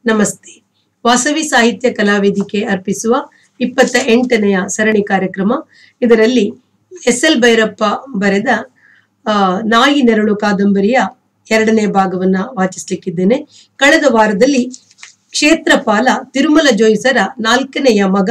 ನಮಸ್ತೆ ವಾಸವಿ ಸಾಹಿತ್ಯ ಕಲಾವೇದಿಕೆ ಅರ್ಪಿಸುವ ಇಪ್ಪತ್ತ ಎಂಟನೆಯ ಸರಣಿ ಕಾರ್ಯಕ್ರಮ ಇದರಲ್ಲಿ ಎಸ್ ಎಲ್ ಭೈರಪ್ಪ ಬರೆದ ಆ, ನಾಯಿ ನೆರಳು ಕಾದಂಬರಿಯ ಎರಡನೇ ಭಾಗವನ್ನ ವಾಚಿಸ್ಲಿಕ್ಕಿದ್ದೇನೆ ಕಳೆದ ವಾರದಲ್ಲಿ ಕ್ಷೇತ್ರಪಾಲ ತಿರುಮಲ ಜೋಯಿಸರ ನಾಲ್ಕನೆಯ ಮಗ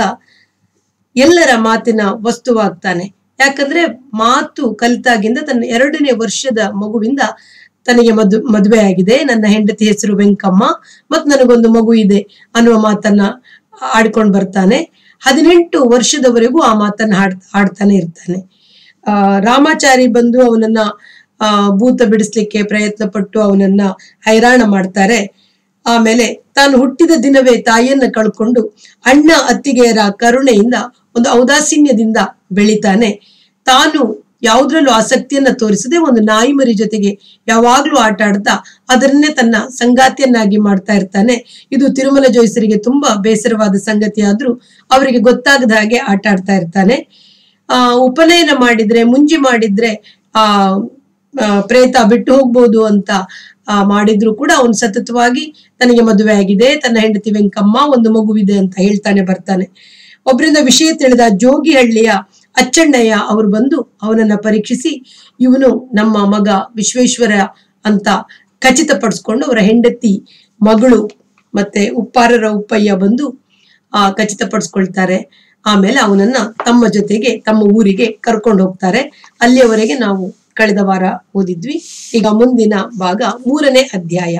ಎಲ್ಲರ ಮಾತಿನ ವಸ್ತುವಾಗ್ತಾನೆ ಯಾಕಂದ್ರೆ ಮಾತು ಕಲಿತಾಗಿಂದ ತನ್ನ ಎರಡನೇ ವರ್ಷದ ಮಗುವಿಂದ ತನಗೆ ಮದು ಮದುವೆ ಆಗಿದೆ ನನ್ನ ಹೆಂಡತಿ ಹೆಸರು ವೆಂಕಮ್ಮ ಮತ್ ನನಗೊಂದು ಮಗು ಇದೆ ಅನ್ನುವ ಮಾತನ್ನ ಆಡ್ಕೊಂಡು ಬರ್ತಾನೆ ಹದಿನೆಂಟು ವರ್ಷದವರೆಗೂ ಆ ಮಾತನ್ನ ಹಾಡ್ ಆಡ್ತಾನೆ ಇರ್ತಾನೆ ಆ ರಾಮಾಚಾರಿ ಬಂದು ಅವನನ್ನ ಆ ಭೂತ ಬಿಡಿಸ್ಲಿಕ್ಕೆ ಪ್ರಯತ್ನ ಪಟ್ಟು ಅವನನ್ನ ಹೈರಾಣ ಮಾಡ್ತಾರೆ ಆಮೇಲೆ ತಾನು ಹುಟ್ಟಿದ ದಿನವೇ ತಾಯಿಯನ್ನ ಕಳ್ಕೊಂಡು ಅಣ್ಣ ಅತ್ತಿಗೆಯರ ಕರುಣೆಯಿಂದ ಒಂದು ಔದಾಸೀನ್ಯದಿಂದ ಬೆಳಿತಾನೆ ತಾನು ಯಾವುದ್ರಲ್ಲೂ ಆಸಕ್ತಿಯನ್ನ ತೋರಿಸದೆ ಒಂದು ನಾಯಿ ಮರಿ ಜೊತೆಗೆ ಯಾವಾಗ್ಲೂ ಆಟ ಆಡ್ತಾ ಅದನ್ನೇ ತನ್ನ ಸಂಗಾತಿಯನ್ನಾಗಿ ಮಾಡ್ತಾ ಇರ್ತಾನೆ ಇದು ತಿರುಮಲ ಜೋಯಿಸರಿಗೆ ತುಂಬಾ ಬೇಸರವಾದ ಸಂಗತಿ ಆದ್ರೂ ಅವರಿಗೆ ಗೊತ್ತಾಗದ ಹಾಗೆ ಆಟ ಆಡ್ತಾ ಇರ್ತಾನೆ ಆ ಉಪನಯನ ಮಾಡಿದ್ರೆ ಮುಂಜಿ ಮಾಡಿದ್ರೆ ಆ ಆ, ಪ್ರೇತ ಬಿಟ್ಟು ಹೋಗ್ಬೋದು ಅಂತ ಆ, ಮಾಡಿದ್ರು ಕೂಡ ಅವನು ಸತತವಾಗಿ ತನಗೆ ಮದುವೆ ಆಗಿದೆ ತನ್ನ ಹೆಂಡತಿ ವೆಂಕಮ್ಮ ಒಂದು ಮಗುವಿದೆ ಅಂತ ಹೇಳ್ತಾನೆ ಬರ್ತಾನೆ ಒಬ್ಬರಿಂದ ವಿಷಯ ತಿಳಿದ ಜೋಗಿಹಳ್ಳಿಯ ಅಚ್ಚಣ್ಣಯ್ಯ ಅವರು ಬಂದು ಅವನನ್ನ ಪರೀಕ್ಷಿಸಿ ಇವನು ನಮ್ಮ ಮಗ ವಿಶ್ವೇಶ್ವರ ಅಂತ ಖಚಿತಪಡಿಸ್ಕೊಂಡು ಅವರ ಹೆಂಡತಿ ಮಗಳು ಮತ್ತೆ ಉಪ್ಪಾರರ ಉಪ್ಪಯ್ಯ ಬಂದು ಆ ಖಚಿತಪಡಿಸ್ಕೊಳ್ತಾರೆ ಆಮೇಲೆ ಅವನನ್ನ ತಮ್ಮ ಜೊತೆಗೆ ತಮ್ಮ ಊರಿಗೆ ಕರ್ಕೊಂಡು ಹೋಗ್ತಾರೆ ಅಲ್ಲಿಯವರೆಗೆ ನಾವು ಕಳೆದ ವಾರ ಓದಿದ್ವಿ ಈಗ ಮುಂದಿನ ಭಾಗ ಮೂರನೇ ಅಧ್ಯಾಯ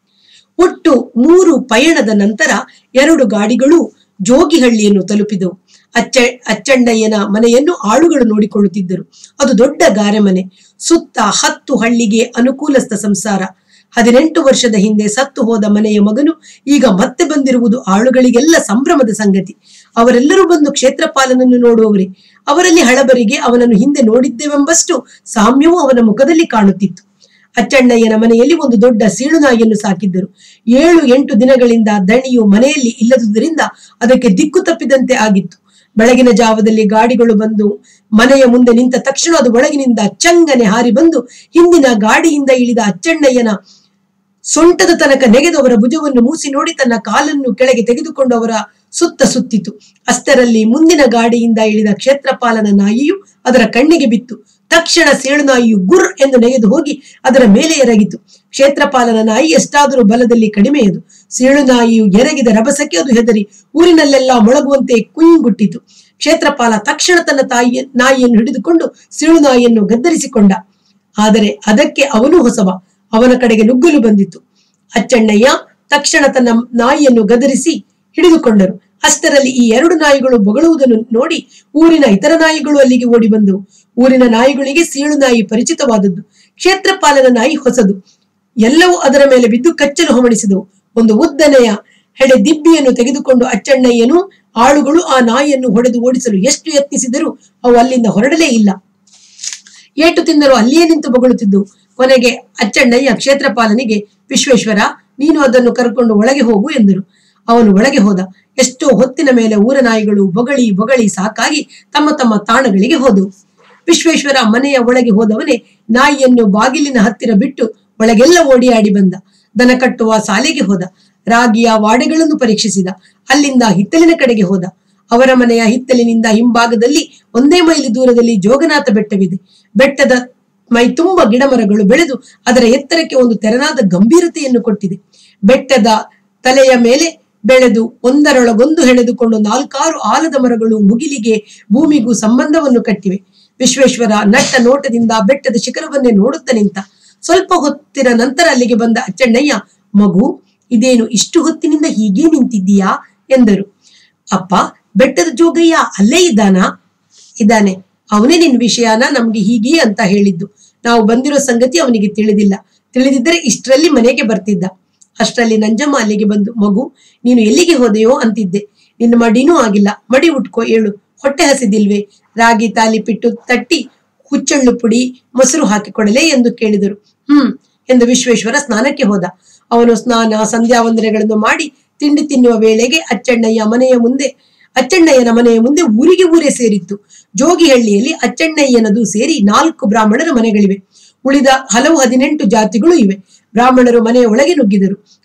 ಒಟ್ಟು ಮೂರು ಪಯಣದ ನಂತರ ಎರಡು ಗಾಡಿಗಳು ಜೋಗಿಹಳ್ಳಿಯನ್ನು ತಲುಪಿದವು ಅಚ್ಚ ಅಚ್ಚಣ್ಣಯ್ಯನ ಮನೆಯನ್ನು ಆಳುಗಳು ನೋಡಿಕೊಳ್ಳುತ್ತಿದ್ದರು ಅದು ದೊಡ್ಡ ಗಾರೆ ಮನೆ ಸುತ್ತ ಹತ್ತು ಹಳ್ಳಿಗೆ ಅನುಕೂಲಸ್ಥ ಸಂಸಾರ ಹದಿನೆಂಟು ವರ್ಷದ ಹಿಂದೆ ಸತ್ತು ಹೋದ ಮನೆಯ ಮಗನು ಈಗ ಮತ್ತೆ ಬಂದಿರುವುದು ಆಳುಗಳಿಗೆಲ್ಲ ಸಂಭ್ರಮದ ಸಂಗತಿ ಅವರೆಲ್ಲರೂ ಬಂದು ಕ್ಷೇತ್ರಪಾಲನನ್ನು ನೋಡುವವರೇ ಅವರಲ್ಲಿ ಹಳಬರಿಗೆ ಅವನನ್ನು ಹಿಂದೆ ನೋಡಿದ್ದೇವೆಂಬಷ್ಟು ಸಾಮ್ಯವೂ ಅವನ ಮುಖದಲ್ಲಿ ಕಾಣುತ್ತಿತ್ತು ಅಚ್ಚಣ್ಣಯ್ಯನ ಮನೆಯಲ್ಲಿ ಒಂದು ದೊಡ್ಡ ಸೀಳುನಾಯಿಯನ್ನು ಸಾಕಿದ್ದರು ಏಳು ಎಂಟು ದಿನಗಳಿಂದ ದಣಿಯು ಮನೆಯಲ್ಲಿ ಇಲ್ಲದುದರಿಂದ ಅದಕ್ಕೆ ದಿಕ್ಕು ತಪ್ಪಿದಂತೆ ಆಗಿತ್ತು ಬೆಳಗಿನ ಜಾವದಲ್ಲಿ ಗಾಡಿಗಳು ಬಂದು ಮನೆಯ ಮುಂದೆ ನಿಂತ ತಕ್ಷಣ ಅದು ಒಳಗಿನಿಂದ ಚಂಗನೆ ಹಾರಿ ಬಂದು ಹಿಂದಿನ ಗಾಡಿಯಿಂದ ಇಳಿದ ಅಚ್ಚಣ್ಣಯ್ಯನ ಸೊಂಟದ ತನಕ ನೆಗೆದು ಅವರ ಭುಜವನ್ನು ಮೂಸಿ ನೋಡಿ ತನ್ನ ಕಾಲನ್ನು ಕೆಳಗೆ ತೆಗೆದುಕೊಂಡು ಅವರ ಸುತ್ತ ಸುತ್ತಿತು ಅಷ್ಟರಲ್ಲಿ ಮುಂದಿನ ಗಾಡಿಯಿಂದ ಇಳಿದ ಕ್ಷೇತ್ರಪಾಲನ ನಾಯಿಯು ಅದರ ಕಣ್ಣಿಗೆ ಬಿತ್ತು ತಕ್ಷಣ ಸೇಳು ನಾಯಿಯು ಗುರ್ ಎಂದು ನೆಗೆದು ಹೋಗಿ ಅದರ ಮೇಲೆ ಎರಗಿತು ಕ್ಷೇತ್ರಪಾಲನ ನಾಯಿ ಎಷ್ಟಾದರೂ ಬಲದಲ್ಲಿ ಕಡಿಮೆಯದು ಸೇಳು ನಾಯಿಯು ಎರಗಿದ ರಭಸಕ್ಕೆ ಅದು ಹೆದರಿ ಊರಿನಲ್ಲೆಲ್ಲ ಮೊಳಗುವಂತೆ ಕುಂಗುಟ್ಟಿತು ಕ್ಷೇತ್ರಪಾಲ ತಕ್ಷಣ ತನ್ನ ತಾಯಿಯ ನಾಯಿಯನ್ನು ಹಿಡಿದುಕೊಂಡು ಸೀಳು ನಾಯಿಯನ್ನು ಗದ್ದರಿಸಿಕೊಂಡ ಆದರೆ ಅದಕ್ಕೆ ಅವನು ಹೊಸವ ಅವನ ಕಡೆಗೆ ನುಗ್ಗಲು ಬಂದಿತು ಅಚ್ಚಣ್ಣಯ್ಯ ತಕ್ಷಣ ತನ್ನ ನಾಯಿಯನ್ನು ಗದರಿಸಿ ಹಿಡಿದುಕೊಂಡರು ಅಷ್ಟರಲ್ಲಿ ಈ ಎರಡು ನಾಯಿಗಳು ಬೊಗಳುವುದನ್ನು ನೋಡಿ ಊರಿನ ಇತರ ನಾಯಿಗಳು ಅಲ್ಲಿಗೆ ಓಡಿ ಬಂದವು ಊರಿನ ನಾಯಿಗಳಿಗೆ ಸೀಳು ನಾಯಿ ಪರಿಚಿತವಾದದ್ದು ಕ್ಷೇತ್ರಪಾಲನ ನಾಯಿ ಹೊಸದು ಎಲ್ಲವೂ ಅದರ ಮೇಲೆ ಬಿದ್ದು ಕಚ್ಚಲು ಹೊಮಣಿಸಿದವು ಒಂದು ಉದ್ದನೆಯ ಹೆಡೆ ದಿಬ್ಬಿಯನ್ನು ತೆಗೆದುಕೊಂಡು ಅಚ್ಚಣ್ಣಯ್ಯನು ಆಳುಗಳು ಆ ನಾಯಿಯನ್ನು ಹೊಡೆದು ಓಡಿಸಲು ಎಷ್ಟು ಯತ್ನಿಸಿದರೂ ಅವು ಅಲ್ಲಿಂದ ಹೊರಡಲೇ ಇಲ್ಲ ಏಟು ತಿಂದರು ಅಲ್ಲಿಯೇ ನಿಂತು ಬೊಗಳುತ್ತಿದ್ದವು ಕೊನೆಗೆ ಅಚ್ಚಣ್ಣಯ್ಯ ಕ್ಷೇತ್ರಪಾಲನಿಗೆ ವಿಶ್ವೇಶ್ವರ ನೀನು ಅದನ್ನು ಕರ್ಕೊಂಡು ಒಳಗೆ ಹೋಗು ಎಂದರು ಅವನು ಒಳಗೆ ಹೋದ ಎಷ್ಟೋ ಹೊತ್ತಿನ ಮೇಲೆ ಊರ ನಾಯಿಗಳು ಬೊಗಳಿ ಬೊಗಳಿ ಸಾಕಾಗಿ ತಮ್ಮ ತಮ್ಮ ತಾಣಗಳಿಗೆ ಹೋದವು ವಿಶ್ವೇಶ್ವರ ಮನೆಯ ಒಳಗೆ ಹೋದವನೇ ನಾಯಿಯನ್ನು ಬಾಗಿಲಿನ ಹತ್ತಿರ ಬಿಟ್ಟು ಒಳಗೆಲ್ಲ ಓಡಿಯಾಡಿ ಬಂದ ದನ ಕಟ್ಟುವ ಸಾಲೆಗೆ ಹೋದ ರಾಗಿಯ ವಾಡೆಗಳನ್ನು ಪರೀಕ್ಷಿಸಿದ ಅಲ್ಲಿಂದ ಹಿತ್ತಲಿನ ಕಡೆಗೆ ಹೋದ ಅವರ ಮನೆಯ ಹಿತ್ತಲಿನಿಂದ ಹಿಂಭಾಗದಲ್ಲಿ ಒಂದೇ ಮೈಲಿ ದೂರದಲ್ಲಿ ಜೋಗನಾಥ ಬೆಟ್ಟವಿದೆ ಬೆಟ್ಟದ ಮೈ ತುಂಬ ಗಿಡಮರಗಳು ಬೆಳೆದು ಅದರ ಎತ್ತರಕ್ಕೆ ಒಂದು ತೆರನಾದ ಗಂಭೀರತೆಯನ್ನು ಕೊಟ್ಟಿದೆ ಬೆಟ್ಟದ ತಲೆಯ ಮೇಲೆ ಬೆಳೆದು ಒಂದರೊಳಗೊಂದು ಹೆಣೆದುಕೊಂಡು ನಾಲ್ಕಾರು ಆಲದ ಮರಗಳು ಮುಗಿಲಿಗೆ ಭೂಮಿಗೂ ಸಂಬಂಧವನ್ನು ಕಟ್ಟಿವೆ ವಿಶ್ವೇಶ್ವರ ನಟ್ಟ ನೋಟದಿಂದ ಬೆಟ್ಟದ ಶಿಖರವನ್ನೇ ನೋಡುತ್ತಾ ನಿಂತ ಸ್ವಲ್ಪ ಹೊತ್ತಿನ ನಂತರ ಅಲ್ಲಿಗೆ ಬಂದ ಅಚ್ಚಣ್ಣಯ್ಯ ಮಗು ಇದೇನು ಇಷ್ಟು ಹೊತ್ತಿನಿಂದ ಹೀಗೆ ನಿಂತಿದ್ದೀಯಾ ಎಂದರು ಅಪ್ಪ ಬೆಟ್ಟದ ಜೋಗಯ್ಯ ಅಲ್ಲೇ ಇದ್ದಾನಾ ಇದ್ದಾನೆ ಅವನೇ ನಿನ್ ವಿಷಯನ ನಮ್ಗೆ ಹೀಗೆ ಅಂತ ಹೇಳಿದ್ದು ನಾವು ಬಂದಿರೋ ಸಂಗತಿ ಅವನಿಗೆ ತಿಳಿದಿಲ್ಲ ತಿಳಿದಿದ್ದರೆ ಇಷ್ಟರಲ್ಲಿ ಮನೆಗೆ ಬರ್ತಿದ್ದ ಅಷ್ಟರಲ್ಲಿ ನಂಜಮ್ಮ ಅಲ್ಲಿಗೆ ಬಂದು ಮಗು ನೀನು ಎಲ್ಲಿಗೆ ಹೋದೆಯೋ ಅಂತಿದ್ದೆ ನಿನ್ನ ಮಡಿನೂ ಆಗಿಲ್ಲ ಮಡಿ ಉಟ್ಕೋ ಏಳು ಹೊಟ್ಟೆ ಹಸಿದಿಲ್ವೇ ರಾಗಿ ತಾಲಿಪಿಟ್ಟು ತಟ್ಟಿ ಹುಚ್ಚಳ್ಳು ಪುಡಿ ಮೊಸರು ಹಾಕಿಕೊಡಲೇ ಎಂದು ಕೇಳಿದರು ಹ್ಮ್ ಎಂದು ವಿಶ್ವೇಶ್ವರ ಸ್ನಾನಕ್ಕೆ ಹೋದ ಅವನು ಸ್ನಾನ ಸಂಧ್ಯಾ ವಂದನೆಗಳನ್ನು ಮಾಡಿ ತಿಂಡಿ ತಿನ್ನುವ ವೇಳೆಗೆ ಅಚ್ಚಣ್ಣಯ್ಯ ಮನೆಯ ಮುಂದೆ ಅಚ್ಚಣ್ಣಯ್ಯನ ಮನೆಯ ಮುಂದೆ ಊರಿಗೆ ಊರೇ ಸೇರಿತ್ತು ಜೋಗಿಹಳ್ಳಿಯಲ್ಲಿ ಅಚ್ಚಣ್ಣಯ್ಯನದು ಸೇರಿ ನಾಲ್ಕು ಬ್ರಾಹ್ಮಣರ ಮನೆಗಳಿವೆ ಉಳಿದ ಹಲವು ಹದಿನೆಂಟು ಜಾತಿಗಳು ಇವೆ ಬ್ರಾಹ್ಮಣರು ಮನೆಯ ಒಳಗೆ ನುಗ್ಗಿದರು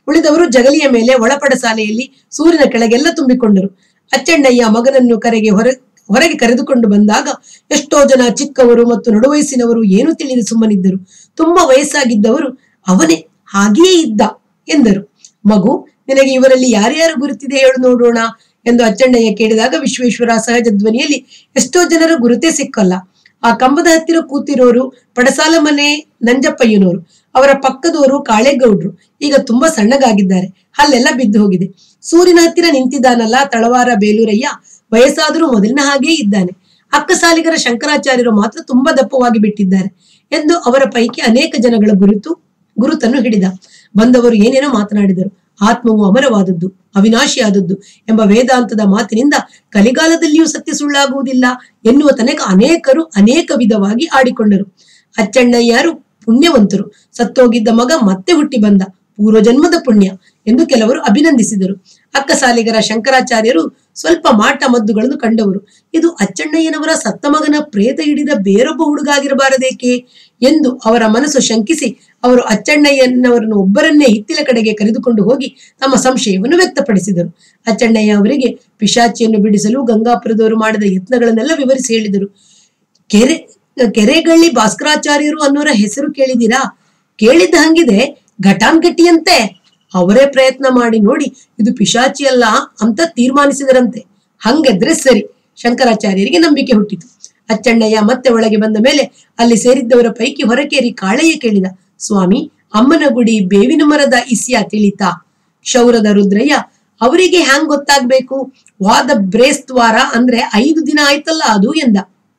ಉಳಿದವರು ಜಗಲಿಯ ಮೇಲೆ ಒಳಪಡಸಾಲೆಯಲ್ಲಿ ಸೂರ್ಯನ ಕೆಳಗೆಲ್ಲ ತುಂಬಿಕೊಂಡರು ಅಚ್ಚಣ್ಣಯ್ಯ ಮಗನನ್ನು ಕರೆಗೆ ಹೊರ ಹೊರಗೆ ಕರೆದುಕೊಂಡು ಬಂದಾಗ ಎಷ್ಟೋ ಜನ ಚಿಕ್ಕವರು ಮತ್ತು ನಡುವಯಸ್ಸಿನವರು ಏನು ತಿಳಿದು ಸುಮ್ಮನಿದ್ದರು ತುಂಬಾ ವಯಸ್ಸಾಗಿದ್ದವರು ಅವನೇ ಹಾಗೆಯೇ ಇದ್ದ ಎಂದರು ಮಗು ನಿನಗೆ ಇವರಲ್ಲಿ ಯಾರ್ಯಾರು ಗುರುತಿದೆ ಹೇಳು ನೋಡೋಣ ಎಂದು ಅಚ್ಚಣ್ಣಯ್ಯ ಕೇಳಿದಾಗ ವಿಶ್ವೇಶ್ವರ ಸಹಜ ಧ್ವನಿಯಲ್ಲಿ ಎಷ್ಟೋ ಜನರ ಗುರುತೇ ಸಿಕ್ಕಲ್ಲ ಆ ಕಂಬದ ಹತ್ತಿರ ಕೂತಿರೋರು ಪಡಸಾಲ ಮನೆ ನಂಜಪ್ಪಯ್ಯನವರು ಅವರ ಪಕ್ಕದವರು ಕಾಳೇಗೌಡ್ರು ಈಗ ತುಂಬಾ ಸಣ್ಣಗಾಗಿದ್ದಾರೆ ಹಲ್ಲೆಲ್ಲ ಬಿದ್ದು ಹೋಗಿದೆ ಸೂರ್ಯನ ಹತ್ತಿರ ನಿಂತಿದ್ದಾನಲ್ಲ ತಳವಾರ ಬೇಲೂರಯ್ಯ ವಯಸ್ಸಾದರೂ ಮೊದಲಿನ ಹಾಗೇ ಇದ್ದಾನೆ ಅಕ್ಕಸಾಲಿಗರ ಶಂಕರಾಚಾರ್ಯರು ಮಾತ್ರ ತುಂಬಾ ದಪ್ಪವಾಗಿ ಬಿಟ್ಟಿದ್ದಾರೆ ಎಂದು ಅವರ ಪೈಕಿ ಅನೇಕ ಜನಗಳ ಗುರುತು ಗುರುತನ್ನು ಹಿಡಿದ ಬಂದವರು ಏನೇನೋ ಮಾತನಾಡಿದರು ಆತ್ಮವು ಅಮರವಾದದ್ದು ಅವಿನಾಶಿಯಾದದ್ದು ಎಂಬ ವೇದಾಂತದ ಮಾತಿನಿಂದ ಕಲಿಗಾಲದಲ್ಲಿಯೂ ಸತ್ಯ ಸುಳ್ಳಾಗುವುದಿಲ್ಲ ಎನ್ನುವ ತನಕ ಅನೇಕರು ಅನೇಕ ವಿಧವಾಗಿ ಆಡಿಕೊಂಡರು ಅಚ್ಚಣ್ಣಯ್ಯರು ಪುಣ್ಯವಂತರು ಸತ್ತೋಗಿದ್ದ ಮಗ ಮತ್ತೆ ಹುಟ್ಟಿ ಬಂದ ಪೂರ್ವಜನ್ಮದ ಪುಣ್ಯ ಎಂದು ಕೆಲವರು ಅಭಿನಂದಿಸಿದರು ಅಕ್ಕಸಾಲಿಗರ ಶಂಕರಾಚಾರ್ಯರು ಸ್ವಲ್ಪ ಮಾಟ ಮದ್ದುಗಳನ್ನು ಕಂಡವರು ಇದು ಅಚ್ಚಣ್ಣಯ್ಯನವರ ಸತ್ತ ಮಗನ ಪ್ರೇತ ಹಿಡಿದ ಬೇರೊಬ್ಬ ಹುಡುಗಾಗಿರಬಾರದೇಕೆ ಎಂದು ಅವರ ಮನಸ್ಸು ಶಂಕಿಸಿ ಅವರು ಅಚ್ಚಣ್ಣಯ್ಯನವರನ್ನು ಒಬ್ಬರನ್ನೇ ಹಿತ್ತಿಲ ಕಡೆಗೆ ಕರೆದುಕೊಂಡು ಹೋಗಿ ತಮ್ಮ ಸಂಶಯವನ್ನು ವ್ಯಕ್ತಪಡಿಸಿದರು ಅಚ್ಚಣ್ಣಯ್ಯ ಅವರಿಗೆ ಪಿಶಾಚಿಯನ್ನು ಬಿಡಿಸಲು ಗಂಗಾಪುರದವರು ಮಾಡಿದ ಯತ್ನಗಳನ್ನೆಲ್ಲ ವಿವರಿಸಿ ಹೇಳಿದರು ಕೆರೆ ಕೆರೆಗಳ್ಳಿ ಭಾಸ್ಕರಾಚಾರ್ಯರು ಅನ್ನೋರ ಹೆಸರು ಕೇಳಿದಿರಾ ಕೇಳಿದ್ದ ಹಂಗಿದೆ ಘಟಾನ್ಘಟಿಯಂತೆ ಅವರೇ ಪ್ರಯತ್ನ ಮಾಡಿ ನೋಡಿ ಇದು ಪಿಶಾಚಿ ಅಲ್ಲ ಅಂತ ತೀರ್ಮಾನಿಸಿದರಂತೆ ಹಂಗೆದ್ರೆ ಸರಿ ಶಂಕರಾಚಾರ್ಯರಿಗೆ ನಂಬಿಕೆ ಹುಟ್ಟಿತು ಅಚ್ಚಣ್ಣಯ್ಯ ಮತ್ತೆ ಒಳಗೆ ಬಂದ ಮೇಲೆ ಅಲ್ಲಿ ಸೇರಿದ್ದವರ ಪೈಕಿ ಹೊರಕೇರಿ ಕಾಳಯ್ಯ ಕೇಳಿದ ಸ್ವಾಮಿ ಅಮ್ಮನ ಗುಡಿ ಬೇವಿನ ಮರದ ಇಸ್ಯ ತಿಳಿತಾ ಕ್ಷೌರದ ರುದ್ರಯ್ಯ ಅವರಿಗೆ ಹ್ಯಾಂಗ್ ಗೊತ್ತಾಗ್ಬೇಕು ವಾದ ಬ್ರೇಸ್ತ್ವಾರ ಅಂದ್ರೆ ಐದು ದಿನ ಆಯ್ತಲ್ಲ ಅದು ಎಂದ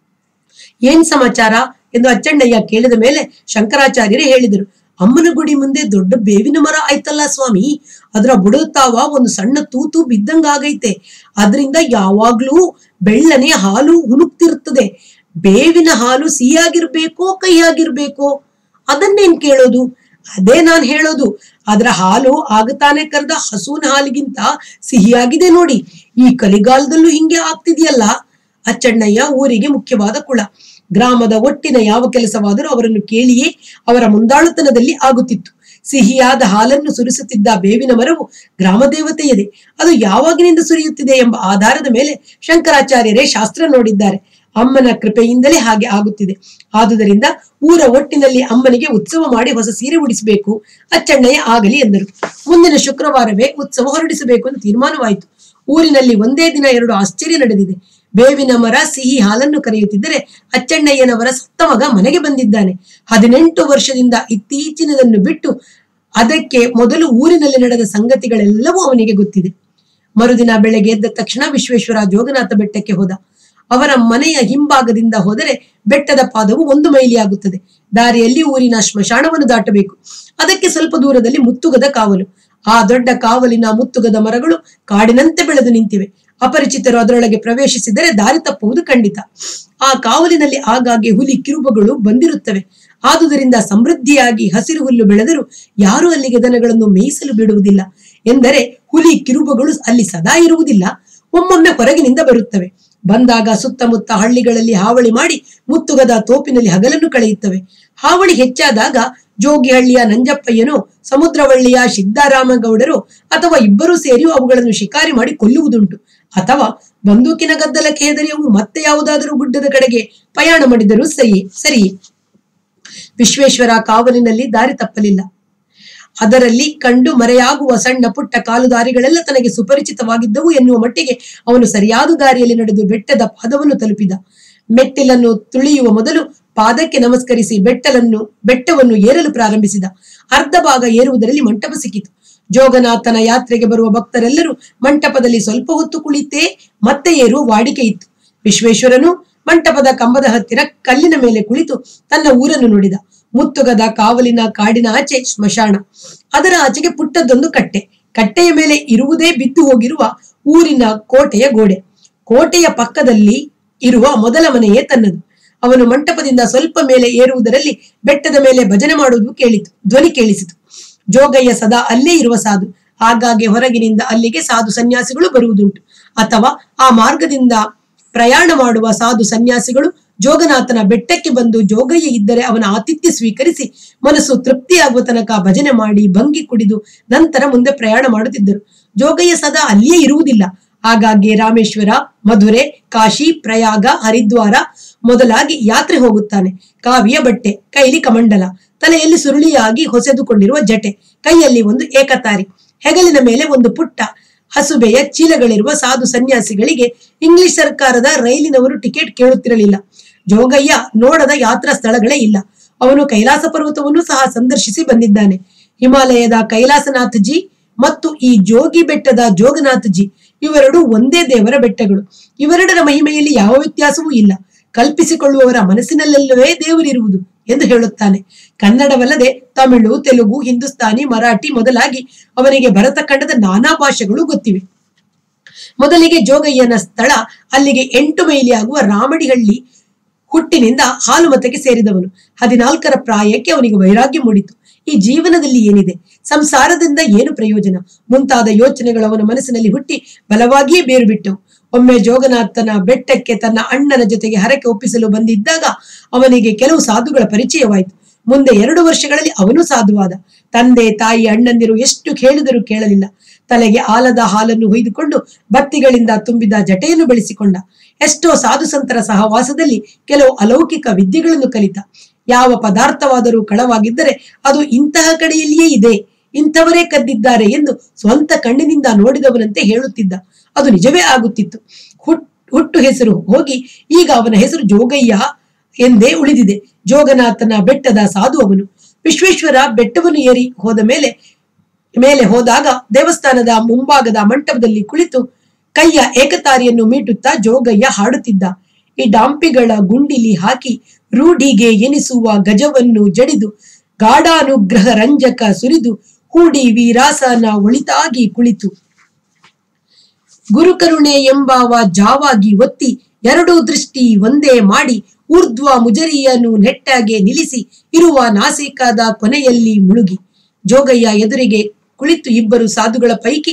ಏನ್ ಸಮಾಚಾರ ಎಂದು ಅಚ್ಚಣ್ಣಯ್ಯ ಕೇಳಿದ ಮೇಲೆ ಶಂಕರಾಚಾರ್ಯರೇ ಹೇಳಿದರು ಅಮ್ಮನ ಗುಡಿ ಮುಂದೆ ದೊಡ್ಡ ಬೇವಿನ ಮರ ಆಯ್ತಲ್ಲ ಸ್ವಾಮಿ ಅದರ ಬುಡತಾವ ಒಂದು ಸಣ್ಣ ತೂತು ಬಿದ್ದಂಗಾಗೈತೆ ಅದರಿಂದ ಯಾವಾಗ್ಲೂ ಬೆಳ್ಳನೆ ಹಾಲು ಹುನುಕ್ತಿರ್ತದೆ ಬೇವಿನ ಹಾಲು ಸಿಹಿಯಾಗಿರ್ಬೇಕೋ ಕಹಿಯಾಗಿರ್ಬೇಕೋ ಅದನ್ನೇನ್ ಕೇಳೋದು ಅದೇ ನಾನ್ ಹೇಳೋದು ಅದರ ಹಾಲು ಆಗತಾನೆ ಕರೆದ ಹಸುವಿನ ಹಾಲಿಗಿಂತ ಸಿಹಿಯಾಗಿದೆ ನೋಡಿ ಈ ಕಲಿಗಾಲದಲ್ಲೂ ಹಿಂಗೆ ಆಗ್ತಿದೆಯಲ್ಲ ಅಚ್ಚಣ್ಣಯ್ಯ ಊರಿಗೆ ಮುಖ್ಯವಾದ ಕುಳ ಗ್ರಾಮದ ಒಟ್ಟಿನ ಯಾವ ಕೆಲಸವಾದರೂ ಅವರನ್ನು ಕೇಳಿಯೇ ಅವರ ಮುಂದಾಳುತನದಲ್ಲಿ ಆಗುತ್ತಿತ್ತು ಸಿಹಿಯಾದ ಹಾಲನ್ನು ಸುರಿಸುತ್ತಿದ್ದ ಬೇವಿನ ಮರವು ಗ್ರಾಮ ದೇವತೆಯದೆ ಅದು ಯಾವಾಗಿನಿಂದ ಸುರಿಯುತ್ತಿದೆ ಎಂಬ ಆಧಾರದ ಮೇಲೆ ಶಂಕರಾಚಾರ್ಯರೇ ಶಾಸ್ತ್ರ ನೋಡಿದ್ದಾರೆ ಅಮ್ಮನ ಕೃಪೆಯಿಂದಲೇ ಹಾಗೆ ಆಗುತ್ತಿದೆ ಆದುದರಿಂದ ಊರ ಒಟ್ಟಿನಲ್ಲಿ ಅಮ್ಮನಿಗೆ ಉತ್ಸವ ಮಾಡಿ ಹೊಸ ಸೀರೆ ಉಡಿಸಬೇಕು ಅಚ್ಚಣ್ಣಯ್ಯ ಆಗಲಿ ಎಂದರು ಮುಂದಿನ ಶುಕ್ರವಾರವೇ ಉತ್ಸವ ಹೊರಡಿಸಬೇಕು ಎಂದು ತೀರ್ಮಾನವಾಯಿತು ಊರಿನಲ್ಲಿ ಒಂದೇ ದಿನ ಎರಡು ಆಶ್ಚರ್ಯ ನಡೆದಿದೆ ಬೇವಿನ ಮರ ಸಿಹಿ ಹಾಲನ್ನು ಕರೆಯುತ್ತಿದ್ದರೆ ಅಚ್ಚಣ್ಣಯ್ಯನವರ ಸತ್ತ ಮಗ ಮನೆಗೆ ಬಂದಿದ್ದಾನೆ ಹದಿನೆಂಟು ವರ್ಷದಿಂದ ಇತ್ತೀಚಿನದನ್ನು ಬಿಟ್ಟು ಅದಕ್ಕೆ ಮೊದಲು ಊರಿನಲ್ಲಿ ನಡೆದ ಸಂಗತಿಗಳೆಲ್ಲವೂ ಅವನಿಗೆ ಗೊತ್ತಿದೆ ಮರುದಿನ ಬೆಳಗ್ಗೆ ಎದ್ದ ತಕ್ಷಣ ವಿಶ್ವೇಶ್ವರ ಜೋಗನಾಥ ಬೆಟ್ಟಕ್ಕೆ ಹೋದ ಅವರ ಮನೆಯ ಹಿಂಭಾಗದಿಂದ ಹೋದರೆ ಬೆಟ್ಟದ ಪಾದವು ಒಂದು ಮೈಲಿ ಆಗುತ್ತದೆ ದಾರಿಯಲ್ಲಿ ಊರಿನ ಸ್ಮಶಾನವನ್ನು ದಾಟಬೇಕು ಅದಕ್ಕೆ ಸ್ವಲ್ಪ ದೂರದಲ್ಲಿ ಮುತ್ತುಗದ ಕಾವಲು ಆ ದೊಡ್ಡ ಕಾವಲಿನ ಮುತ್ತುಗದ ಮರಗಳು ಕಾಡಿನಂತೆ ಬೆಳೆದು ನಿಂತಿವೆ ಅಪರಿಚಿತರು ಅದರೊಳಗೆ ಪ್ರವೇಶಿಸಿದರೆ ದಾರಿ ತಪ್ಪುವುದು ಖಂಡಿತ ಆ ಕಾವಲಿನಲ್ಲಿ ಆಗಾಗ್ಗೆ ಹುಲಿ ಕಿರುಬಗಳು ಬಂದಿರುತ್ತವೆ ಆದುದರಿಂದ ಸಮೃದ್ಧಿಯಾಗಿ ಹಸಿರು ಹುಲ್ಲು ಬೆಳೆದರೂ ಯಾರೂ ಅಲ್ಲಿಗೆ ದನಗಳನ್ನು ಮೇಯಿಸಲು ಬಿಡುವುದಿಲ್ಲ ಎಂದರೆ ಹುಲಿ ಕಿರುಬಗಳು ಅಲ್ಲಿ ಸದಾ ಇರುವುದಿಲ್ಲ ಒಮ್ಮೊಮ್ಮೆ ಹೊರಗಿನಿಂದ ಬರುತ್ತವೆ ಬಂದಾಗ ಸುತ್ತಮುತ್ತ ಹಳ್ಳಿಗಳಲ್ಲಿ ಹಾವಳಿ ಮಾಡಿ ಮುತ್ತುಗದ ತೋಪಿನಲ್ಲಿ ಹಗಲನ್ನು ಕಳೆಯುತ್ತವೆ ಹಾವಳಿ ಹೆಚ್ಚಾದಾಗ ಜೋಗಿಹಳ್ಳಿಯ ನಂಜಪ್ಪಯ್ಯನೋ ಸಮುದ್ರವಳ್ಳಿಯ ಸಿದ್ದಾರಾಮಗೌಡರು ಅಥವಾ ಇಬ್ಬರೂ ಸೇರಿಯೂ ಅವುಗಳನ್ನು ಶಿಕಾರಿ ಮಾಡಿ ಕೊಲ್ಲುವುದುಂಟು ಅಥವಾ ಬಂದೂಕಿನ ಗದ್ದಲಕ್ಕೆ ಹೆದರಿ ಅವು ಮತ್ತೆ ಯಾವುದಾದರೂ ಗುಡ್ಡದ ಕಡೆಗೆ ಪ್ರಯಾಣ ಮಾಡಿದರೂ ಸರಿ ಸರಿ ವಿಶ್ವೇಶ್ವರ ಕಾವಲಿನಲ್ಲಿ ದಾರಿ ತಪ್ಪಲಿಲ್ಲ ಅದರಲ್ಲಿ ಕಂಡು ಮರೆಯಾಗುವ ಸಣ್ಣ ಪುಟ್ಟ ಕಾಲುದಾರಿಗಳೆಲ್ಲ ತನಗೆ ಸುಪರಿಚಿತವಾಗಿದ್ದವು ಎನ್ನುವ ಮಟ್ಟಿಗೆ ಅವನು ಸರಿಯಾದ ದಾರಿಯಲ್ಲಿ ನಡೆದು ಬೆಟ್ಟದ ಪಾದವನ್ನು ತಲುಪಿದ ಮೆಟ್ಟಿಲನ್ನು ತುಳಿಯುವ ಮೊದಲು ಪಾದಕ್ಕೆ ನಮಸ್ಕರಿಸಿ ಬೆಟ್ಟಲನ್ನು ಬೆಟ್ಟವನ್ನು ಏರಲು ಪ್ರಾರಂಭಿಸಿದ ಅರ್ಧ ಭಾಗ ಏರುವುದರಲ್ಲಿ ಮಂಟಪ ಸಿಕ್ಕಿತು ಜೋಗನಾಥನ ಯಾತ್ರೆಗೆ ಬರುವ ಭಕ್ತರೆಲ್ಲರೂ ಮಂಟಪದಲ್ಲಿ ಸ್ವಲ್ಪ ಹೊತ್ತು ಕುಳಿತೇ ಮತ್ತೆ ಏರುವ ವಾಡಿಕೆ ಇತ್ತು ವಿಶ್ವೇಶ್ವರನು ಮಂಟಪದ ಕಂಬದ ಹತ್ತಿರ ಕಲ್ಲಿನ ಮೇಲೆ ಕುಳಿತು ತನ್ನ ಊರನ್ನು ನುಡಿದ ಮುತ್ತುಗದ ಕಾವಲಿನ ಕಾಡಿನ ಆಚೆ ಸ್ಮಶಾನ ಅದರ ಆಚೆಗೆ ಪುಟ್ಟದೊಂದು ಕಟ್ಟೆ ಕಟ್ಟೆಯ ಮೇಲೆ ಇರುವುದೇ ಬಿದ್ದು ಹೋಗಿರುವ ಊರಿನ ಕೋಟೆಯ ಗೋಡೆ ಕೋಟೆಯ ಪಕ್ಕದಲ್ಲಿ ಇರುವ ಮೊದಲ ಮನೆಯೇ ತನ್ನದು ಅವನು ಮಂಟಪದಿಂದ ಸ್ವಲ್ಪ ಮೇಲೆ ಏರುವುದರಲ್ಲಿ ಬೆಟ್ಟದ ಮೇಲೆ ಭಜನೆ ಮಾಡುವುದು ಕೇಳಿತು ಧ್ವನಿ ಕೇಳಿಸಿತು ಜೋಗಯ್ಯ ಸದಾ ಅಲ್ಲೇ ಇರುವ ಸಾಧು ಆಗಾಗ್ಗೆ ಹೊರಗಿನಿಂದ ಅಲ್ಲಿಗೆ ಸಾಧು ಸನ್ಯಾಸಿಗಳು ಬರುವುದುಂಟು ಅಥವಾ ಆ ಮಾರ್ಗದಿಂದ ಪ್ರಯಾಣ ಮಾಡುವ ಸಾಧು ಸನ್ಯಾಸಿಗಳು ಜೋಗನಾಥನ ಬೆಟ್ಟಕ್ಕೆ ಬಂದು ಜೋಗಯ್ಯ ಇದ್ದರೆ ಅವನ ಆತಿಥ್ಯ ಸ್ವೀಕರಿಸಿ ಮನಸ್ಸು ತೃಪ್ತಿಯಾಗುವ ತನಕ ಭಜನೆ ಮಾಡಿ ಭಂಗಿ ಕುಡಿದು ನಂತರ ಮುಂದೆ ಪ್ರಯಾಣ ಮಾಡುತ್ತಿದ್ದರು ಜೋಗಯ್ಯ ಸದಾ ಅಲ್ಲಿಯೇ ಇರುವುದಿಲ್ಲ ಆಗಾಗ್ಗೆ ರಾಮೇಶ್ವರ ಮಧುರೆ ಕಾಶಿ ಪ್ರಯಾಗ ಹರಿದ್ವಾರ ಮೊದಲಾಗಿ ಯಾತ್ರೆ ಹೋಗುತ್ತಾನೆ ಕಾವಿಯ ಬಟ್ಟೆ ಕೈಲಿ ಕಮಂಡಲ ತಲೆಯಲ್ಲಿ ಸುರುಳಿಯಾಗಿ ಹೊಸೆದುಕೊಂಡಿರುವ ಜಟೆ ಕೈಯಲ್ಲಿ ಒಂದು ಏಕತಾರಿ ಹೆಗಲಿನ ಮೇಲೆ ಒಂದು ಪುಟ್ಟ ಹಸುಬೆಯ ಚೀಲಗಳಿರುವ ಸಾಧು ಸನ್ಯಾಸಿಗಳಿಗೆ ಇಂಗ್ಲಿಷ್ ಸರ್ಕಾರದ ರೈಲಿನವರು ಟಿಕೆಟ್ ಕೇಳುತ್ತಿರಲಿಲ್ಲ ಜೋಗಯ್ಯ ನೋಡದ ಯಾತ್ರಾ ಸ್ಥಳಗಳೇ ಇಲ್ಲ ಅವನು ಕೈಲಾಸ ಪರ್ವತವನ್ನು ಸಹ ಸಂದರ್ಶಿಸಿ ಬಂದಿದ್ದಾನೆ ಹಿಮಾಲಯದ ಕೈಲಾಸನಾಥಜಿ ಮತ್ತು ಈ ಜೋಗಿ ಬೆಟ್ಟದ ಜೋಗನಾಥಜಿ ಇವೆರಡು ಒಂದೇ ದೇವರ ಬೆಟ್ಟಗಳು ಇವೆರಡರ ಮಹಿಮೆಯಲ್ಲಿ ಯಾವ ವ್ಯತ್ಯಾಸವೂ ಇಲ್ಲ ಕಲ್ಪಿಸಿಕೊಳ್ಳುವವರ ಮನಸ್ಸಿನಲ್ಲೇ ದೇವರಿರುವುದು ಎಂದು ಹೇಳುತ್ತಾನೆ ಕನ್ನಡವಲ್ಲದೆ ತಮಿಳು ತೆಲುಗು ಹಿಂದೂಸ್ತಾನಿ ಮರಾಠಿ ಮೊದಲಾಗಿ ಅವನಿಗೆ ಭರತ ಖಂಡದ ನಾನಾ ಭಾಷೆಗಳು ಗೊತ್ತಿವೆ ಮೊದಲಿಗೆ ಜೋಗಯ್ಯನ ಸ್ಥಳ ಅಲ್ಲಿಗೆ ಎಂಟು ಮೈಲಿ ಆಗುವ ರಾಮಡಿಹಳ್ಳಿ ಹುಟ್ಟಿನಿಂದ ಹಾಲುಮತಕ್ಕೆ ಸೇರಿದವನು ಹದಿನಾಲ್ಕರ ಪ್ರಾಯಕ್ಕೆ ಅವನಿಗೆ ವೈರಾಗ್ಯ ಮೂಡಿತು ಈ ಜೀವನದಲ್ಲಿ ಏನಿದೆ ಸಂಸಾರದಿಂದ ಏನು ಪ್ರಯೋಜನ ಮುಂತಾದ ಯೋಚನೆಗಳು ಅವನ ಮನಸ್ಸಿನಲ್ಲಿ ಹುಟ್ಟಿ ಬಲವಾಗಿಯೇ ಬೇರು ಬಿಟ್ಟವು ಒಮ್ಮೆ ಜೋಗನಾಥನ ಬೆಟ್ಟಕ್ಕೆ ತನ್ನ ಅಣ್ಣನ ಜೊತೆಗೆ ಹರಕೆ ಒಪ್ಪಿಸಲು ಬಂದಿದ್ದಾಗ ಅವನಿಗೆ ಕೆಲವು ಸಾಧುಗಳ ಪರಿಚಯವಾಯಿತು ಮುಂದೆ ಎರಡು ವರ್ಷಗಳಲ್ಲಿ ಅವನು ಸಾಧುವಾದ ತಂದೆ ತಾಯಿ ಅಣ್ಣಂದಿರು ಎಷ್ಟು ಕೇಳಿದರೂ ಕೇಳಲಿಲ್ಲ ತಲೆಗೆ ಆಲದ ಹಾಲನ್ನು ಹೊಯ್ದುಕೊಂಡು ಬತ್ತಿಗಳಿಂದ ತುಂಬಿದ ಜಟೆಯನ್ನು ಬೆಳೆಸಿಕೊಂಡ ಎಷ್ಟೋ ಸಾಧು ಸಂತರ ಸಹವಾಸದಲ್ಲಿ ಕೆಲವು ಅಲೌಕಿಕ ವಿದ್ಯೆಗಳನ್ನು ಕಲಿತ ಯಾವ ಪದಾರ್ಥವಾದರೂ ಕಳವಾಗಿದ್ದರೆ ಅದು ಇಂತಹ ಕಡೆಯಲ್ಲಿಯೇ ಇದೆ ಇಂಥವರೇ ಕದ್ದಿದ್ದಾರೆ ಎಂದು ಸ್ವಂತ ಕಣ್ಣಿನಿಂದ ನೋಡಿದವನಂತೆ ಹೇಳುತ್ತಿದ್ದ ಅದು ನಿಜವೇ ಆಗುತ್ತಿತ್ತು ಹುಟ್ ಹುಟ್ಟು ಹೆಸರು ಹೋಗಿ ಈಗ ಅವನ ಹೆಸರು ಜೋಗಯ್ಯ ಎಂದೇ ಉಳಿದಿದೆ ಜೋಗನಾಥನ ಬೆಟ್ಟದ ಸಾಧು ಅವನು ವಿಶ್ವೇಶ್ವರ ಬೆಟ್ಟವನ್ನು ಏರಿ ಹೋದ ಮೇಲೆ ಮೇಲೆ ಹೋದಾಗ ದೇವಸ್ಥಾನದ ಮುಂಭಾಗದ ಮಂಟಪದಲ್ಲಿ ಕುಳಿತು ಕೈಯ ಏಕತಾರಿಯನ್ನು ಮೀಟುತ್ತಾ ಜೋಗಯ್ಯ ಹಾಡುತ್ತಿದ್ದ ಈ ಡಾಂಪಿಗಳ ಗುಂಡಿಲಿ ಹಾಕಿ ರೂಢಿಗೆ ಎನಿಸುವ ಗಜವನ್ನು ಜಡಿದು ಗಾಢಾನುಗ್ರಹ ರಂಜಕ ಸುರಿದು ಹೂಡಿ ವೀರಾಸನ ಒಳಿತಾಗಿ ಕುಳಿತು ಗುರುಕರುಣೆ ಎಂಬಾವ ಜಾವಾಗಿ ಒತ್ತಿ ಎರಡೂ ದೃಷ್ಟಿ ಒಂದೇ ಮಾಡಿ ಊರ್ಧ್ವ ಮುಜರಿಯನ್ನು ನೆಟ್ಟಾಗೆ ನಿಲ್ಲಿಸಿ ಇರುವ ನಾಸಿಕದ ಕೊನೆಯಲ್ಲಿ ಮುಳುಗಿ ಜೋಗಯ್ಯ ಎದುರಿಗೆ ಕುಳಿತು ಇಬ್ಬರು ಸಾಧುಗಳ ಪೈಕಿ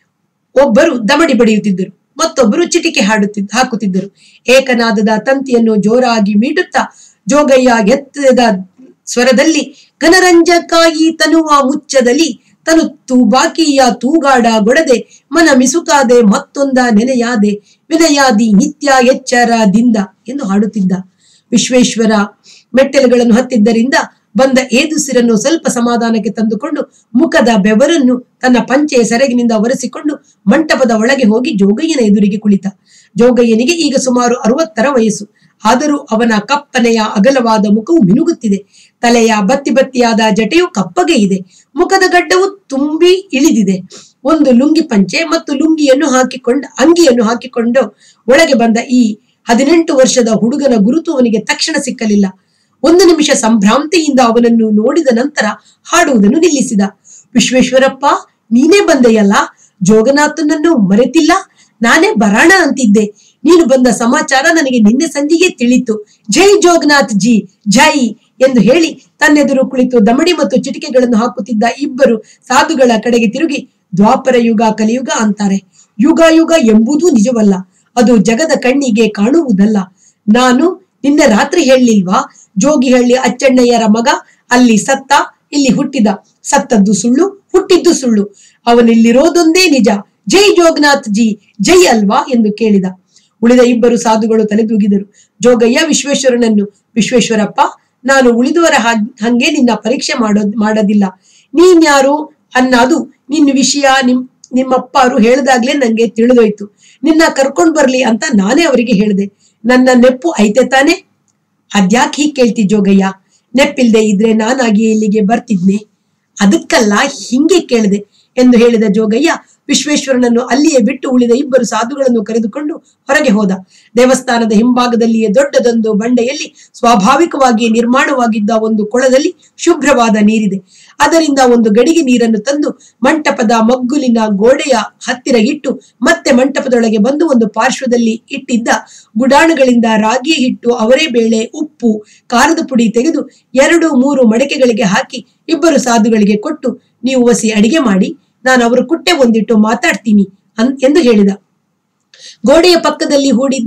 ಒಬ್ಬರು ದಮಡಿ ಬಡಿಯುತ್ತಿದ್ದರು ಮತ್ತೊಬ್ಬರು ಚಿಟಿಕೆ ಹಾಡುತ್ತಿದ್ದ ಹಾಕುತ್ತಿದ್ದರು ಏಕನಾದದ ತಂತಿಯನ್ನು ಜೋರಾಗಿ ಮೀಟುತ್ತಾ ಜೋಗಯ್ಯ ಎತ್ತದ ಸ್ವರದಲ್ಲಿ ಘನರಂಜಕಾಯಿ ತನುವ ಮುಚ್ಚದಲ್ಲಿ ತನು ತೂಬಾಕಿಯ ತೂಗಾಡ ಗೊಡದೆ ಮನ ಮಿಸುಕಾದೆ ಮತ್ತೊಂದ ನೆನೆಯಾದೆ ವಿನಯಾದಿ ನಿತ್ಯ ಎಚ್ಚರದಿಂದ ಎಂದು ಹಾಡುತ್ತಿದ್ದ ವಿಶ್ವೇಶ್ವರ ಮೆಟ್ಟಲುಗಳನ್ನು ಹತ್ತಿದ್ದರಿಂದ ಬಂದ ಏದುಸಿರನ್ನು ಸ್ವಲ್ಪ ಸಮಾಧಾನಕ್ಕೆ ತಂದುಕೊಂಡು ಮುಖದ ಬೆವರನ್ನು ತನ್ನ ಪಂಚೆಯ ಸೆರಗಿನಿಂದ ಒರೆಸಿಕೊಂಡು ಮಂಟಪದ ಒಳಗೆ ಹೋಗಿ ಜೋಗಯ್ಯನ ಎದುರಿಗೆ ಕುಳಿತ ಜೋಗಯ್ಯನಿಗೆ ಈಗ ಸುಮಾರು ಅರವತ್ತರ ವಯಸ್ಸು ಆದರೂ ಅವನ ಕಪ್ಪನೆಯ ಅಗಲವಾದ ಮುಖವು ಮಿನುಗುತ್ತಿದೆ ತಲೆಯ ಬತ್ತಿ ಬತ್ತಿಯಾದ ಜಟೆಯು ಕಪ್ಪಗೆ ಇದೆ ಮುಖದ ಗಡ್ಡವು ತುಂಬಿ ಇಳಿದಿದೆ ಒಂದು ಲುಂಗಿ ಪಂಚೆ ಮತ್ತು ಲುಂಗಿಯನ್ನು ಹಾಕಿಕೊಂಡು ಅಂಗಿಯನ್ನು ಹಾಕಿಕೊಂಡು ಒಳಗೆ ಬಂದ ಈ ಹದಿನೆಂಟು ವರ್ಷದ ಹುಡುಗನ ಗುರುತು ಅವನಿಗೆ ತಕ್ಷಣ ಸಿಕ್ಕಲಿಲ್ಲ ಒಂದು ನಿಮಿಷ ಸಂಭ್ರಾಂತಿಯಿಂದ ಅವನನ್ನು ನೋಡಿದ ನಂತರ ಹಾಡುವುದನ್ನು ನಿಲ್ಲಿಸಿದ ವಿಶ್ವೇಶ್ವರಪ್ಪ ನೀನೇ ಬಂದೆಯಲ್ಲ ಜೋಗನಾಥನನ್ನು ಮರೆತಿಲ್ಲ ನಾನೇ ಬರಾಣ ಅಂತಿದ್ದೆ ನೀನು ಬಂದ ಸಮಾಚಾರ ನನಗೆ ನಿನ್ನೆ ಸಂಜೆಗೆ ತಿಳಿತು ಜೈ ಜೋಗನಾಥ್ ಜಿ ಜೈ ಎಂದು ಹೇಳಿ ತನ್ನೆದುರು ಕುಳಿತು ದಮಡಿ ಮತ್ತು ಚಿಟಿಕೆಗಳನ್ನು ಹಾಕುತ್ತಿದ್ದ ಇಬ್ಬರು ಸಾಧುಗಳ ಕಡೆಗೆ ತಿರುಗಿ ದ್ವಾಪರ ಯುಗ ಕಲಿಯುಗ ಅಂತಾರೆ ಯುಗ ಯುಗ ಎಂಬುದೂ ನಿಜವಲ್ಲ ಅದು ಜಗದ ಕಣ್ಣಿಗೆ ಕಾಣುವುದಲ್ಲ ನಾನು ನಿನ್ನೆ ರಾತ್ರಿ ಹೇಳಲಿಲ್ವಾ ಜೋಗಿಹಳ್ಳಿ ಅಚ್ಚಣ್ಣಯ್ಯರ ಮಗ ಅಲ್ಲಿ ಸತ್ತ ಇಲ್ಲಿ ಹುಟ್ಟಿದ ಸತ್ತದ್ದು ಸುಳ್ಳು ಹುಟ್ಟಿದ್ದು ಸುಳ್ಳು ಅವನಿಲ್ಲಿರೋದೊಂದೇ ನಿಜ ಜೈ ಜೋಗನಾಥ್ ಜಿ ಜೈ ಅಲ್ವಾ ಎಂದು ಕೇಳಿದ ಉಳಿದ ಇಬ್ಬರು ಸಾಧುಗಳು ತಲೆದೂಗಿದರು ಜೋಗಯ್ಯ ವಿಶ್ವೇಶ್ವರನನ್ನು ವಿಶ್ವೇಶ್ವರಪ್ಪ ನಾನು ಉಳಿದವರ ಹಾಗ್- ಹಂಗೆ ನಿನ್ನ ಪರೀಕ್ಷೆ ಮಾಡೋದ್ ಮಾಡೋದಿಲ್ಲ ನೀನ್ಯಾರು ಅನ್ನದು ನಿನ್ನ ವಿಷಯ ನಿಮ್ ನಿಮ್ಮಪ್ಪಾರು ಹೇಳ್ದಾಗ್ಲೇ ನಂಗೆ ತಿಳಿದೋಯ್ತು ನಿನ್ನ ಕರ್ಕೊಂಡ್ ಬರ್ಲಿ ಅಂತ ನಾನೇ ಅವರಿಗೆ ಹೇಳಿದೆ ನನ್ನ ನೆಪ್ಪು ಐತೆ ತಾನೆ ಅದ್ಯಾಕ್ ಹೀಗ್ ಕೇಳ್ತಿ ಜೋಗಯ್ಯ ನೆಪ್ಪಿಲ್ದೆ ಇದ್ರೆ ನಾನಾಗಿ ಇಲ್ಲಿಗೆ ಬರ್ತಿದ್ನೆ ಅದಕ್ಕಲ್ಲ ಹಿಂಗೆ ಕೇಳಿದೆ ಎಂದು ಹೇಳಿದ ಜೋಗಯ್ಯ ವಿಶ್ವೇಶ್ವರನನ್ನು ಅಲ್ಲಿಯೇ ಬಿಟ್ಟು ಉಳಿದ ಇಬ್ಬರು ಸಾಧುಗಳನ್ನು ಕರೆದುಕೊಂಡು ಹೊರಗೆ ಹೋದ ದೇವಸ್ಥಾನದ ಹಿಂಭಾಗದಲ್ಲಿಯೇ ದೊಡ್ಡದೊಂದು ಬಂಡೆಯಲ್ಲಿ ಸ್ವಾಭಾವಿಕವಾಗಿ ನಿರ್ಮಾಣವಾಗಿದ್ದ ಒಂದು ಕೊಳದಲ್ಲಿ ಶುಭ್ರವಾದ ನೀರಿದೆ ಅದರಿಂದ ಒಂದು ಗಡಿಗೆ ನೀರನ್ನು ತಂದು ಮಂಟಪದ ಮಗ್ಗುಲಿನ ಗೋಡೆಯ ಹತ್ತಿರ ಇಟ್ಟು ಮತ್ತೆ ಮಂಟಪದೊಳಗೆ ಬಂದು ಒಂದು ಪಾರ್ಶ್ವದಲ್ಲಿ ಇಟ್ಟಿದ್ದ ಗುಡಾಣಗಳಿಂದ ರಾಗಿ ಹಿಟ್ಟು ಅವರೇ ಬೇಳೆ ಉಪ್ಪು ಖಾರದ ಪುಡಿ ತೆಗೆದು ಎರಡು ಮೂರು ಮಡಕೆಗಳಿಗೆ ಹಾಕಿ ಇಬ್ಬರು ಸಾಧುಗಳಿಗೆ ಕೊಟ್ಟು ನೀವು ಒಸಿ ಅಡಿಗೆ ಮಾಡಿ ನಾನು ಅವರು ಕುಟ್ಟೆ ಒಂದಿಟ್ಟು ಮಾತಾಡ್ತೀನಿ ಅನ್ ಎಂದು ಹೇಳಿದ ಗೋಡೆಯ ಪಕ್ಕದಲ್ಲಿ ಹೂಡಿದ್ದ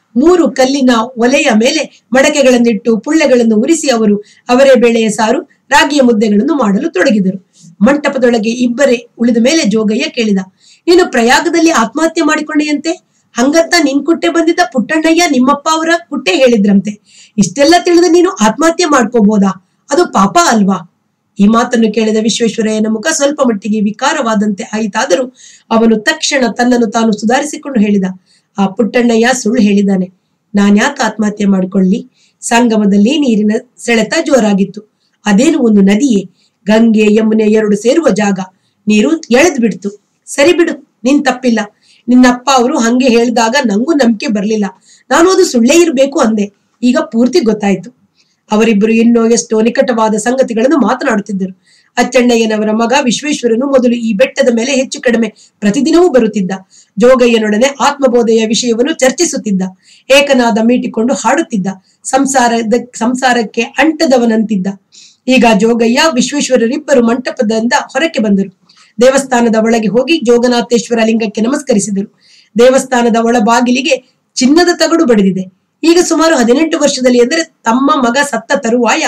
ಮೂರು ಕಲ್ಲಿನ ಒಲೆಯ ಮೇಲೆ ಮಡಕೆಗಳನ್ನಿಟ್ಟು ಪುಳ್ಳೆಗಳನ್ನು ಉರಿಸಿ ಅವರು ಅವರೇ ಬೇಳೆಯ ಸಾರು ರಾಗಿಯ ಮುದ್ದೆಗಳನ್ನು ಮಾಡಲು ತೊಡಗಿದರು ಮಂಟಪದೊಳಗೆ ಇಬ್ಬರೇ ಉಳಿದ ಮೇಲೆ ಜೋಗಯ್ಯ ಕೇಳಿದ ನೀನು ಪ್ರಯಾಗದಲ್ಲಿ ಆತ್ಮಹತ್ಯೆ ಮಾಡಿಕೊಂಡೆಯಂತೆ ಹಂಗಂತ ನಿನ್ ಕುಟ್ಟೆ ಬಂದಿದ್ದ ಪುಟ್ಟಣ್ಣಯ್ಯ ನಿಮ್ಮಪ್ಪ ಅವರ ಕುಟ್ಟೆ ಹೇಳಿದ್ರಂತೆ ಇಷ್ಟೆಲ್ಲ ತಿಳಿದು ನೀನು ಆತ್ಮಹತ್ಯೆ ಮಾಡ್ಕೋಬೋದಾ ಅದು ಪಾಪ ಅಲ್ವಾ ಈ ಮಾತನ್ನು ಕೇಳಿದ ವಿಶ್ವೇಶ್ವರಯ್ಯನ ಮುಖ ಸ್ವಲ್ಪ ಮಟ್ಟಿಗೆ ವಿಕಾರವಾದಂತೆ ಆಯಿತಾದರೂ ಅವನು ತಕ್ಷಣ ತನ್ನನ್ನು ತಾನು ಸುಧಾರಿಸಿಕೊಂಡು ಹೇಳಿದ ಆ ಪುಟ್ಟಣ್ಣಯ್ಯ ಸುಳ್ಳು ಹೇಳಿದ್ದಾನೆ ನಾನ್ಯಾಕೆ ಆತ್ಮಹತ್ಯೆ ಮಾಡಿಕೊಳ್ಳಿ ಸಂಗಮದಲ್ಲಿ ನೀರಿನ ಸೆಳೆತ ಜೋರಾಗಿತ್ತು ಅದೇನು ಒಂದು ನದಿಯೇ ಗಂಗೆ ಯಮುನೆ ಎರಡು ಸೇರುವ ಜಾಗ ನೀರು ಎಳೆದು ಬಿಡ್ತು ಸರಿ ಬಿಡು ನಿನ್ ತಪ್ಪಿಲ್ಲ ನಿನ್ನಪ್ಪ ಅವರು ಹಂಗೆ ಹೇಳಿದಾಗ ನಂಗೂ ನಂಬಿಕೆ ಬರ್ಲಿಲ್ಲ ನಾನು ಅದು ಸುಳ್ಳೇ ಇರಬೇಕು ಅಂದೆ ಈಗ ಪೂರ್ತಿ ಗೊತ್ತಾಯ್ತು ಅವರಿಬ್ಬರು ಇನ್ನೂ ಎಷ್ಟೋ ನಿಕಟವಾದ ಸಂಗತಿಗಳನ್ನು ಮಾತನಾಡುತ್ತಿದ್ದರು ಅಚ್ಚಣ್ಣಯ್ಯನವರ ಮಗ ವಿಶ್ವೇಶ್ವರನು ಮೊದಲು ಈ ಬೆಟ್ಟದ ಮೇಲೆ ಹೆಚ್ಚು ಕಡಿಮೆ ಪ್ರತಿದಿನವೂ ಬರುತ್ತಿದ್ದ ಜೋಗಯ್ಯನೊಡನೆ ಆತ್ಮಬೋಧೆಯ ವಿಷಯವನ್ನು ಚರ್ಚಿಸುತ್ತಿದ್ದ ಏಕನಾದ ಮೀಟಿಕೊಂಡು ಹಾಡುತ್ತಿದ್ದ ಸಂಸಾರದ ಸಂಸಾರಕ್ಕೆ ಅಂಟದವನಂತಿದ್ದ ಈಗ ಜೋಗಯ್ಯ ವಿಶ್ವೇಶ್ವರರಿಬ್ಬರು ಮಂಟಪದಿಂದ ಹೊರಕ್ಕೆ ಬಂದರು ದೇವಸ್ಥಾನದ ಒಳಗೆ ಹೋಗಿ ಜೋಗನಾಥೇಶ್ವರ ಲಿಂಗಕ್ಕೆ ನಮಸ್ಕರಿಸಿದರು ದೇವಸ್ಥಾನದ ಒಳ ಬಾಗಿಲಿಗೆ ಚಿನ್ನದ ತಗಡು ಬಡಿದಿದೆ ಈಗ ಸುಮಾರು ಹದಿನೆಂಟು ವರ್ಷದಲ್ಲಿ ಎಂದರೆ ತಮ್ಮ ಮಗ ಸತ್ತ ತರುವಾಯ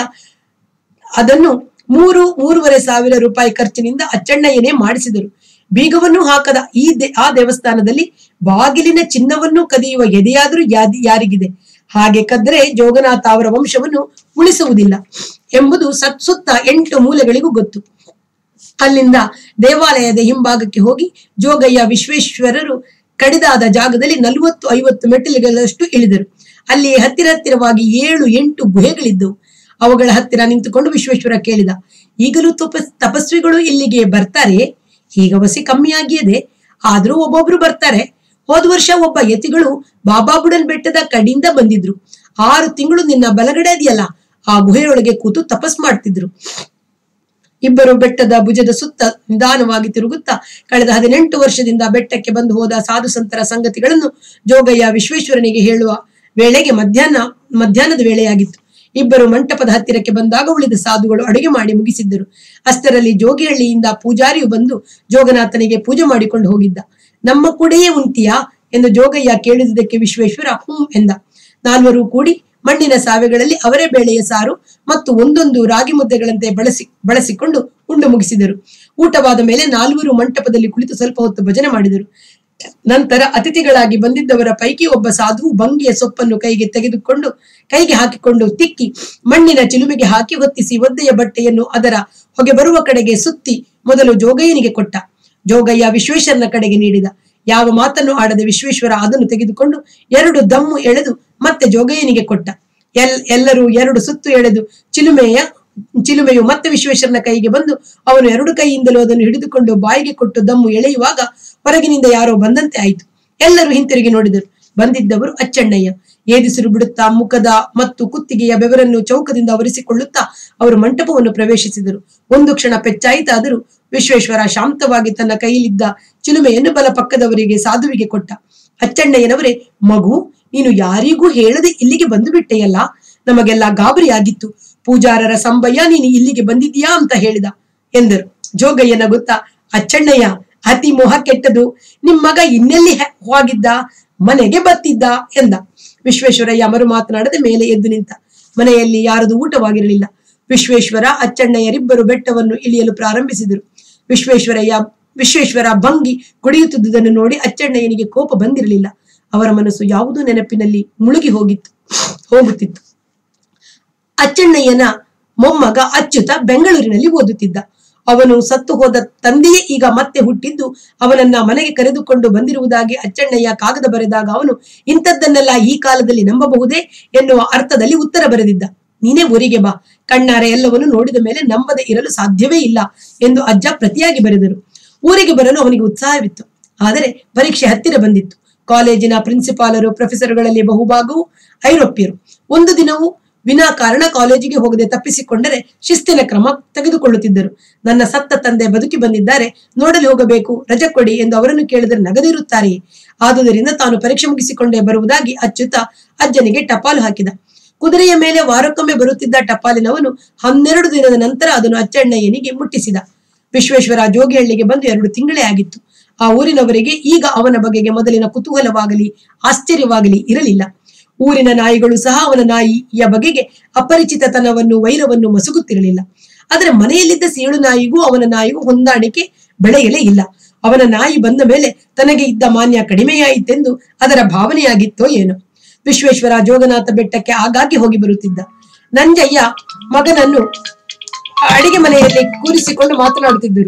ಅದನ್ನು ಮೂರು ಮೂರುವರೆ ಸಾವಿರ ರೂಪಾಯಿ ಖರ್ಚಿನಿಂದ ಅಚ್ಚಣ್ಣಯ್ಯನೇ ಮಾಡಿಸಿದರು ಬೀಗವನ್ನು ಹಾಕದ ಈ ದೇ ಆ ದೇವಸ್ಥಾನದಲ್ಲಿ ಬಾಗಿಲಿನ ಚಿನ್ನವನ್ನು ಕದಿಯುವ ಎದೆಯಾದರೂ ಯಾದಿ ಯಾರಿಗಿದೆ ಹಾಗೆ ಕದ್ರೆ ಜೋಗನಾಥ ಅವರ ವಂಶವನ್ನು ಉಳಿಸುವುದಿಲ್ಲ ಎಂಬುದು ಸತ್ ಸುತ್ತ ಎಂಟು ಮೂಲೆಗಳಿಗೂ ಗೊತ್ತು ಅಲ್ಲಿಂದ ದೇವಾಲಯದ ಹಿಂಭಾಗಕ್ಕೆ ಹೋಗಿ ಜೋಗಯ್ಯ ವಿಶ್ವೇಶ್ವರರು ಕಡಿದಾದ ಜಾಗದಲ್ಲಿ ನಲವತ್ತು ಐವತ್ತು ಮೆಟ್ಟಿಲುಗಳಷ್ಟು ಇಳಿದರು ಅಲ್ಲಿ ಹತ್ತಿರ ಹತ್ತಿರವಾಗಿ ಏಳು ಎಂಟು ಗುಹೆಗಳಿದ್ದವು ಅವುಗಳ ಹತ್ತಿರ ನಿಂತುಕೊಂಡು ವಿಶ್ವೇಶ್ವರ ಕೇಳಿದ ಈಗಲೂ ತಪಸ್ ತಪಸ್ವಿಗಳು ಇಲ್ಲಿಗೆ ಬರ್ತಾರೆ ಈಗ ವಸಿ ಕಮ್ಮಿಯಾಗಿಯದೆ ಆದ್ರೂ ಒಬ್ಬೊಬ್ರು ಬರ್ತಾರೆ ಹೋದ ವರ್ಷ ಒಬ್ಬ ಯತಿಗಳು ಬಾಬಾಬುಡನ್ ಬೆಟ್ಟದ ಕಡಿಯಿಂದ ಬಂದಿದ್ರು ಆರು ತಿಂಗಳು ನಿನ್ನ ಬಲಗಡೆ ಇದೆಯಲ್ಲ ಆ ಗುಹೆಯೊಳಗೆ ಕೂತು ತಪಸ್ ಮಾಡ್ತಿದ್ರು ಇಬ್ಬರು ಬೆಟ್ಟದ ಭುಜದ ಸುತ್ತ ನಿಧಾನವಾಗಿ ತಿರುಗುತ್ತಾ ಕಳೆದ ಹದಿನೆಂಟು ವರ್ಷದಿಂದ ಬೆಟ್ಟಕ್ಕೆ ಬಂದು ಹೋದ ಸಾಧು ಸಂತರ ಸಂಗತಿಗಳನ್ನು ಜೋಗಯ್ಯ ವಿಶ್ವೇಶ್ವರನಿಗೆ ಹೇಳುವ ವೇಳೆಗೆ ಮಧ್ಯಾಹ್ನ ಮಧ್ಯಾಹ್ನದ ವೇಳೆಯಾಗಿತ್ತು ಇಬ್ಬರು ಮಂಟಪದ ಹತ್ತಿರಕ್ಕೆ ಬಂದಾಗ ಉಳಿದ ಸಾಧುಗಳು ಅಡುಗೆ ಮಾಡಿ ಮುಗಿಸಿದ್ದರು ಅಷ್ಟರಲ್ಲಿ ಜೋಗಿಹಳ್ಳಿಯಿಂದ ಪೂಜಾರಿಯು ಬಂದು ಜೋಗನಾಥನಿಗೆ ಪೂಜೆ ಮಾಡಿಕೊಂಡು ಹೋಗಿದ್ದ ನಮ್ಮ ಕೂಡೆಯೇ ಉಂಟಿಯಾ ಎಂದು ಜೋಗಯ್ಯ ಕೇಳಿದುದಕ್ಕೆ ವಿಶ್ವೇಶ್ವರ ಹ್ಮ್ ಎಂದ ನಾಲ್ವರು ಕೂಡಿ ಮಣ್ಣಿನ ಸಾವೆಗಳಲ್ಲಿ ಅವರೇ ಬೇಳೆಯ ಸಾರು ಮತ್ತು ಒಂದೊಂದು ರಾಗಿ ಮುದ್ದೆಗಳಂತೆ ಬಳಸಿ ಬಳಸಿಕೊಂಡು ಉಂಡು ಮುಗಿಸಿದರು ಊಟವಾದ ಮೇಲೆ ನಾಲ್ವರು ಮಂಟಪದಲ್ಲಿ ಕುಳಿತು ಸ್ವಲ್ಪ ಹೊತ್ತು ಭಜನೆ ಮಾಡಿದರು ನಂತರ ಅತಿಥಿಗಳಾಗಿ ಬಂದಿದ್ದವರ ಪೈಕಿ ಒಬ್ಬ ಸಾಧುವು ಬಂಗಿಯ ಸೊಪ್ಪನ್ನು ಕೈಗೆ ತೆಗೆದುಕೊಂಡು ಕೈಗೆ ಹಾಕಿಕೊಂಡು ತಿಕ್ಕಿ ಮಣ್ಣಿನ ಚಿಲುಮೆಗೆ ಹಾಕಿ ಹೊತ್ತಿಸಿ ಒದ್ದೆಯ ಬಟ್ಟೆಯನ್ನು ಅದರ ಹೊಗೆ ಬರುವ ಕಡೆಗೆ ಸುತ್ತಿ ಮೊದಲು ಜೋಗಯ್ಯನಿಗೆ ಕೊಟ್ಟ ಜೋಗಯ್ಯ ವಿಶ್ವೇಶ್ವರನ ಕಡೆಗೆ ನೀಡಿದ ಯಾವ ಮಾತನ್ನು ಆಡದೆ ವಿಶ್ವೇಶ್ವರ ಅದನ್ನು ತೆಗೆದುಕೊಂಡು ಎರಡು ದಮ್ಮು ಎಳೆದು ಮತ್ತೆ ಜೋಗಯ್ಯನಿಗೆ ಕೊಟ್ಟ ಎಲ್ ಎಲ್ಲರೂ ಎರಡು ಸುತ್ತು ಎಳೆದು ಚಿಲುಮೆಯ ಚಿಲುಮೆಯು ಮತ್ತೆ ವಿಶ್ವೇಶ್ವರನ ಕೈಗೆ ಬಂದು ಅವನು ಎರಡು ಕೈಯಿಂದಲೂ ಅದನ್ನು ಹಿಡಿದುಕೊಂಡು ಬಾಯಿಗೆ ಕೊಟ್ಟು ದಮ್ಮು ಎಳೆಯುವಾಗ ಹೊರಗಿನಿಂದ ಯಾರೋ ಬಂದಂತೆ ಆಯಿತು ಎಲ್ಲರೂ ಹಿಂತಿರುಗಿ ನೋಡಿದರು ಬಂದಿದ್ದವರು ಅಚ್ಚಣ್ಣಯ್ಯ ಏದಿಸಿರು ಬಿಡುತ್ತಾ ಮುಖದ ಮತ್ತು ಕುತ್ತಿಗೆಯ ಬೆವರನ್ನು ಚೌಕದಿಂದ ಒರೆಸಿಕೊಳ್ಳುತ್ತಾ ಅವರು ಮಂಟಪವನ್ನು ಪ್ರವೇಶಿಸಿದರು ಒಂದು ಕ್ಷಣ ಪೆಚ್ಚಾಯಿತಾದರೂ ವಿಶ್ವೇಶ್ವರ ಶಾಂತವಾಗಿ ತನ್ನ ಕೈಯಲ್ಲಿದ್ದ ಚಿಲುಮೆಯನ್ನು ಬಲ ಪಕ್ಕದವರಿಗೆ ಸಾಧುವಿಗೆ ಕೊಟ್ಟ ಅಚ್ಚಣ್ಣಯ್ಯನವರೇ ಮಗು ನೀನು ಯಾರಿಗೂ ಹೇಳದೆ ಇಲ್ಲಿಗೆ ಬಂದು ಬಿಟ್ಟೆಯಲ್ಲ ನಮಗೆಲ್ಲ ಗಾಬರಿಯಾಗಿತ್ತು ಪೂಜಾರರ ಸಂಬಯ್ಯ ನೀನು ಇಲ್ಲಿಗೆ ಬಂದಿದ್ದೀಯಾ ಅಂತ ಹೇಳಿದ ಎಂದರು ಜೋಗಯ್ಯ ನಗುತ್ತಾ ಅಚ್ಚಣ್ಣಯ್ಯ ಅತಿ ಮೋಹ ಕೆಟ್ಟದು ನಿಮ್ ಮಗ ಇನ್ನೆಲ್ಲಿ ಹೆ- ಹೋಗಿದ್ದ ಮನೆಗೆ ಬತ್ತಿದ್ದ ಎಂದ ವಿಶ್ವೇಶ್ವರಯ್ಯ ಮರು ಮಾತನಾಡದೆ ಮೇಲೆ ಎದ್ದು ನಿಂತ ಮನೆಯಲ್ಲಿ ಯಾರದು ಊಟವಾಗಿರಲಿಲ್ಲ ವಿಶ್ವೇಶ್ವರ ಅಚ್ಚಣ್ಣಯ್ಯರಿಬ್ಬರು ಬೆಟ್ಟವನ್ನು ಇಳಿಯಲು ಪ್ರಾರಂಭಿಸಿದರು ವಿಶ್ವೇಶ್ವರಯ್ಯ ವಿಶ್ವೇಶ್ವರ ಭಂಗಿ ಕುಡಿಯುತ್ತಿದ್ದುದನ್ನು ನೋಡಿ ಅಚ್ಚಣ್ಣಯ್ಯನಿಗೆ ಕೋಪ ಬಂದಿರಲಿಲ್ಲ ಅವರ ಮನಸ್ಸು ಯಾವುದೋ ನೆನಪಿನಲ್ಲಿ ಮುಳುಗಿ ಹೋಗಿತ್ತು ಹೋಗುತ್ತಿತ್ತು ಅಚ್ಚಣ್ಣಯ್ಯನ ಮೊಮ್ಮಗ ಅಚ್ಯುತ ಬೆಂಗಳೂರಿನಲ್ಲಿ ಓದುತ್ತಿದ್ದ ಅವನು ಸತ್ತು ಹೋದ ತಂದೆಯೇ ಈಗ ಮತ್ತೆ ಹುಟ್ಟಿದ್ದು ಅವನನ್ನ ಮನೆಗೆ ಕರೆದುಕೊಂಡು ಬಂದಿರುವುದಾಗಿ ಅಚ್ಚಣ್ಣಯ್ಯ ಕಾಗದ ಬರೆದಾಗ ಅವನು ಇಂಥದ್ದನ್ನೆಲ್ಲ ಈ ಕಾಲದಲ್ಲಿ ನಂಬಬಹುದೇ ಎನ್ನುವ ಅರ್ಥದಲ್ಲಿ ಉತ್ತರ ಬರೆದಿದ್ದ ನೀನೇ ಊರಿಗೆ ಬಾ ಕಣ್ಣಾರೆ ಎಲ್ಲವನ್ನು ನೋಡಿದ ಮೇಲೆ ನಂಬದೆ ಇರಲು ಸಾಧ್ಯವೇ ಇಲ್ಲ ಎಂದು ಅಜ್ಜ ಪ್ರತಿಯಾಗಿ ಬರೆದರು ಊರಿಗೆ ಬರಲು ಅವನಿಗೆ ಉತ್ಸಾಹವಿತ್ತು ಆದರೆ ಪರೀಕ್ಷೆ ಹತ್ತಿರ ಬಂದಿತ್ತು ಕಾಲೇಜಿನ ಪ್ರಿನ್ಸಿಪಾಲರು ಪ್ರೊಫೆಸರ್ಗಳಲ್ಲಿ ಬಹುಭಾಗವು ಐರೋಪ್ಯರು ಒಂದು ದಿನವೂ ವಿನಾಕಾರಣ ಕಾಲೇಜಿಗೆ ಹೋಗದೆ ತಪ್ಪಿಸಿಕೊಂಡರೆ ಶಿಸ್ತಿನ ಕ್ರಮ ತೆಗೆದುಕೊಳ್ಳುತ್ತಿದ್ದರು ನನ್ನ ಸತ್ತ ತಂದೆ ಬದುಕಿ ಬಂದಿದ್ದಾರೆ ನೋಡಲು ಹೋಗಬೇಕು ರಜೆ ಕೊಡಿ ಎಂದು ಅವರನ್ನು ಕೇಳಿದರೆ ನಗದಿರುತ್ತಾರೆಯೇ ಆದುದರಿಂದ ತಾನು ಪರೀಕ್ಷೆ ಮುಗಿಸಿಕೊಂಡೇ ಬರುವುದಾಗಿ ಅಚ್ಯುತ ಅಜ್ಜನಿಗೆ ಟಪಾಲು ಹಾಕಿದ ಕುದುರೆಯ ಮೇಲೆ ವಾರಕ್ಕೊಮ್ಮೆ ಬರುತ್ತಿದ್ದ ಟಪಾಲಿನವನು ಹನ್ನೆರಡು ದಿನದ ನಂತರ ಅದನ್ನು ಅಚ್ಚಣ್ಣಯ್ಯನಿಗೆ ಮುಟ್ಟಿಸಿದ ವಿಶ್ವೇಶ್ವರ ಜೋಗಿಹಳ್ಳಿಗೆ ಬಂದು ಎರಡು ತಿಂಗಳೇ ಆಗಿತ್ತು ಆ ಊರಿನವರಿಗೆ ಈಗ ಅವನ ಬಗೆಗೆ ಮೊದಲಿನ ಕುತೂಹಲವಾಗಲಿ ಆಶ್ಚರ್ಯವಾಗಲಿ ಇರಲಿಲ್ಲ ಊರಿನ ನಾಯಿಗಳು ಸಹ ಅವನ ನಾಯಿಯ ಬಗೆಗೆ ಅಪರಿಚಿತತನವನ್ನು ವೈರವನ್ನು ಮಸುಗುತ್ತಿರಲಿಲ್ಲ ಆದರೆ ಮನೆಯಲ್ಲಿದ್ದ ಸೀಳು ನಾಯಿಗೂ ಅವನ ನಾಯಿಗೂ ಹೊಂದಾಣಿಕೆ ಬೆಳೆಯಲೇ ಇಲ್ಲ ಅವನ ನಾಯಿ ಬಂದ ಮೇಲೆ ತನಗೆ ಇದ್ದ ಮಾನ್ಯ ಕಡಿಮೆಯಾಯಿತೆಂದು ಅದರ ಭಾವನೆಯಾಗಿತ್ತೋ ಏನೋ ವಿಶ್ವೇಶ್ವರ ಜೋಗನಾಥ ಬೆಟ್ಟಕ್ಕೆ ಆಗಾಗ್ಗೆ ಹೋಗಿ ಬರುತ್ತಿದ್ದ ನಂಜಯ್ಯ ಮಗನನ್ನು ಅಡಿಗೆ ಮನೆಯಲ್ಲಿ ಕೂರಿಸಿಕೊಂಡು ಮಾತನಾಡುತ್ತಿದ್ದರು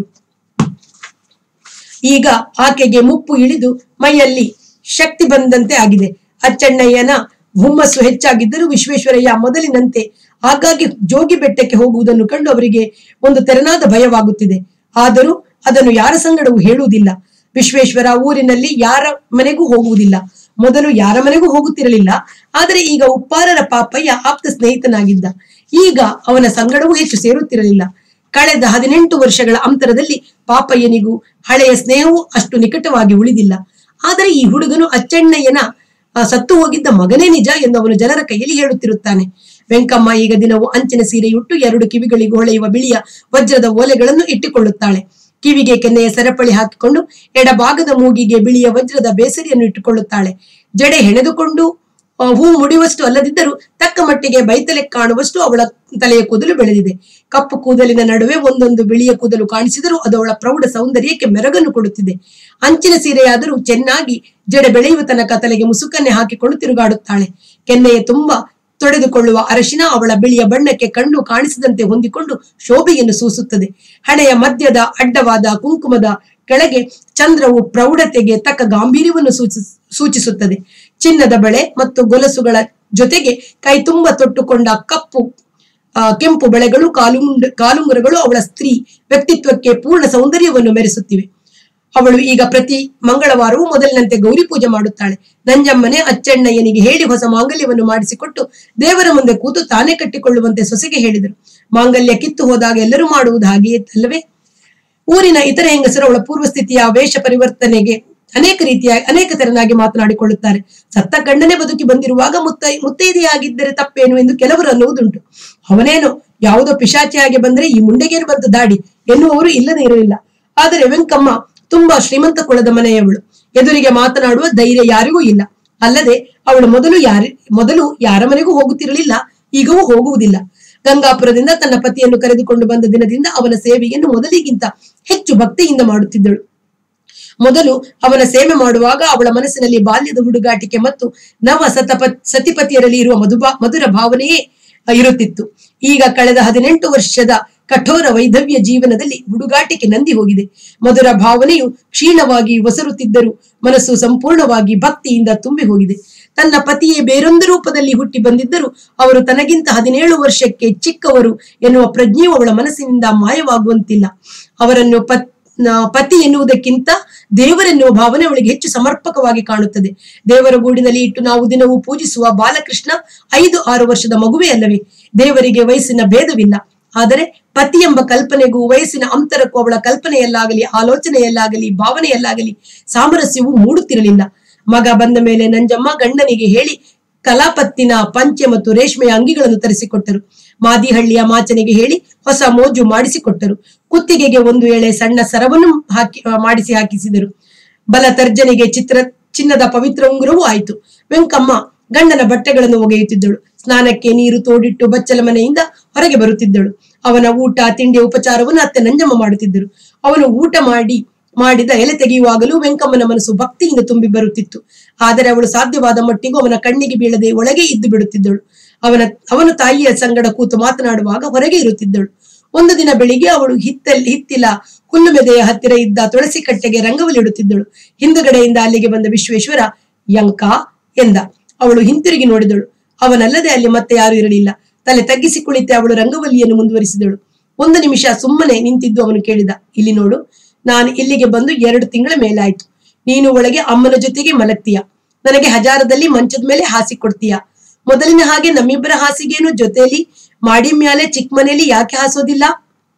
ಈಗ ಆಕೆಗೆ ಮುಪ್ಪು ಇಳಿದು ಮೈಯಲ್ಲಿ ಶಕ್ತಿ ಬಂದಂತೆ ಆಗಿದೆ ಅಚ್ಚಣ್ಣಯ್ಯನ ಹುಮ್ಮಸ್ಸು ಹೆಚ್ಚಾಗಿದ್ದರೂ ವಿಶ್ವೇಶ್ವರಯ್ಯ ಮೊದಲಿನಂತೆ ಆಗಾಗ್ಗೆ ಜೋಗಿ ಬೆಟ್ಟಕ್ಕೆ ಹೋಗುವುದನ್ನು ಕಂಡು ಅವರಿಗೆ ಒಂದು ತೆರನಾದ ಭಯವಾಗುತ್ತಿದೆ ಆದರೂ ಅದನ್ನು ಯಾರ ಸಂಗಡವೂ ಹೇಳುವುದಿಲ್ಲ ವಿಶ್ವೇಶ್ವರ ಊರಿನಲ್ಲಿ ಯಾರ ಮನೆಗೂ ಹೋಗುವುದಿಲ್ಲ ಮೊದಲು ಯಾರ ಮನೆಗೂ ಹೋಗುತ್ತಿರಲಿಲ್ಲ ಆದರೆ ಈಗ ಉಪ್ಪಾರರ ಪಾಪಯ್ಯ ಆಪ್ತ ಸ್ನೇಹಿತನಾಗಿದ್ದ ಈಗ ಅವನ ಸಂಗಡವೂ ಹೆಚ್ಚು ಸೇರುತ್ತಿರಲಿಲ್ಲ ಕಳೆದ ಹದಿನೆಂಟು ವರ್ಷಗಳ ಅಂತರದಲ್ಲಿ ಪಾಪಯ್ಯನಿಗೂ ಹಳೆಯ ಸ್ನೇಹವೂ ಅಷ್ಟು ನಿಕಟವಾಗಿ ಉಳಿದಿಲ್ಲ ಆದರೆ ಈ ಹುಡುಗನು ಅಚ್ಚಣ್ಣಯ್ಯನ ಆ, ಸತ್ತು ಹೋಗಿದ್ದ ಮಗನೇ ನಿಜ ಎಂದು ಅವನು ಜನರ ಕೈಯಲ್ಲಿ ಹೇಳುತ್ತಿರುತ್ತಾನೆ ವೆಂಕಮ್ಮ ಈಗ ದಿನವೂ ಅಂಚಿನ ಸೀರೆಯುಟ್ಟು ಎರಡು ಕಿವಿಗಳಿಗೂ ಹೊಳೆಯುವ ಬಿಳಿಯ ವಜ್ರದ ಓಲೆಗಳನ್ನು ಇಟ್ಟುಕೊಳ್ಳುತ್ತಾಳೆ ಕಿವಿಗೆ ಕೆನ್ನೆಯ ಸರಪಳಿ ಹಾಕಿಕೊಂಡು ಎಡಭಾಗದ ಮೂಗಿಗೆ ಬಿಳಿಯ ವಜ್ರದ ಬೇಸರಿಯನ್ನು ಇಟ್ಟುಕೊಳ್ಳುತ್ತಾಳೆ ಜಡೆ ಹೆಣೆದುಕೊಂಡು ಆ, ಹೂ ಮುಡಿಯುವಷ್ಟು ಅಲ್ಲದಿದ್ದರೂ ತಕ್ಕ ಮಟ್ಟಿಗೆ ಬೈತಲೆ ಕಾಣುವಷ್ಟು ಅವಳ ತಲೆಯ ಕೂದಲು ಬೆಳೆದಿದೆ ಕಪ್ಪು ಕೂದಲಿನ ನಡುವೆ ಒಂದೊಂದು ಬಿಳಿಯ ಕೂದಲು ಕಾಣಿಸಿದರೂ ಅದು ಅವಳ ಪ್ರೌಢ ಸೌಂದರ್ಯಕ್ಕೆ ಮೆರಗನ್ನು ಕೊಡುತ್ತಿದೆ ಅಂಚಿನ ಸೀರೆಯಾದರೂ ಚೆನ್ನಾಗಿ ಜಡೆ ಬೆಳೆಯುವ ತನಕ ತಲೆಗೆ ಮುಸುಕನ್ನೆ ಹಾಕಿಕೊಂಡು ತಿರುಗಾಡುತ್ತಾಳೆ ಕೆನ್ನೆಯ ತುಂಬಾ ತೊಡೆದುಕೊಳ್ಳುವ ಅರಶಿನ ಅವಳ ಬಿಳಿಯ ಬಣ್ಣಕ್ಕೆ ಕಣ್ಣು ಕಾಣಿಸದಂತೆ ಹೊಂದಿಕೊಂಡು ಶೋಭೆಯನ್ನು ಸೂಸುತ್ತದೆ ಹಣೆಯ ಮಧ್ಯದ ಅಡ್ಡವಾದ ಕುಂಕುಮದ ಕೆಳಗೆ ಚಂದ್ರವು ಪ್ರೌಢತೆಗೆ ತಕ್ಕ ಗಾಂಭೀರ್ಯವನ್ನು ಸೂಚಿಸ್ ಸೂಚಿಸುತ್ತದೆ ಚಿನ್ನದ ಬಳೆ ಮತ್ತು ಗೊಲಸುಗಳ ಜೊತೆಗೆ ಕೈ ತುಂಬ ತೊಟ್ಟುಕೊಂಡ ಕಪ್ಪು ಆ, ಕೆಂಪು ಬಳೆಗಳು ಕಾಲುಂಡ ಕಾಲುಂಗುರಗಳು ಅವಳ ಸ್ತ್ರೀ ವ್ಯಕ್ತಿತ್ವಕ್ಕೆ ಪೂರ್ಣ ಸೌಂದರ್ಯವನ್ನು ಮೆರೆಸುತ್ತಿವೆ ಅವಳು ಈಗ ಪ್ರತಿ ಮಂಗಳವಾರವೂ ಮೊದಲಿನಂತೆ ಗೌರಿ ಪೂಜೆ ಮಾಡುತ್ತಾಳೆ ನಂಜಮ್ಮನೆ ಅಚ್ಚಣ್ಣಯ್ಯನಿಗೆ ಹೇಳಿ ಹೊಸ ಮಾಂಗಲ್ಯವನ್ನು ಮಾಡಿಸಿಕೊಟ್ಟು ದೇವರ ಮುಂದೆ ಕೂತು ತಾನೇ ಕಟ್ಟಿಕೊಳ್ಳುವಂತೆ ಸೊಸೆಗೆ ಹೇಳಿದರು ಮಾಂಗಲ್ಯ ಕಿತ್ತು ಹೋದಾಗ ಎಲ್ಲರೂ ಮಾಡುವುದು ಹಾಗೆಯೇ ಅಲ್ಲವೇ ಊರಿನ ಇತರ ಹೆಂಗಸರು ಅವಳ ಪೂರ್ವಸ್ಥಿತಿಯ ವೇಷ ಪರಿವರ್ತನೆಗೆ ಅನೇಕ ರೀತಿಯ ಅನೇಕ ತೆರನಾಗಿ ಮಾತನಾಡಿಕೊಳ್ಳುತ್ತಾರೆ ಸತ್ತ ಗಂಡನೇ ಬದುಕಿ ಬಂದಿರುವಾಗ ಮುತ್ತ ಮುತ್ತೈದೆಯಾಗಿದ್ದರೆ ತಪ್ಪೇನು ಎಂದು ಕೆಲವರು ಅನ್ನುವುದುಂಟು ಅವನೇನು ಯಾವುದೋ ಪಿಶಾಚಿಯಾಗಿ ಬಂದರೆ ಈ ಮುಂಡೆಗೇನು ಬಂದ ದಾಡಿ ಎನ್ನುವವರು ಇಲ್ಲದೆ ಇರಲಿಲ್ಲ ಆದರೆ ವೆಂಕಮ್ಮ ತುಂಬಾ ಶ್ರೀಮಂತ ಕುಲದ ಮನೆಯವಳು ಎದುರಿಗೆ ಮಾತನಾಡುವ ಧೈರ್ಯ ಯಾರಿಗೂ ಇಲ್ಲ ಅಲ್ಲದೆ ಅವಳು ಮೊದಲು ಯಾರಿ ಮೊದಲು ಯಾರ ಮನೆಗೂ ಹೋಗುತ್ತಿರಲಿಲ್ಲ ಈಗವೂ ಹೋಗುವುದಿಲ್ಲ ಗಂಗಾಪುರದಿಂದ ತನ್ನ ಪತಿಯನ್ನು ಕರೆದುಕೊಂಡು ಬಂದ ದಿನದಿಂದ ಅವನ ಸೇವೆಯನ್ನು ಮೊದಲಿಗಿಂತ ಹೆಚ್ಚು ಭಕ್ತಿಯಿಂದ ಮಾಡುತ್ತಿದ್ದಳು ಮೊದಲು ಅವನ ಸೇವೆ ಮಾಡುವಾಗ ಅವಳ ಮನಸ್ಸಿನಲ್ಲಿ ಬಾಲ್ಯದ ಹುಡುಗಾಟಿಕೆ ಮತ್ತು ನವ ಸತಪ ಸತಿಪತಿಯರಲ್ಲಿ ಇರುವ ಮಧುಬಾ ಮಧುರ ಭಾವನೆಯೇ ಇರುತ್ತಿತ್ತು ಈಗ ಕಳೆದ ಹದಿನೆಂಟು ವರ್ಷದ ಕಠೋರ ವೈಧವ್ಯ ಜೀವನದಲ್ಲಿ ಹುಡುಗಾಟಿಕೆ ನಂದಿ ಹೋಗಿದೆ ಮಧುರ ಭಾವನೆಯು ಕ್ಷೀಣವಾಗಿ ಒಸರುತ್ತಿದ್ದರೂ ಮನಸ್ಸು ಸಂಪೂರ್ಣವಾಗಿ ಭಕ್ತಿಯಿಂದ ತುಂಬಿ ಹೋಗಿದೆ ತನ್ನ ಪತಿಯೇ ಬೇರೊಂದು ರೂಪದಲ್ಲಿ ಹುಟ್ಟಿ ಬಂದಿದ್ದರೂ ಅವರು ತನಗಿಂತ ಹದಿನೇಳು ವರ್ಷಕ್ಕೆ ಚಿಕ್ಕವರು ಎನ್ನುವ ಪ್ರಜ್ಞೆಯು ಅವಳ ಮನಸ್ಸಿನಿಂದ ಮಾಯವಾಗುವಂತಿಲ್ಲ ಅವರನ್ನು ಪತ್ ನ- ಪತಿ ಎನ್ನುವುದಕ್ಕಿಂತ ದೇವರೆನ್ನುವ ಭಾವನೆ ಅವಳಿಗೆ ಹೆಚ್ಚು ಸಮರ್ಪಕವಾಗಿ ಕಾಣುತ್ತದೆ ದೇವರ ಗೂಡಿನಲ್ಲಿ ಇಟ್ಟು ನಾವು ದಿನವೂ ಪೂಜಿಸುವ ಬಾಲಕೃಷ್ಣ ಐದು ಆರು ವರ್ಷದ ಮಗುವೇ ಅಲ್ಲವೇ ದೇವರಿಗೆ ವಯಸ್ಸಿನ ಭೇದವಿಲ್ಲ ಆದರೆ ಪತಿ ಎಂಬ ಕಲ್ಪನೆಗೂ ವಯಸ್ಸಿನ ಅಂತರಕ್ಕೂ ಅವಳ ಕಲ್ಪನೆಯಲ್ಲಾಗಲಿ ಆಲೋಚನೆಯಲ್ಲಾಗಲಿ ಭಾವನೆಯಲ್ಲಾಗಲಿ ಸಾಮರಸ್ಯವು ಮೂಡುತ್ತಿರಲಿಲ್ಲ ಮಗ ಬಂದ ಮೇಲೆ ನಂಜಮ್ಮ ಗಂಡನಿಗೆ ಹೇಳಿ ಕಲಾಪತ್ತಿನ ಪಂಚೆ ಮತ್ತು ರೇಷ್ಮೆಯ ಅಂಗಿಗಳನ್ನು ತರಿಸಿಕೊಟ್ಟರು ಮಾದಿಹಳ್ಳಿಯ ಮಾಚನೆಗೆ ಹೇಳಿ ಹೊಸ ಮೋಜು ಮಾಡಿಸಿಕೊಟ್ಟರು ಕುತ್ತಿಗೆಗೆ ಒಂದು ಎಳೆ ಸಣ್ಣ ಸರವನ್ನು ಹಾಕಿ ಮಾಡಿಸಿ ಹಾಕಿಸಿದರು ಬಲ ತರ್ಜನೆಗೆ ಚಿತ್ರ ಚಿನ್ನದ ಪವಿತ್ರ ಉಂಗುರವೂ ಆಯಿತು ವೆಂಕಮ್ಮ ಗಂಡನ ಬಟ್ಟೆಗಳನ್ನು ಒಗೆಯುತ್ತಿದ್ದಳು ಸ್ನಾನಕ್ಕೆ ನೀರು ತೋಡಿಟ್ಟು ಬಚ್ಚಲ ಮನೆಯಿಂದ ಹೊರಗೆ ಬರುತ್ತಿದ್ದಳು ಅವನ ಊಟ ತಿಂಡಿ ಉಪಚಾರವನ್ನು ಅತ್ತೆ ನಂಜಮ್ಮ ಮಾಡುತ್ತಿದ್ದರು ಅವನು ಊಟ ಮಾಡಿ ಮಾಡಿದ ಎಲೆ ತೆಗೆಯುವಾಗಲೂ ವೆಂಕಮ್ಮನ ಮನಸ್ಸು ಭಕ್ತಿಯಿಂದ ತುಂಬಿ ಬರುತ್ತಿತ್ತು ಆದರೆ ಅವಳು ಸಾಧ್ಯವಾದ ಮಟ್ಟಿಗೂ ಅವನ ಕಣ್ಣಿಗೆ ಬೀಳದೆ ಒಳಗೆ ಇದ್ದು ಬಿಡುತ್ತಿದ್ದಳು ಅವನ ಅವನು ತಾಯಿಯ ಸಂಗಡ ಕೂತು ಮಾತನಾಡುವಾಗ ಹೊರಗೆ ಇರುತ್ತಿದ್ದಳು ಒಂದು ದಿನ ಬೆಳಿಗ್ಗೆ ಅವಳು ಹಿತ್ತಲ್ಲಿ ಹಿತ್ತಿಲ ಹುಲ್ಲು ಮೆದೆಯ ಹತ್ತಿರ ಇದ್ದ ತುಳಸಿ ಕಟ್ಟೆಗೆ ರಂಗವಲ್ಲಿ ಇಡುತ್ತಿದ್ದಳು ಹಿಂದುಗಡೆಯಿಂದ ಅಲ್ಲಿಗೆ ಬಂದ ವಿಶ್ವೇಶ್ವರ ಯಂಕ ಎಂದ ಅವಳು ಹಿಂತಿರುಗಿ ನೋಡಿದಳು ಅವನಲ್ಲದೆ ಅಲ್ಲಿ ಮತ್ತೆ ಯಾರು ಇರಲಿಲ್ಲ ತಲೆ ತಗ್ಗಿಸಿ ಕುಳಿತೆ ಅವಳು ರಂಗವಲ್ಲಿಯನ್ನು ಮುಂದುವರಿಸಿದಳು ಒಂದು ನಿಮಿಷ ಸುಮ್ಮನೆ ನಿಂತಿದ್ದು ಅವನು ಕೇಳಿದ ಇಲ್ಲಿ ನೋಡು ನಾನು ಇಲ್ಲಿಗೆ ಬಂದು ಎರಡು ತಿಂಗಳ ಮೇಲಾಯ್ತು ನೀನು ಒಳಗೆ ಅಮ್ಮನ ಜೊತೆಗೆ ಮಲಗ್ತೀಯ ನನಗೆ ಹಜಾರದಲ್ಲಿ ಮಂಚದ ಮೇಲೆ ಹಾಸಿ ಕೊಡ್ತೀಯ ಮೊದಲಿನ ಹಾಗೆ ನಮ್ಮಿಬ್ಬರ ಹಾಸಿಗೆಯನ್ನು ಜೊತೆಯಲ್ಲಿ ಮಾಡಿ ಮ್ಯಾಲೆ ಚಿಕ್ಕ ಮನೆಯಲ್ಲಿ ಯಾಕೆ ಹಾಸೋದಿಲ್ಲ